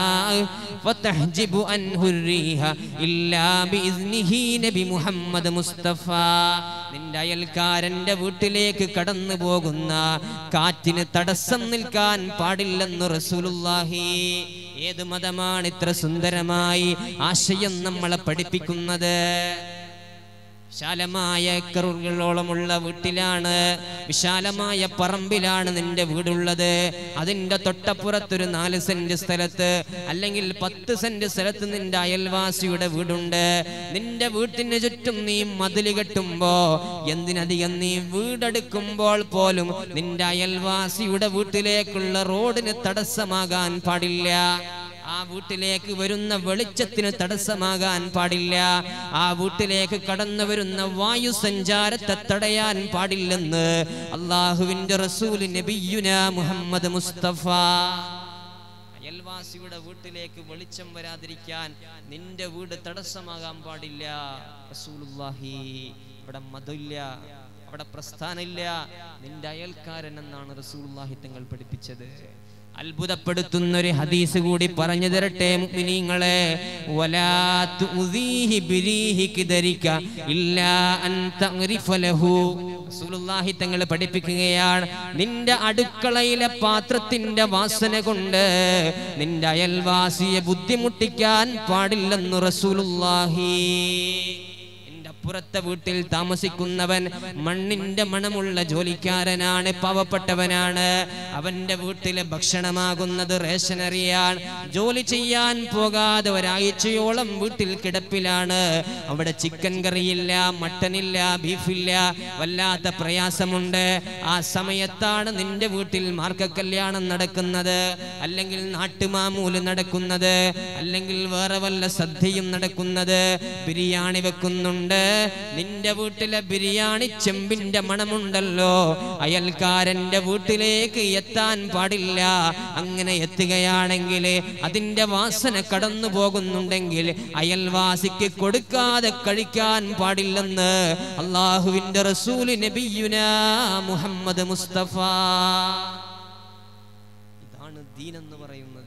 വതഹ്ജിബു അൻഹു റീഹ ഇല്ലാ ബിഇസ്നിഹി നബി മുഹമ്മദ് മുസ്തഫ നിന്റെ അയൽക്കാരന്റെ വീട്ടിലേക്ക് കടന്നു പോകുന്ന കാറ്റിന് തടസ്സം നിൽക്കാൻ പാടില്ലെന്ന് റസൂലുള്ളാഹി ഏത് മതമാണ് ഇത്ര സുന്ദരമായി ആശയം നമ്മളെ പഠിപ്പിക്കുന്നത് വിശാലമായ ഏക്കറുകളോളമുള്ള വീട്ടിലാണ് വിശാലമായ പറമ്പിലാണ് നിന്റെ വീടുള്ളത് അതിന്റെ തൊട്ടപ്പുറത്തൊരു നാല് സെന്റ് സ്ഥലത്ത് അല്ലെങ്കിൽ പത്ത് സെന്റ് സ്ഥലത്ത് നിന്റെ അയൽവാസിയുടെ വീടുണ്ട് നിന്റെ വീട്ടിന് ചുറ്റും നീ മതില് കെട്ടുമ്പോ എന്തിനധികം നീ വീടെടുക്കുമ്പോൾ പോലും നിന്റെ അയൽവാസിയുടെ വീട്ടിലേക്കുള്ള റോഡിന് തടസ്സമാകാൻ പാടില്ല ആ വീട്ടിലേക്ക് വരുന്ന വെളിച്ചത്തിന് തടസ്സമാകാൻ പാടില്ല ആ വീട്ടിലേക്ക് കടന്നു വരുന്ന വായു സഞ്ചാരത്തെ തടയാൻ പാടില്ലെന്ന് അള്ളാഹുവിന്റെ റസൂൽ നബിയുന മുഹമ്മദ് മുസ്തഫ അയൽവാസിയുടെ വീട്ടിലേക്ക് വെളിച്ചം വരാതിരിക്കാൻ നിന്റെ വീട് തടസ്സമാകാൻ പാടില്ല റസൂലുള്ളാഹി ഇവിടെ മതമില്ല അവിടെ പ്രസ്ഥാനമില്ല നിന്റെ അയൽക്കാരൻ എന്നാണ് റസൂലുള്ളാഹി തങ്ങൾ പഠിപ്പിച്ചത് അത്ഭുതപ്പെടുത്തുന്ന ഒരു ഹദീസ് കൂടി പറഞ്ഞു തരട്ടെ മുഅ്മിനീങ്ങളെ വലാ തുദീഹി ബിരീഹി കിദരിക ഇല്ലാ അൻ തഗ്രിഫ ലഹു റസൂലുള്ളാഹി തങ്ങൾ പഠിപ്പിക്കുകയാണ് നിന്റെ അടുക്കളയിലെ പാത്രത്തിന്റെ വാസന കൊണ്ട് നിന്റെ അയൽവാസിയെ ബുദ്ധിമുട്ടിക്കാൻ പാടില്ലെന്ന് റസൂലുള്ളാഹി നിന്റെ അപ്പുറത്തെ വീട്ടിൽ താമസിക്കുന്നവൻ മണ്ണിന്റെ മണമുള്ള ജോലിക്കാരനാണ് പാവപ്പെട്ടവനാണ് അവന്റെ വീട്ടിലെ ഭക്ഷണമാകുന്നത് റേഷനറിയാണ് ജോലി ചെയ്യാൻ പോകാതെ ഒരാഴ്ചയോളം വീട്ടിൽ കിടപ്പിലാണ് അവിടെ ചിക്കൻ കറിയില്ല മട്ടനില്ല ബീഫില്ല വല്ലാത്ത പ്രയാസമുണ്ട് ആ സമയത്താണ് നിന്റെ വീട്ടിൽ മാർക്ക കല്യാണം നടക്കുന്നത് അല്ലെങ്കിൽ നാട്ടുമാമൂല് നടക്കുന്നത് അല്ലെങ്കിൽ വേറെ വല്ല സദ്യയും നടക്കുന്നത് ബിരിയാണി വെക്കുന്നുണ്ട് നിന്റെ വീട്ടിലെ ബിരിയാണി ചെമ്പിന്റെ മണമുണ്ടല്ലോ അയൽക്കാരന്റെ വീട്ടിലേക്ക് എത്താൻ പാടില്ല അങ്ങനെ എത്തുകയാണെങ്കിൽ അതിന്റെ വാസന കടന്നു പോകുന്നുണ്ടെങ്കിൽ അയൽവാസിക്ക് കൊടുക്കാതെ കഴിക്കാൻ പാടില്ലെന്ന് അള്ളാഹുവിന്റെ റസൂല് നബിയുന മുഹമ്മദ് മുസ്തഫ ഇതാണ് ദീൻ എന്ന് പറയുന്നത്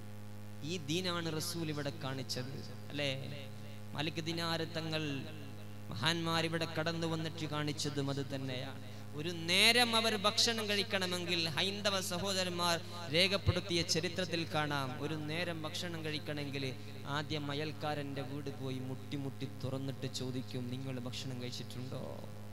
ഈ ദീനാണ് റസൂൽ ഇവിടെ കാണിച്ചത് അല്ലേ മലിക് ദിനാര് തങ്ങൾ മഹാന്മാർ ഇവിടെ കടന്നു വന്നിട്ട് കാണിച്ചതും അത് തന്നെയാണ് ഒരു നേരം അവർ ഭക്ഷണം കഴിക്കണമെങ്കിൽ ഹൈന്ദവ സഹോദരന്മാർ രേഖപ്പെടുത്തിയ ചരിത്രത്തിൽ കാണാം ഒരു നേരം ഭക്ഷണം കഴിക്കണമെങ്കിൽ ആദ്യം അയൽക്കാരന്റെ വീട് പോയി മുട്ടി മുട്ടി തുറന്നിട്ട് ചോദിക്കും നിങ്ങൾ ഭക്ഷണം കഴിച്ചിട്ടുണ്ടോ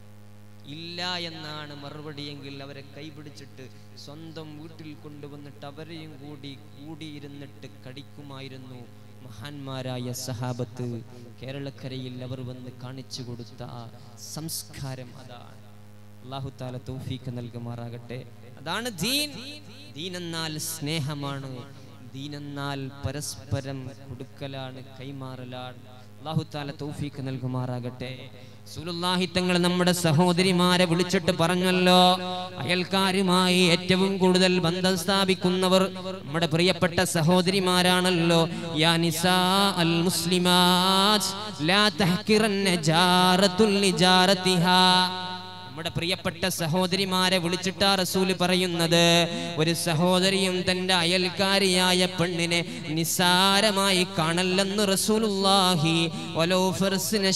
ഇല്ല എന്നാണ് മറുപടിയെങ്കിൽ അവരെ കൈപിടിച്ചിട്ട് സ്വന്തം വീട്ടിൽ കൊണ്ടുവന്നിട്ട് അവരെയും കൂടി കൂടിയിരുന്നിട്ട് കടിക്കുമായിരുന്നു മഹാന്മാരായ സഹാബത്ത് കേരളക്കരയിൽ അവർ വന്ന് കാണിച്ചു കൊടുത്ത ആ സംസ്കാരം അതാണ് അള്ളാഹു താല തൗഫീക്ക് നൽകുമാറാകട്ടെ അതാണ് ദീൻ ദീൻ എന്നാൽ സ്നേഹമാണ് ദീൻ എന്നാൽ പരസ്പരം കൊടുക്കലാണ് കൈമാറലാണ് അള്ളാഹു താല തൗഫീക്ക് നൽകുമാറാകട്ടെ സുലുല്ലാഹി തങ്ങൾ നമ്മുടെ സഹോദരിമാരെ വിളിച്ചിട്ട് പറഞ്ഞല്ലോ അയൽക്കാരുമായി ഏറ്റവും കൂടുതൽ ബന്ധം സ്ഥാപിക്കുന്നവർ നമ്മുടെ പ്രിയപ്പെട്ട സഹോദരിമാരാണല്ലോ യാ നിസാ അൽ മുസ്ലിമാത് ലാ തഹ്കിറന്ന ജാറത്തുൽ ലിജാറത്തിഹാ നമ്മുടെ പ്രിയപ്പെട്ട സഹോദരിമാരെ വിളിച്ചിട്ടാ റസൂല് പറയുന്നത് ഒരു സഹോദരിയും തന്റെ അയൽക്കാരിയായ പെണ്ണിനെ നിസ്സാരമായി കാണല്ലെന്ന് റസൂലുള്ളാഹി വലോ ഫർസിന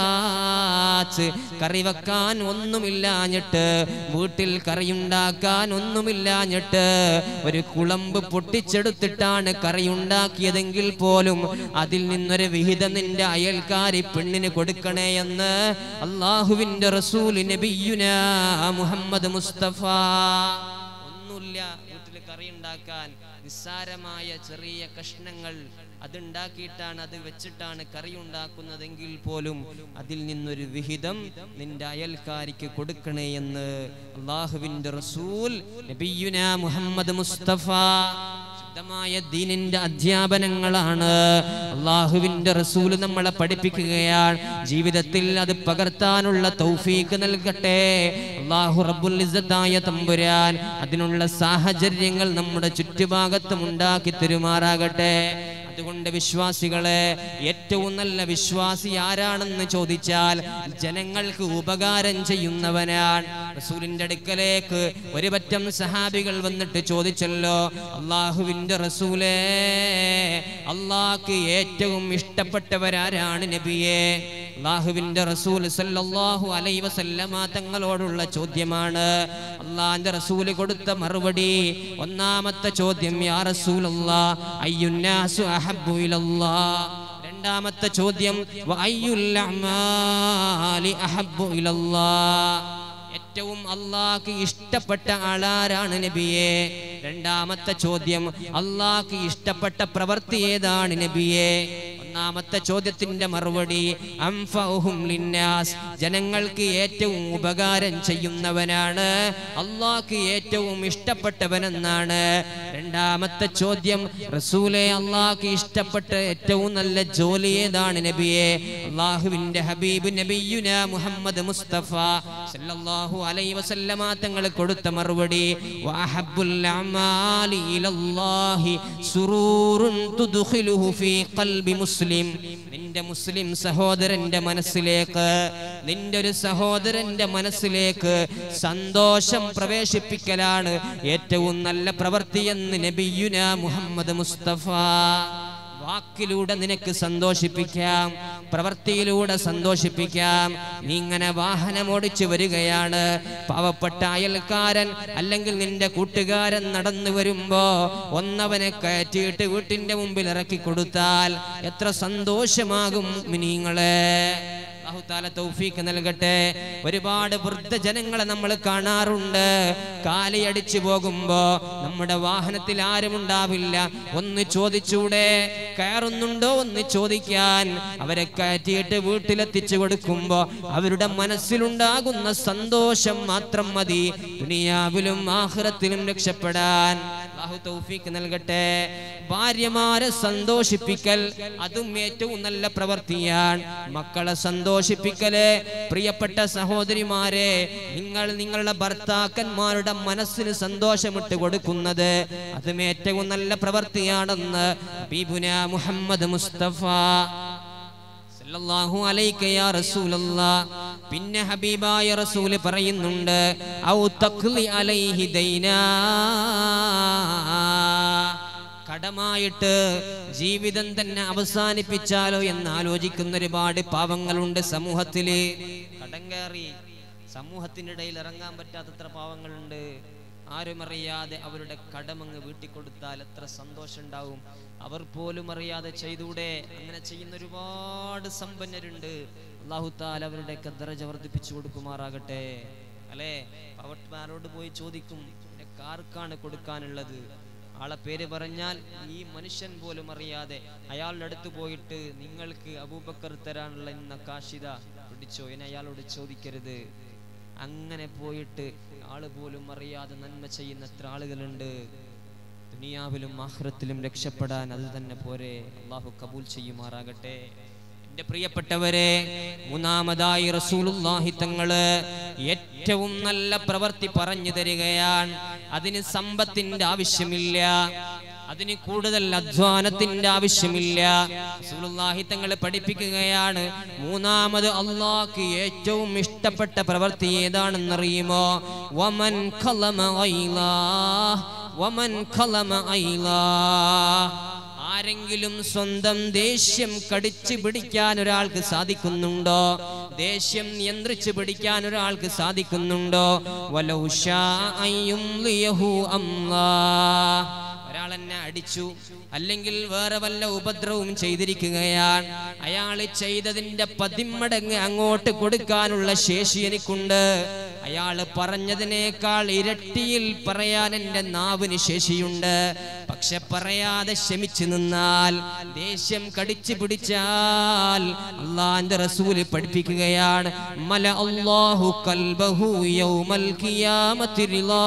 ഷാത്ത് കറി വെക്കാൻ ഒന്നുമില്ലാഞ്ഞിട്ട് വീട്ടിൽ കറിയുണ്ടാക്കാൻ ഒന്നുമില്ലാഞ്ഞിട്ട് ഒരു കുളമ്പ് പൊട്ടിച്ചെടുത്തിട്ടാണ് കറി ഉണ്ടാക്കിയതെങ്കിൽ പോലും അതിൽ നിന്നൊരു വിഹിതം നിന്റെ അയൽക്കാരി പെണ്ണിന് കൊടുക്കണേ എന്ന് അള്ളാഹുവിന്റെ റസൂൽ നബിയുന മുഹമ്മദ് മുസ്തഫ ഒന്നുമില്ല വീട്ടിൽ കറി ഉണ്ടാക്കാൻ നിസ്സാരമായ ചെറിയ കഷ്ണങ്ങൾ അതുണ്ടാക്കിയിട്ടാണ് അത് വെച്ചിട്ടാണ് കറി ഉണ്ടാക്കുന്നതെങ്കിൽ പോലും അതിൽ നിന്നൊരു വിഹിതം നിന്റെ അയൽക്കാരിക്ക് കൊടുക്കണേ എന്ന് അള്ളാഹുവിന്റെ റസൂൽ നബിയുന മുഹമ്മദ് മുസ്തഫ ശുദ്ധമായ ദീനിന്റെ അധ്യാപനങ്ങളാണ് അള്ളാഹുവിന്റെ റസൂൽ നമ്മളെ പഠിപ്പിക്കുകയാണ് ജീവിതത്തിൽ അത് പകർത്താനുള്ള തൗഫീക്ക് നൽകട്ടെ അള്ളാഹു റബ്ബുൽ ഇസ്സത്തായ തമ്പുരാൻ അതിനുള്ള സാഹചര്യങ്ങൾ നമ്മുടെ ചുറ്റുഭാഗത്തും ഉണ്ടാക്കി തരുമാറാകട്ടെ അതുകൊണ്ട് വിശ്വാസികളെ ഏറ്റവും നല്ല വിശ്വാസി ആരാണെന്ന് ചോദിച്ചാൽ ജനങ്ങൾക്ക് ഉപകാരം ചെയ്യുന്നവനാണ് റസൂലിന്റെ അടുക്കലേക്ക് ഒരു പറ്റം സഹാബികൾ വന്നിട്ട് ചോദിച്ചല്ലോ അള്ളാഹുവിന്റെ റസൂലേ അള്ളാഹ്ക്ക് ഏറ്റവും ഇഷ്ടപ്പെട്ടവരാരാണ് നബിയെ അള്ളാഹുവിന്റെ റസൂൽ സല്ലല്ലാഹു അലൈഹി വസല്ലമ തങ്ങളോടുള്ള ചോദ്യമാണ് അള്ളാഹിന്റെ റസൂല് കൊടുത്ത മറുപടി ഒന്നാമത്തെ ചോദ്യം യാ റസൂലല്ലാ അയ്യുന്നാസു അഹബ്ബു ഇലല്ലാഹ് രണ്ടാമത്തെ ചോദ്യം വ അയ്യുൽ അഅ്മാലി അഹബ്ബു ഇലല്ലാഹ് ഏറ്റവും അള്ളാഹ്ക്ക് ഇഷ്ടപ്പെട്ട ആളാരാണ് നബിയെ രണ്ടാമത്തെ ചോദ്യം അള്ളാഹ്ക്ക് ഇഷ്ടപ്പെട്ട പ്രവൃത്തി ഏതാണ് നബിയെ ഒന്നാമത്തെ ചോദ്യത്തിന്റെ മറുപടി അംഫഉഹും ലിന്നാസ് ജനങ്ങൾക്ക് ഏറ്റവും ഉപകാരം ചെയ്യുന്നവനാണ് അള്ളാഹ്ക്ക് ഏറ്റവും ഇഷ്ടപ്പെട്ടവനെന്നാണ് രണ്ടാമത്തെ ചോദ്യം റസൂലെ അള്ളാഹ്ക്ക് ഇഷ്ടപ്പെട്ട ഏറ്റവും നല്ല ജോലി ഏതാണ് നബിയെ അള്ളാഹുവിന്റെ ഹബീബ് നബിയുന മുഹമ്മദ് മുസ്തഫ സല്ലല്ലാഹു അലൈഹി വസല്ലമ തങ്ങൾ കൊടുത്ത മറുപടി വഅഹബ്ബുൽ അമാലി ഇലല്ലാഹി സുറൂറുൻ തുദ്ഖിലുഹു ഫീ ഖൽബി മുസ്ലിം നിന്റെ മുസ്ലിം സഹോദരന്റെ മനസ്സിലേക്ക് നിന്റെ ഒരു സഹോദരന്റെ മനസ്സിലേക്ക് സന്തോഷം പ്രവേശിപ്പിക്കലാണ് ഏറ്റവും നല്ല പ്രവൃത്തി എന്ന് നബിയുന മുഹമ്മദ് മുസ്തഫ വാക്കിലൂടെ നിനക്ക് സന്തോഷിപ്പിക്കാം പ്രവൃത്തിയിലൂടെ സന്തോഷിപ്പിക്കാം നീ ഇങ്ങനെ വാഹനമോടിച്ചു വരികയാണ് പാവപ്പെട്ട അയൽക്കാരൻ അല്ലെങ്കിൽ നിന്റെ കൂട്ടുകാരൻ നടന്നു വരുമ്പോ ഒന്നവനെ കയറ്റിയിട്ട് വീട്ടിന്റെ മുമ്പിൽ ഇറക്കി കൊടുത്താൽ എത്ര സന്തോഷമാകും നിങ്ങളെ അള്ളാഹുത്താല തൗഫീക്ക് നൽകട്ടെ ഒരുപാട് വൃദ്ധജനങ്ങളെ നമ്മൾ കാണാറുണ്ട് കാലയടിച്ചു പോകുമ്പോ നമ്മുടെ വാഹനത്തിൽ ആരും ഉണ്ടാവില്ല ഒന്ന് ചോദിച്ചൂടെ കയറുന്നുണ്ടോ എന്ന് ചോദിക്കാൻ അവരെ കയറ്റിയിട്ട് വീട്ടിലെത്തിച്ചു കൊടുക്കുമ്പോ അവരുടെ മനസ്സിലുണ്ടാകുന്ന സന്തോഷം മാത്രം മതി ദുനിയാവിലും ആഹ്റത്തിലും രക്ഷപ്പെടാൻ അള്ളാഹു തൗഫീക്ക് നൽകട്ടെ ഭാര്യമാരെ സന്തോഷിപ്പിക്കൽ അതും ഏറ്റവും നല്ല പ്രവൃത്തിയാണ് മക്കളെ സന്തോഷിപ്പിക്കല് പ്രിയപ്പെട്ട സഹോദരിമാരെ നിങ്ങൾ നിങ്ങളുടെ ഭർത്താക്കന്മാരുടെ മനസ്സിന് സന്തോഷമിട്ട് കൊടുക്കുന്നത് അതും ഏറ്റവും നല്ല പ്രവൃത്തിയാണെന്ന് ഹബീബുന മുഹമ്മദ് മുസ്തഫ സല്ലല്ലാഹു അലൈക യാ റസൂലല്ലാ പിന്നെ ഹബീബായ റസൂല് പറയുന്നുണ്ട് ഔ തഖ്ലി അലൈഹി ദൈനാ കടമായിട്ട് ജീവിതം തന്നെ അവസാനിപ്പിച്ചാലോ എന്ന് ആലോചിക്കുന്ന ഒരുപാട് പാവങ്ങളുണ്ട് സമൂഹത്തില് കടം കയറി സമൂഹത്തിന്റെ ഇടയിൽ ഇറങ്ങാൻ പറ്റാത്തത്ര പാവങ്ങളുണ്ട് ആരും അറിയാതെ അവരുടെ കടമങ്ങ് വീട്ടിൽ കൊടുത്താൽ എത്ര സന്തോഷം ഉണ്ടാവും അവർ പോലും അറിയാതെ ചെയ്തൂടെ അങ്ങനെ ചെയ്യുന്ന ഒരുപാട് സമ്പന്നരുണ്ട് അള്ളാഹുത്താൽ അവരുടെ ദറജ വർദ്ധിപ്പിച്ചു കൊടുക്കുമാറാകട്ടെ അല്ലേ പവട്ട്മാരോട് പോയി ചോദിക്കും നിനക്ക് ആർക്കാണ് കൊടുക്കാനുള്ളത് ആളെ പേര് പറഞ്ഞാൽ ഈ മനുഷ്യൻ പോലും അറിയാതെ അയാളുടെ അടുത്ത് പോയിട്ട് നിങ്ങൾക്ക് അബൂബക്കർ തരാനുള്ള ഇന്ന കാശിത പിടിച്ചോ എന്ന് അയാളോട് ചോദിക്കരുത് അങ്ങനെ പോയിട്ട് ആള് പോലും അറിയാതെ നന്മ ചെയ്യുന്ന എത്ര ആളുകളുണ്ട് ദുനിയാവിലും ആഹ്റത്തിലും രക്ഷപ്പെടാൻ അത് തന്നെ പോരെ അള്ളാഹു കബൂൽ ചെയ്യുമാറാകട്ടെ എന്റെ പ്രിയപ്പെട്ടവരെ മൂന്നാമതായി റസൂലുള്ളാഹി തങ്ങള് ഏറ്റവും നല്ല പ്രവൃത്തി പറഞ്ഞു തരികയാണ് അതിന് സമ്പത്തിന്റെ ആവശ്യമില്ല അതിന് കൂടുതൽ അധ്വാനത്തിന്റെ ആവശ്യമില്ല റസൂലുള്ളാഹി തങ്ങൾ പഠിപ്പിക്കുകയാണ് മൂന്നാമത് അള്ളാഹ്ക്ക് ഏറ്റവും ഇഷ്ടപ്പെട്ട പ്രവൃത്തി ഏതാണെന്നറിയുമോ വമൻ ഖലമ ഐലാ വമൻ ഖലമ ഐലാ ആരെങ്കിലും സ്വന്തം ദേഷ്യം കടിച്ചു പിടിക്കാൻ ഒരാൾക്ക് സാധിക്കുന്നുണ്ടോ ദേഷ്യം നിയന്ത്രിച്ചു പിടിക്കാൻ ഒരാൾക്ക് സാധിക്കുന്നുണ്ടോ വലൗ ശാ അൻ യുംലിയഹു അല്ലാഹ് ഒരാൾ എന്നെ അടിച്ചു അല്ലെങ്കിൽ വേറെ വല്ല ഉപദ്രവവും ചെയ്തിരിക്കുകയാണ് അയാൾ ചെയ്തതിന്റെ പതിമടങ്ങ് അങ്ങോട്ട് കൊടുക്കാനുള്ള ശേഷി എനിക്കുണ്ട് അയാൾ പറഞ്ഞതിനേക്കാൾ ഇരട്ടിയിൽ പറയാൻ എൻ്റെ നാവിന് ശേഷിയുണ്ട് പക്ഷെ പറയാതെ ക്ഷമിച്ചു നിന്നാൽ ദേഷ്യം കടിച്ചു പിടിച്ചാൽ അള്ളാന്റെ റസൂല് പഠിപ്പിക്കുകയാണ് മല അല്ലാഹു കൽബഹു യൗമൽ ഖിയാമത്തി റിളാ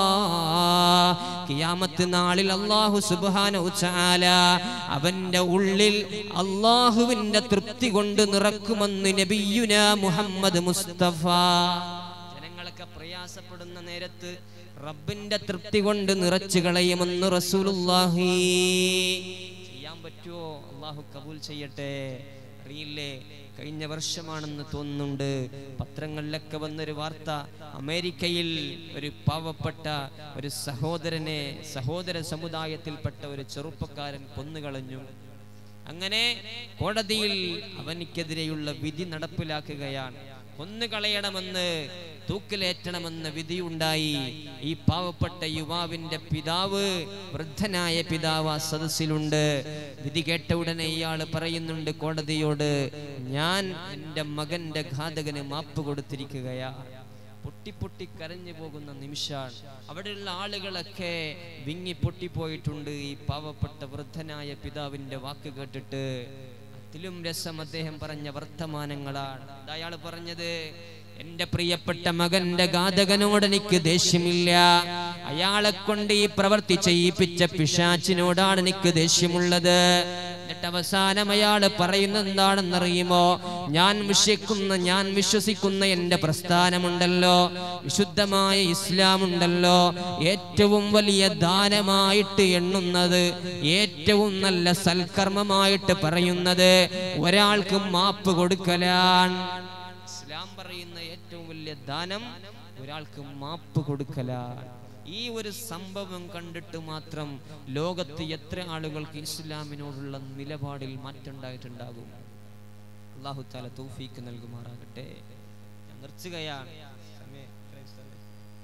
കിയാമത്ത് നാളിൽ അള്ളാഹു സുബ്ഹാനഹു തആല അവന്റെ ഉള്ളിൽ അള്ളാഹുവിന്റെ തൃപ്തി കൊണ്ട് നിറക്കുമെന്ന് നബിയുന മുഹമ്മദ് മുസ്തഫ ജനങ്ങളൊക്കെ പ്രയാസപ്പെടുന്ന നേരത്ത് റബ്ബിന്റെ തൃപ്തി കൊണ്ട് നിറച്ചു കളയുമെന്ന് റസൂലുള്ളാഹി ചെയ്യാൻ പറ്റുമോ അള്ളാഹു കബൂൽ ചെയ്യട്ടെ അറിയില്ലേ കഴിഞ്ഞ വർഷമാണെന്ന് തോന്നുന്നുണ്ട് പത്രങ്ങളിലൊക്കെ വന്നൊരു വാർത്ത അമേരിക്കയിൽ ഒരു പാവപ്പെട്ട ഒരു സഹോദരനെ സഹോദര സമുദായത്തിൽപ്പെട്ട ഒരു ചെറുപ്പക്കാരൻ കൊന്നുകളഞ്ഞു അങ്ങനെ കോടതിയിൽ അവനിക്കെതിരെയുള്ള വിധി നടപ്പിലാക്കുകയാണ് കൊന്നുകളയണമെന്ന് തൂക്കിലേറ്റണമെന്ന് വിധിയുണ്ടായി ഈ പാവപ്പെട്ട യുവാവിന്റെ പിതാവ് വൃദ്ധനായ പിതാവ് ആ സദസ്സിലുണ്ട് വിധി കേട്ട ഉടനെ ഇയാൾ പറയുന്നുണ്ട് കോടതിയോട് ഞാൻ എൻ്റെ മകന്റെ ഘാതകന് മാപ്പ് കൊടുത്തിരിക്കുകയാ പൊട്ടി പൊട്ടി കരഞ്ഞു പോകുന്ന നിമിഷാണ് അവിടെയുള്ള ആളുകളൊക്കെ വിങ്ങി പൊട്ടിപ്പോയിട്ടുണ്ട് ഈ പാവപ്പെട്ട വൃദ്ധനായ പിതാവിന്റെ വാക്ക് കേട്ടിട്ട് അതിലും രസം അദ്ദേഹം പറഞ്ഞ വർത്തമാനങ്ങളാണ് അയാൾ പറഞ്ഞത് എന്റെ പ്രിയപ്പെട്ട മകന്റെ ഘാതകനോട് എനിക്ക് ദേഷ്യമില്ല അയാളെ കൊണ്ട് ഈ പ്രവൃത്തി ചെയ്യിപ്പിച്ച പിശാച്ചിനോടാണ് എനിക്ക് ദേഷ്യമുള്ളത് എന്നിട്ട് അവസാനം അയാൾ പറയുന്നത് എന്താണെന്നറിയുമോ ഞാൻ വിശ്വസിക്കുന്ന ഞാൻ വിശ്വസിക്കുന്ന എന്റെ പ്രസ്ഥാനമുണ്ടല്ലോ വിശുദ്ധമായ ഇസ്ലാം ഉണ്ടല്ലോ ഏറ്റവും വലിയ ദാനമായിട്ട് എണ്ണുന്നത് ഏറ്റവും നല്ല സൽക്കർമ്മമായിട്ട് പറയുന്നത് ഒരാൾക്ക് മാപ്പ് കൊടുക്കലാണ് ഇസ്ലാം പറയുന്ന ഏറ്റവും വലിയ ദാനം ഒരാൾക്ക് മാപ്പ് കൊടുക്കലാണ് ഈ ഒരു സംഭവം കണ്ടിട്ട് മാത്രം ലോകത്ത് എത്ര ആളുകൾക്ക് ഇസ്ലാമിനോടുള്ള നിലപാടിൽ മാറ്റമുണ്ടായിട്ടുണ്ടാകും അള്ളാഹു താല തൗഫീക്ക് നൽകുമാറാകട്ടെ ഞാൻ നിർത്തുകയാണ് സമയം എത്രയായി ഉസ്താദേ?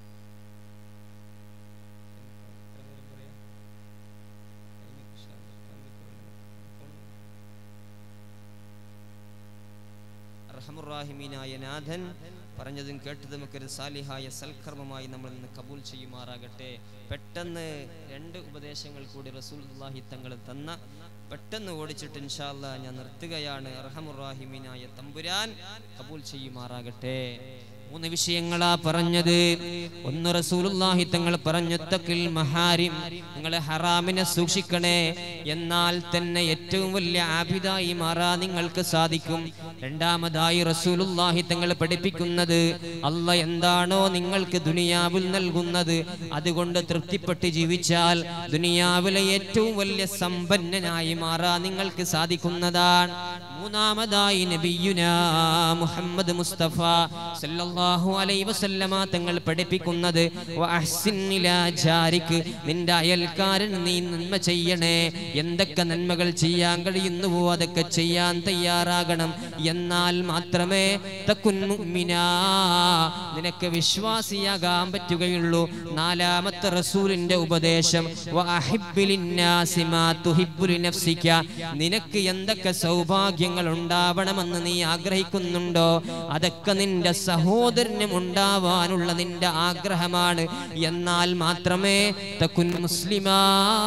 എത്ര നേരം പറയാം? ഇനി ഇൻഷാ അല്ലാ ഫോൺ റഹമുറാഹിമീനായ നാഥൻ പറഞ്ഞതും കേട്ടതും ഒക്കെ ഒരു സാലിഹായ സൽക്കർമ്മമായി നമ്മൾ ഇന്ന് കബൂൽ ചെയ്യുമാറാകട്ടെ പെട്ടെന്ന് രണ്ട് ഉപദേശങ്ങൾ കൂടി റസൂലുള്ളാഹി തങ്ങൾ തന്ന പെട്ടെന്ന് ഓടിച്ചിട്ട് ഇൻഷാല്ല ഞാൻ നിർത്തുകയാണ് റഹമുറാഹിമീനായ തമ്പുരാൻ കബൂൽ ചെയ്യുമാറാകട്ടെ മൂന്ന് വിഷയങ്ങളാ പറഞ്ഞത് ഒന്ന് റസൂലുള്ളാഹി തങ്ങൾ പറഞ്ഞു തക്കിൽ മഹാരിം നിങ്ങൾ ഹറാമിനെ സൂക്ഷിക്കണേ എന്നാൽ തന്നെ ഏറ്റവും വലിയ ആബിദായി മാറാൻ നിങ്ങൾക്ക് സാധിക്കും രണ്ടാമതായി റസൂലുള്ളാഹി തങ്ങൾ പഠിപ്പിക്കുന്നത് അല്ല എന്താണോ നിങ്ങൾക്ക് ദുനിയാവിൽ നൽകുന്നത് അതുകൊണ്ട് തൃപ്തിപ്പെട്ട് ജീവിച്ചാൽ ദുനിയാവിലെ ഏറ്റവും വലിയ സമ്പന്നനായി മാറാൻ നിങ്ങൾക്ക് സാധിക്കുന്നതാണ് മൂന്നാമതായി നബിയുന മുഹമ്മദ് മുസ്തഫ സല്ലല്ലാഹു അലൈഹി വസല്ലമ തങ്ങൾ പഠിപ്പിക്കുന്നത് വഅഹ്സിൻ ഇലാ ജാരിക് നിന്റെ അയൽക്കാരൻ നീ നന്മ ചെയ്യണേ എന്തൊക്കെ നന്മകൾ ചെയ്യാൻ കഴിയുന്നുവോ അതൊക്കെ ചെയ്യാൻ തയ്യാറാകണം എന്നാൽ മാത്രമേ തക്കുൻ മുഅ്മിനാ നിനക്ക് വിശ്വാസിയാകാൻ പറ്റുകയുള്ളൂ നാലാമത്തെ റസൂലിന്റെ ഉപദേശം വഅഹിബ്ബി ലിന്നാസി മാ തുഹിബ്ബു ലിനഫ്സിക നിനക്ക് എന്തൊക്കെ സൗഭാഗ്യങ്ങൾ ഉണ്ടാവണമെന്ന് നീ ആഗ്രഹിക്കുന്നുണ്ടോ അതൊക്കെ നിന്റെ സഹോദരനും ഉണ്ടാവാനുള്ള നിന്റെ ആഗ്രഹമാണ് എന്നാൽ മാത്രമേ തക്കുൻ മുസ്ലിമാ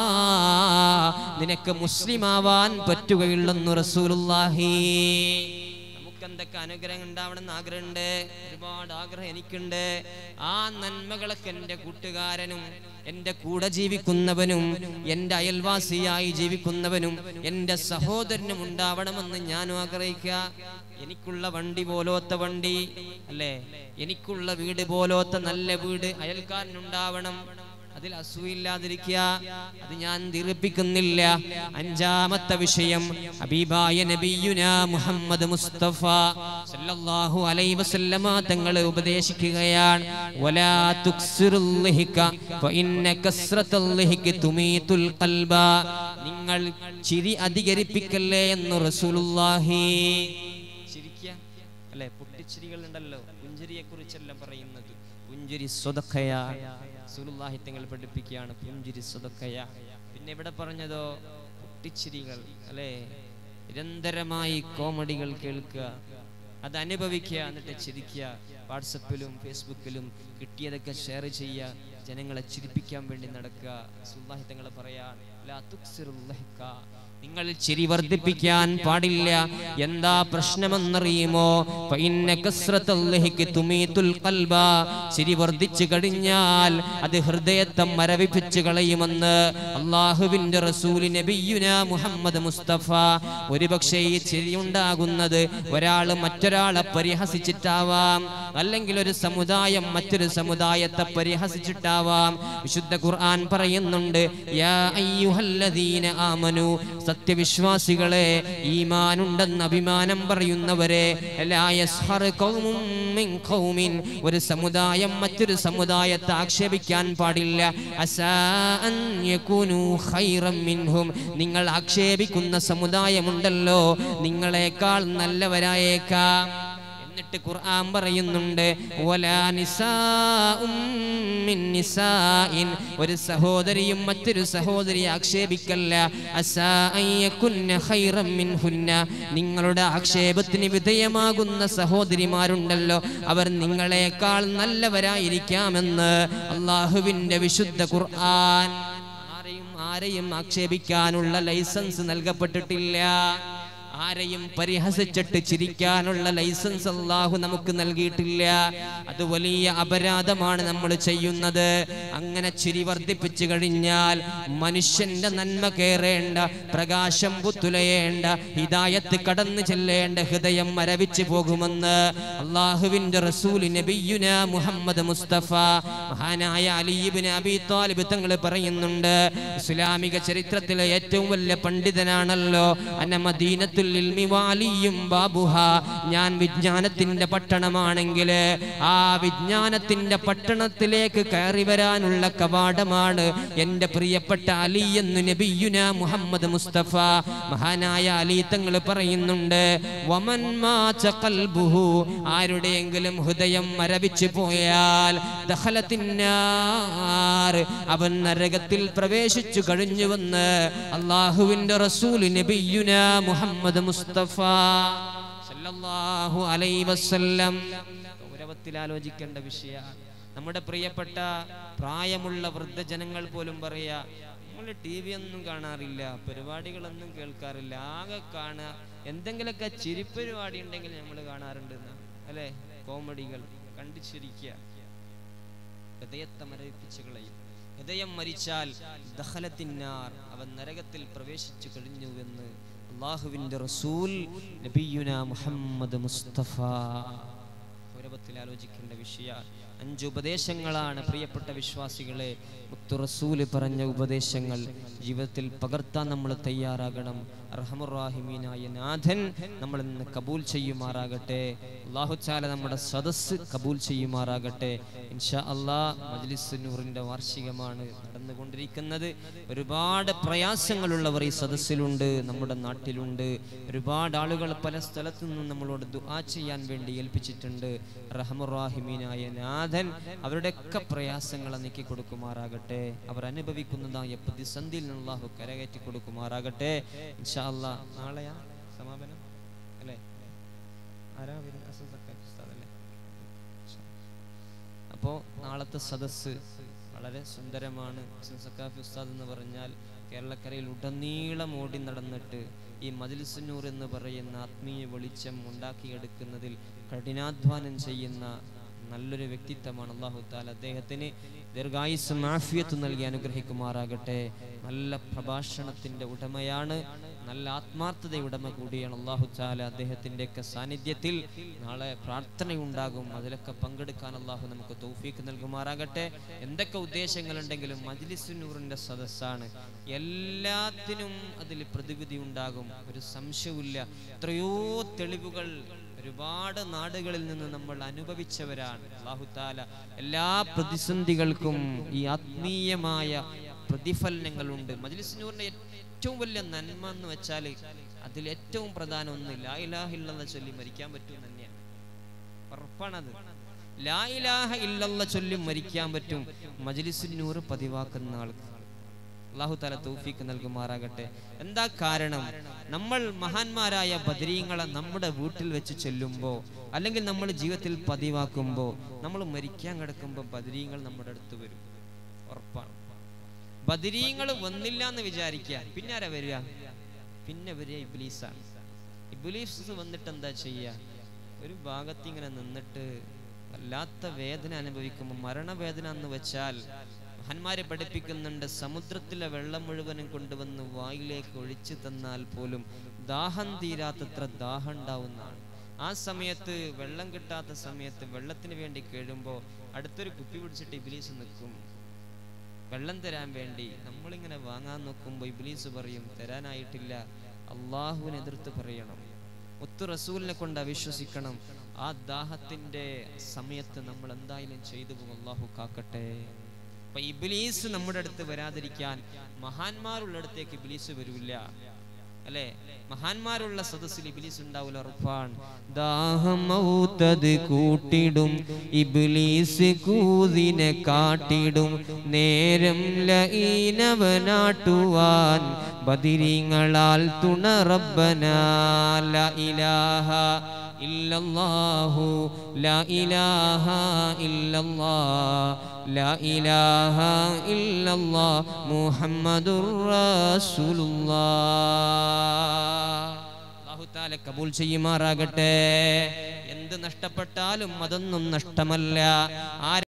നിനക്ക് മുസ്ലിമാവാൻ പറ്റുകയുള്ളെന്ന് റസൂലുള്ളാഹി നമുക്ക് എന്തൊക്കെ അനുഗ്രഹം ഉണ്ടാവണമെന്ന് ആഗ്രഹമുണ്ട് ഒരുപാട് ആഗ്രഹം എനിക്കുണ്ട് ആ നന്മകളൊക്കെ എൻ്റെ കൂട്ടുകാരനും എൻ്റെ കൂടെ ജീവിക്കുന്നവനും എൻ്റെ അയൽവാസിയായി ജീവിക്കുന്നവനും എൻ്റെ സഹോദരനും ഉണ്ടാവണമെന്ന് ഞാനും ആഗ്രഹിക്കുക എനിക്കുള്ള വണ്ടി പോലോത്ത വണ്ടി അല്ലേ എനിക്കുള്ള വീട് പോലോത്ത നല്ല വീട് അയൽക്കാരനുണ്ടാവണം അതിൽ അസൂയില്ലാതിരിക്കുക അത് ഞാൻ ദീർഘിപ്പിക്കുന്നില്ല അഞ്ചാമത്തെ വിഷയം ഹബീബായ നബിയുന മുഹമ്മദ് മുസ്തഫ സല്ലല്ലാഹു അലൈഹി വസല്ലമ തങ്ങൾ ഉപദേശിക്കുകയാണ് വലാ തുക്സിറുൽ ലിഹിക ഫഇന്ന കസ്റത്തുൽ ലിഹിക തുമീതുൽ ഖൽബ നിങ്ങൾ ചിരി അധികരിപ്പിക്കല്ലേ എന്ന് റസൂലുള്ളാഹി ചിരിക്കുക അല്ലെ പൊട്ടിച്ചിരികൾ ഉണ്ടല്ലോ പുഞ്ചിരിയെ കുറിച്ചെല്ലാം പറയുന്നത് പുഞ്ചിരി സ്വതക്കയാണ് സുലുല്ലാഹി തങ്ങൾ പഠിപ്പിക്കുകയാണ് പുഞ്ചിരി സ്വതക്കയ പിന്നെ ഇവിടെ പറഞ്ഞതോ പൊട്ടിച്ചിരികൾ അല്ലെ നിരന്തരമായി കോമഡികൾ കേൾക്കുക അത് അനുഭവിക്കുക എന്നിട്ട് ചിരിക്കുക വാട്സപ്പിലും ഫേസ്ബുക്കിലും കിട്ടിയതൊക്കെ ഷെയർ ചെയ്യുക ജനങ്ങളെ ചിരിപ്പിക്കാൻ വേണ്ടി നടക്കുക സുല്ലാഹി തങ്ങൾ പറയാൻ ലാ തുക്സിറുൽ ലഹ്ക. നിങ്ങൾ ചിരി വർദ്ധിപ്പിക്കാൻ പാടില്ല എന്താ പ്രശ്നമെന്നറിയുമോ ഫഇന്ന കസ്റത്തുൽ ലഹിക്ക് തുമീതുൽ ഖൽബ. ചിരി വർദ്ധിച്ചു കഴിഞ്ഞാൽ അത് ഹൃദയത്തെ മരവിപ്പിച്ചു കളയുമെന്ന് അള്ളാഹുവിന്റെ റസൂൽ നബിയുന മുഹമ്മദ് മുസ്തഫ ഒരുപക്ഷെ ഈ ചിരി ഉണ്ടാകുന്നത് ഒരാൾ മറ്റൊരാളെ പരിഹസിച്ചിട്ടാവാം അല്ലെങ്കിൽ ഒരു സമുദായം മറ്റൊരു സമുദായത്തെ പരിഹസിച്ചിട്ടാവാം വിശുദ്ധ ഖുർആൻ പറയുന്നുണ്ട് യാ അയ്യുഹല്ലദീന ആമനു സത്യവിശ്വാസികളെ ഈമാനുണ്ടെന്ന് അഭിമാനം പറയുന്നവരെ ലാ യസ്ഹർ ഖൗമും മിൻ ഖൗമിൻ ഒരു സമുദായം മറ്റൊരു സമുദായത്തെ ആക്ഷേപിക്കാൻ പാടില്ല അസാ അൻ യകൂനു ഖൈറം മിൻഹും നിങ്ങൾ ആക്ഷേപിക്കുന്ന സമുദായമുണ്ടല്ലോ നിങ്ങളെക്കാൾ നല്ലവരായേക്കാം എന്നിട്ട് ഖുർആൻ പറയുന്നുണ്ട് വലാ നിസാഉം മിൻ നിസാഇൻ ഒരു സഹോദരിയും മറ്റൊരു സഹോദരിയെ ആക്ഷേപിക്കല്ല അസാ അൻ യകുന്ന ഖൈറം മിൻഹുന്ന നിങ്ങളുടെ ആക്ഷേപത്തിന് വിധേയമാകുന്ന സഹോദരിമാരുണ്ടല്ലോ അവർ നിങ്ങളെക്കാൾ നല്ലവരായിരിക്കാമെന്ന് അള്ളാഹുവിന്റെ വിശുദ്ധ ഖുർആൻ ആരെയും ആരെയും ആക്ഷേപിക്കാനുള്ള ലൈസൻസ് നൽകപ്പെട്ടിട്ടില്ല ആരെയും പരിഹസിച്ചിട്ട് ചിരിക്കാനുള്ള ലൈസൻസ് അള്ളാഹു നമുക്ക് നൽകിയിട്ടില്ല അത് വലിയ അപരാധമാണ് നമ്മൾ ചെയ്യുന്നത് അങ്ങനെ ചിരി വർദ്ധിപ്പിച്ചു കഴിഞ്ഞാൽ മനുഷ്യന്റെ നന്മ കയറേണ്ട പ്രകാശം പുത്തുലയേണ്ട ഹിദായത്ത് കടന്നു ചെല്ലേണ്ട ഹൃദയം മരവിച്ചു പോകുമെന്ന് അള്ളാഹുവിന്റെ റസൂൽ നബിയുന മുഹമ്മദ് മുസ്തഫ മഹാനായ അലീബിന് അബി താലിബ് തങ്ങൾ പറയുന്നുണ്ട് ഇസ്ലാമിക ചരിത്രത്തിലെ ഏറ്റവും വലിയ പണ്ഡിതനാണല്ലോ അന്ന മദീനത്തുൽ ഇൽമി വാലിയും ബാബുഹ ഞാൻ വിജ്ഞാനത്തിന്റെ പട്ടണമാണെങ്കിൽ ആ വിജ്ഞാനത്തിന്റെ പട്ടണത്തിലേക്ക് കയറി വരാനുള്ള കവാടമാണ് എൻ്റെ പ്രിയപ്പെട്ട അലി എന്ന് നബിയുന മുഹമ്മദ് മുസ്തഫ മഹാനായ അലി തങ്ങൾ പറയുന്നുണ്ട് വമൻ മാച്ച ഖൽബുഹു ആരുടെയെങ്കിലും ഹൃദയം മരവിച്ചു പോയാൽ ദഖലത്തിന്നാർ അവൻ നരകത്തിൽ പ്രവേശിച്ചു കഴിഞ്ഞുവെന്ന് അള്ളാഹുവിന്റെ റസൂൽ നബിയുന മുഹമ്മദ് മുസ്തഫ സല്ലല്ലാഹു അലൈഹി വസല്ലം ഗൗരവത്തിൽ ആലോചിക്കേണ്ട വിഷയ നമ്മുടെ പ്രിയപ്പെട്ട പ്രായമുള്ള വൃദ്ധജനങ്ങൾ പോലും പറയാ നമ്മൾ ടി വി ഒന്നും കാണാറില്ല പരിപാടികളൊന്നും കേൾക്കാറില്ല ആകെ കാണുക എന്തെങ്കിലുമൊക്കെ ചിരിപ്പരിപാടി ഉണ്ടെങ്കിൽ നമ്മൾ കാണാറുണ്ട് എന്നാ. അല്ലേ കോമഡികൾ കണ്ടു ചിരിക്കുക ഹൃദയത്തെ മരവിപ്പിച്ച് കളയും ഹൃദയം മരിച്ചാൽ ദഹലത്തിന്നാർ അവൻ നരകത്തിൽ പ്രവേശിച്ചു കഴിഞ്ഞുവെന്ന് അള്ളാഹുവിന്റെ റസൂൽ നബിയുന മുഹമ്മദ് മുസ്തഫ ഗൗരവത്തിൽ ആലോചിക്കേണ്ട വിഷയ അഞ്ച് ഉപദേശങ്ങളാണ് പ്രിയപ്പെട്ട വിശ്വാസികളെ മുത്തു റസൂല് പറഞ്ഞ ഉപദേശങ്ങൾ ജീവിതത്തിൽ പകർത്താൻ നമ്മൾ തയ്യാറാകണം റഹമുറാഹിമീനായ നാഥൻ നമ്മൾ ഇന്ന് കബൂൽ ചെയ്യുമാറാകട്ടെ അള്ളാഹുച്ചാല നമ്മുടെ സദസ്സ് കബൂൽ ചെയ്യുമാറാകട്ടെ ഇൻഷാ അള്ളാ മജ്ലിസ് നൂറിന്റെ വാർഷികമാണ് നടന്നുകൊണ്ടിരിക്കുന്നത് ഒരുപാട് പ്രയാസങ്ങളുള്ളവർ ഈ സദസ്സിലുണ്ട് നമ്മുടെ നാട്ടിലുണ്ട് ഒരുപാട് ആളുകൾ പല സ്ഥലത്തു നിന്നും നമ്മളോട് ദുആ ചെയ്യാൻ വേണ്ടി ഏൽപ്പിച്ചിട്ടുണ്ട് റഹമുറാഹിമീനായ നാഥൻ അവരുടെയൊക്കെ പ്രയാസങ്ങളെ നീക്കി കൊടുക്കുമാറാകട്ടെ അവർ അനുഭവിക്കുന്നതായ പ്രതിസന്ധിയിൽ നിന്ന് അള്ളാഹു കരകയറ്റി കൊടുക്കുമാറാകട്ടെ ഇൻഷാ അള്ളാ നാളെയാ സമാപനം അല്ലേ ആരാ വരുന്നത്? അസൻ സക്കാത്ത് ഉസ്താദ് അല്ലേ? അപ്പോൾ നാളത്തെ സദസ്സ് വളരെ സുന്ദരമാണ് ഹസൻ സക്കാഫി ഉസ്താദ് എന്ന് പറഞ്ഞാൽ കേരളക്കരയിൽ ഉടനീളം ഓടി നടന്നിട്ട് ഈ മജിൽസുന്നൂർ എന്ന് പറയുന്ന ആത്മീയ വെളിച്ചം ഉണ്ടാക്കിയെടുക്കുന്നതിൽ കഠിനാധ്വാനം ചെയ്യുന്ന നല്ലൊരു വ്യക്തിത്വമാണ് അള്ളാഹു താല അദ്ദേഹത്തിന് ദീർഘായുസ്സും ആഫിയത്തും നൽകി അനുഗ്രഹിക്കുമാറാകട്ടെ നല്ല പ്രഭാഷണത്തിന്റെ ഉടമയാണ് നല്ല ആത്മാർത്ഥത ഉടമ കൂടിയാണ് അള്ളാഹു താല അദ്ദേഹത്തിൻ്റെയൊക്കെ സാന്നിധ്യത്തിൽ നാളെ പ്രാർത്ഥനയുണ്ടാകും അതിലൊക്കെ പങ്കെടുക്കാൻ അള്ളാഹു നമുക്ക് തൗഫീക്ക് നൽകുമാറാകട്ടെ എന്തൊക്കെ ഉദ്ദേശങ്ങളുണ്ടെങ്കിലും മജ്ലിസുന്നൂറിന്റെ സദസ്സാണ് എല്ലാത്തിനും അതിൽ പ്രതിവിധി ഉണ്ടാകും ഒരു സംശയവുമില്ല എത്രയോ തെളിവുകൾ ഒരുപാട് നാടുകളിൽ നിന്ന് നമ്മൾ അനുഭവിച്ചവരാണ് അള്ളാഹു താല എല്ലാ പ്രതിസന്ധികൾക്കും ഈ ആത്മീയമായ പ്രതിഫലനങ്ങളുണ്ട് മജ്ലിസിനൂറിന്റെ ഏറ്റവും വലിയ നന്മ എന്ന് വെച്ചാൽ അതിൽ ഏറ്റവും പ്രധാനം ഒന്ന് ലാ ഇലാഹ ഇല്ലല്ലാഹ് ചൊല്ലി മരിക്കാൻ പറ്റും തന്നെയാണ് ഉറപ്പാണത് ലാ ഇലാഹ ഇല്ലല്ലാഹ് ചൊല്ലി മരിക്കാൻ പറ്റും മജ്ലിസുന്നൂറ് പതിവാക്കുന്ന ആൾക്ക് അള്ളാഹു താല തൗഫീക്ക് നൽകുമാറാകട്ടെ എന്താ കാരണം നമ്മൾ മഹാന്മാരായ ബദരീങ്ങളെ നമ്മുടെ വീട്ടിൽ വെച്ച് ചെല്ലുമ്പോൾ അല്ലെങ്കിൽ നമ്മൾ ജീവിതത്തിൽ പതിവാക്കുമ്പോൾ നമ്മൾ മരിക്കാൻ കിടക്കുമ്പോൾ ബദരീങ്ങൾ നമ്മുടെ അടുത്ത് വരും ഉറപ്പാണ് ബദരീങ്ങൾ വന്നില്ല എന്ന് വിചാരിക്കുക പിന്നെ ആരാ വരിക പിന്നെ വരിക ഇബ്ലീസാണ് ഇബ്ലീസ് വന്നിട്ട് എന്താ ചെയ്യുക ഒരു ഭാഗത്ത് ഇങ്ങനെ നിന്നിട്ട് വല്ലാത്ത വേദന അനുഭവിക്കുമ്പോൾ മരണവേദന എന്ന് വെച്ചാൽ മഹാന്മാരെ പഠിപ്പിക്കുന്നുണ്ട് സമുദ്രത്തിലെ വെള്ളം മുഴുവനും കൊണ്ടുവന്ന് വായിലേക്ക് ഒഴിച്ചു തന്നാൽ പോലും ദാഹം തീരാത്തത്ര ദാഹം ഉണ്ടാവുന്നതാണ് ആ സമയത്ത് വെള്ളം കിട്ടാത്ത സമയത്ത് വെള്ളത്തിന് വേണ്ടി കേഴുമ്പോൾ അടുത്തൊരു കുപ്പി പിടിച്ചിട്ട് ഇബിലീസ് നിൽക്കും വെള്ളം തരാൻ വേണ്ടി നമ്മളിങ്ങനെ വാങ്ങാൻ നോക്കുമ്പോൾ ഇബ്ലീസ് പറയും തരാനായിട്ടില്ല അള്ളാഹുവിനെ എതിർത്ത് പറയണം ഒത്തു റസൂലിനെ കൊണ്ട് അവിശ്വസിക്കണം ആ ദാഹത്തിന്റെ സമയത്ത് നമ്മൾ എന്തായാലും ചെയ്തു പോകും അള്ളാഹു കാക്കട്ടെ അപ്പൊ ഇബ്ലീസ് നമ്മുടെ അടുത്ത് വരാതിരിക്കാൻ മഹാന്മാരുള്ള അടുത്തേക്ക് ഇബ്ലീസ് വരൂല അല്ലെ മഹാന്മാരുള്ള സദസ്സിൽ ഇബ്ലീസ് ഉണ്ടാവില്ല ഉറപ്പാൻ ദാഹമൗത്തത് കൂട്ടിടും ഇബ്ലീസ് കൂതിനെ കാട്ടിടും നേരം ലഈനവനാട്ടുവാൻ ബദിരിങ്ങളാൽ തുണ റബ്ബനാ ലാ ഇലാഹ ഇല്ലല്ലാഹു ലാ ഇലാഹ ഇല്ലല്ലാഹ് ലാ ഇലാഹ ഇല്ലല്ലാഹ് മുഹമ്മദുർ റസൂലുള്ളാഹ് അല്ലാഹു തആല കബൂൽ ചെയ്യുമാറാകട്ടെ എന്ത് നഷ്ടപ്പെട്ടാലും അതൊന്നും നഷ്ടമല്ല ആര്